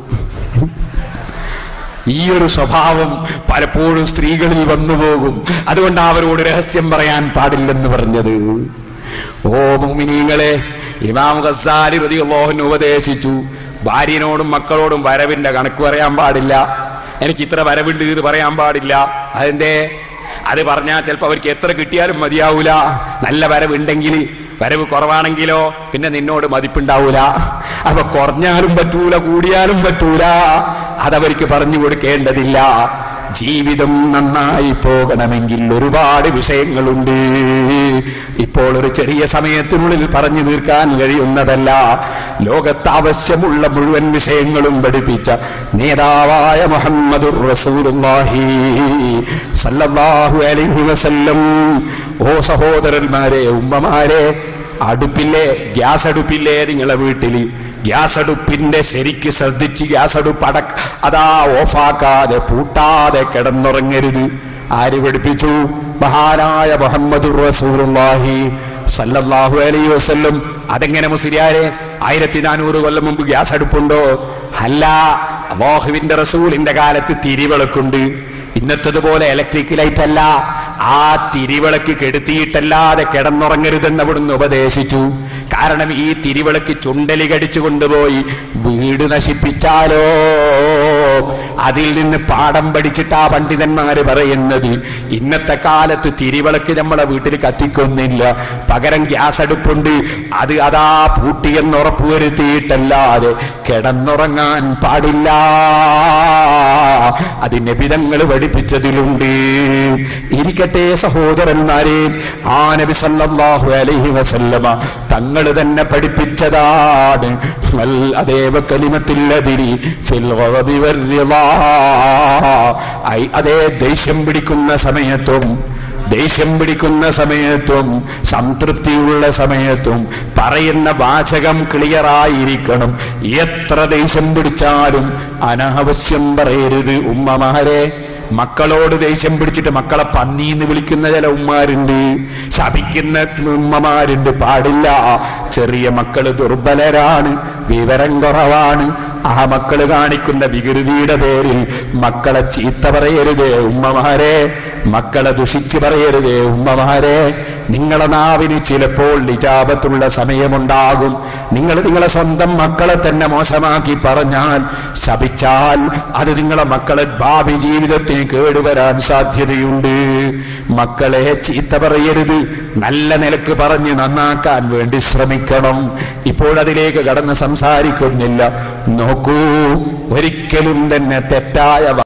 ഈ ഒരു സ്വഭാവം പലപ്പോഴും സ്ത്രീകളിൽ വന്നുപോകും അതുകൊണ്ട് അവരോട് രഹസ്യം പറയാൻ പാടില്ലെന്ന് പറഞ്ഞത് ഓ മുമിനീങ്ങളെ ഇമാം ഖസാലി റളിയല്ലാഹു ഉപദേശിച്ചു ഭാര്യനോടും മക്കളോടും വരവിന്റെ കണക്ക് പറയാൻ പാടില്ല എനിക്ക് ഇത്ര വരവുണ്ട് ഇത് പറയാൻ പാടില്ല അതെന്തേ അത് പറഞ്ഞാൽ ചിലപ്പോൾ അവർക്ക് എത്ര കിട്ടിയാലും മതിയാവൂല നല്ല വരവുണ്ടെങ്കിൽ വരവ് കുറവാണെങ്കിലോ പിന്നെ നിന്നോട് മതിപ്പുണ്ടാവൂല അപ്പൊ കുറഞ്ഞാലും പറ്റൂല കൂടിയാലും പറ്റൂല അതവർക്ക് പറഞ്ഞു കൊടുക്കേണ്ടതില്ല ജീവിതം നന്നായി പോകണമെങ്കിൽ ഒരുപാട് വിഷയങ്ങളുണ്ട് ഇപ്പോൾ ഒരു ചെറിയ സമയത്തിനുള്ളിൽ പറഞ്ഞു തീർക്കാൻ കഴിയുന്നതല്ല ലോകത്ത് ആവശ്യമുള്ള മുഴുവൻ വിഷയങ്ങളും പഠിപ്പിച്ച നേതാവായ മുഹമ്മദ് റസൂലുള്ളാഹി സല്ലല്ലാഹു അലൈഹി വസല്ലം ഓ സഹോദരന്മാരെ ഉമ്മമാരെ അടുപ്പില്ലേ ഗ്യാസ് അടുപ്പില്ലേ നിങ്ങളെ വീട്ടിൽ ഗ്യാസ് അടുപ്പിന്റെ ശരിക്ക് ശ്രദ്ധിച്ച് ഗ്യാസ് അടുപ്പ് അടക്ക അതാ ഓഫാക്കാതെ പൂട്ടാതെ കിടന്നുറങ്ങരുത് ആര് പഠിപ്പിച്ചു മഹാനായ മുഹമ്മദ് റസൂലുള്ളാഹി സല്ലല്ലാഹു അലൈഹി വസല്ലം അതെങ്ങനെ മുസ്ലിയാരെ ആയിരത്തി നാനൂറ് കൊല്ലം മുമ്പ് ഗ്യാസ് അടുപ്പുണ്ടോ അല്ല അള്ളാഹുവിന്റെ റസൂലിന്റെ കാലത്ത് തിരിവിളക്കുണ്ട് ഇന്നത്തതുപോലെ ഇലക്ട്രിക് ലൈറ്റ് അല്ല ആ തിരിവിളക്ക് കെടുത്തിയിട്ടല്ലാതെ കിടന്നുറങ്ങരുതെന്ന് അവിടുന്ന് ഉപദേശിച്ചു കാരണം ഈ തിരിവിളക്ക് ചുണ്ടലി കടിച്ചു കൊണ്ടുപോയി വീട് നശിപ്പിച്ചാലോ അതിൽ നിന്ന് പാഠം പഠിച്ചിട്ടാ പണ്ഡിതന്മാര് പറയുന്നത് ഇന്നത്തെ കാലത്ത് തിരിവിളക്ക് നമ്മളെ വീട്ടിൽ കത്തിക്കുന്നില്ല പകരം ഗ്യാസ് അടുപ്പുണ്ട് അത് അതാ പൂട്ടിയെന്ന് ഉറപ്പുവരുത്തിയിട്ടല്ലാതെ കിടന്നുറങ്ങാൻ പാടില്ല അതിന്റെ വിധങ്ങൾ പഠിപ്പിച്ചതിലുണ്ട് ഇരിക്കട്ടെ സഹോദരന്മാരെ ആ നബി സല്ലല്ലാഹു അലൈഹി വസല്ലമ തങ്ങൾ തന്നെ പഠിപ്പിച്ചതാണ് അൽ അതേവ കലിമത്തില്ലതിരി ഫിൽ ഗളബി വർരിളാ ഐ അതേ ദേഷ്യം പിടിക്കുന്ന സമയത്തും ദേഷ്യം പിടിക്കുന്ന സമയത്തും സംതൃപ്തിയുള്ള സമയത്തും പറയുന്ന വാചകം ക്ലിയറായിരിക്കണം എത്ര ദേഷ്യം പിടിച്ചാലും അനാവശ്യം പറയരുത് ഉമ്മമാരെ മക്കളോട് ദേഷ്യം പിടിച്ചിട്ട് മക്കളെ പന്നീന്ന് വിളിക്കുന്ന ചില ഉമ്മാരുണ്ട് ശപിക്കുന്ന ഉമ്മമാരുണ്ട് പാടില്ല ചെറിയ മക്കള് ദുർബലരാണ് വിവരം കുറവാണ് ആ മക്കള് കാണിക്കുന്ന വികൃതിയുടെ പേരിൽ മക്കളെ ചീത്ത പറയരുതേ ഉമ്മമാരെ മക്കളെ ദുഷിച്ച് പറയരുതേ ഉമ്മമാരെ നിങ്ങളെ നാവിന് ചിലപ്പോൾ നിജാപത്തുള്ള സമയമുണ്ടാകും നിങ്ങൾ നിങ്ങളെ സ്വന്തം മക്കളെ തന്നെ മോശമാക്കി പറഞ്ഞാൽ ശപിച്ചാൽ അത് നിങ്ങളെ മക്കളെ ഭാവി ജീവിതത്തിന് കേടുവരാൻ സാധ്യതയുണ്ട് മക്കളെ ചീത്ത പറയരുത് നല്ല നിലക്ക് പറഞ്ഞ് നന്നാക്കാൻ വേണ്ടി ശ്രമിക്കണം ഇപ്പോഴതിലേക്ക് കടന്ന് സംസാരിക്കുന്നില്ല നോക്കൂ ഒരിക്കലും തന്നെ തെറ്റായ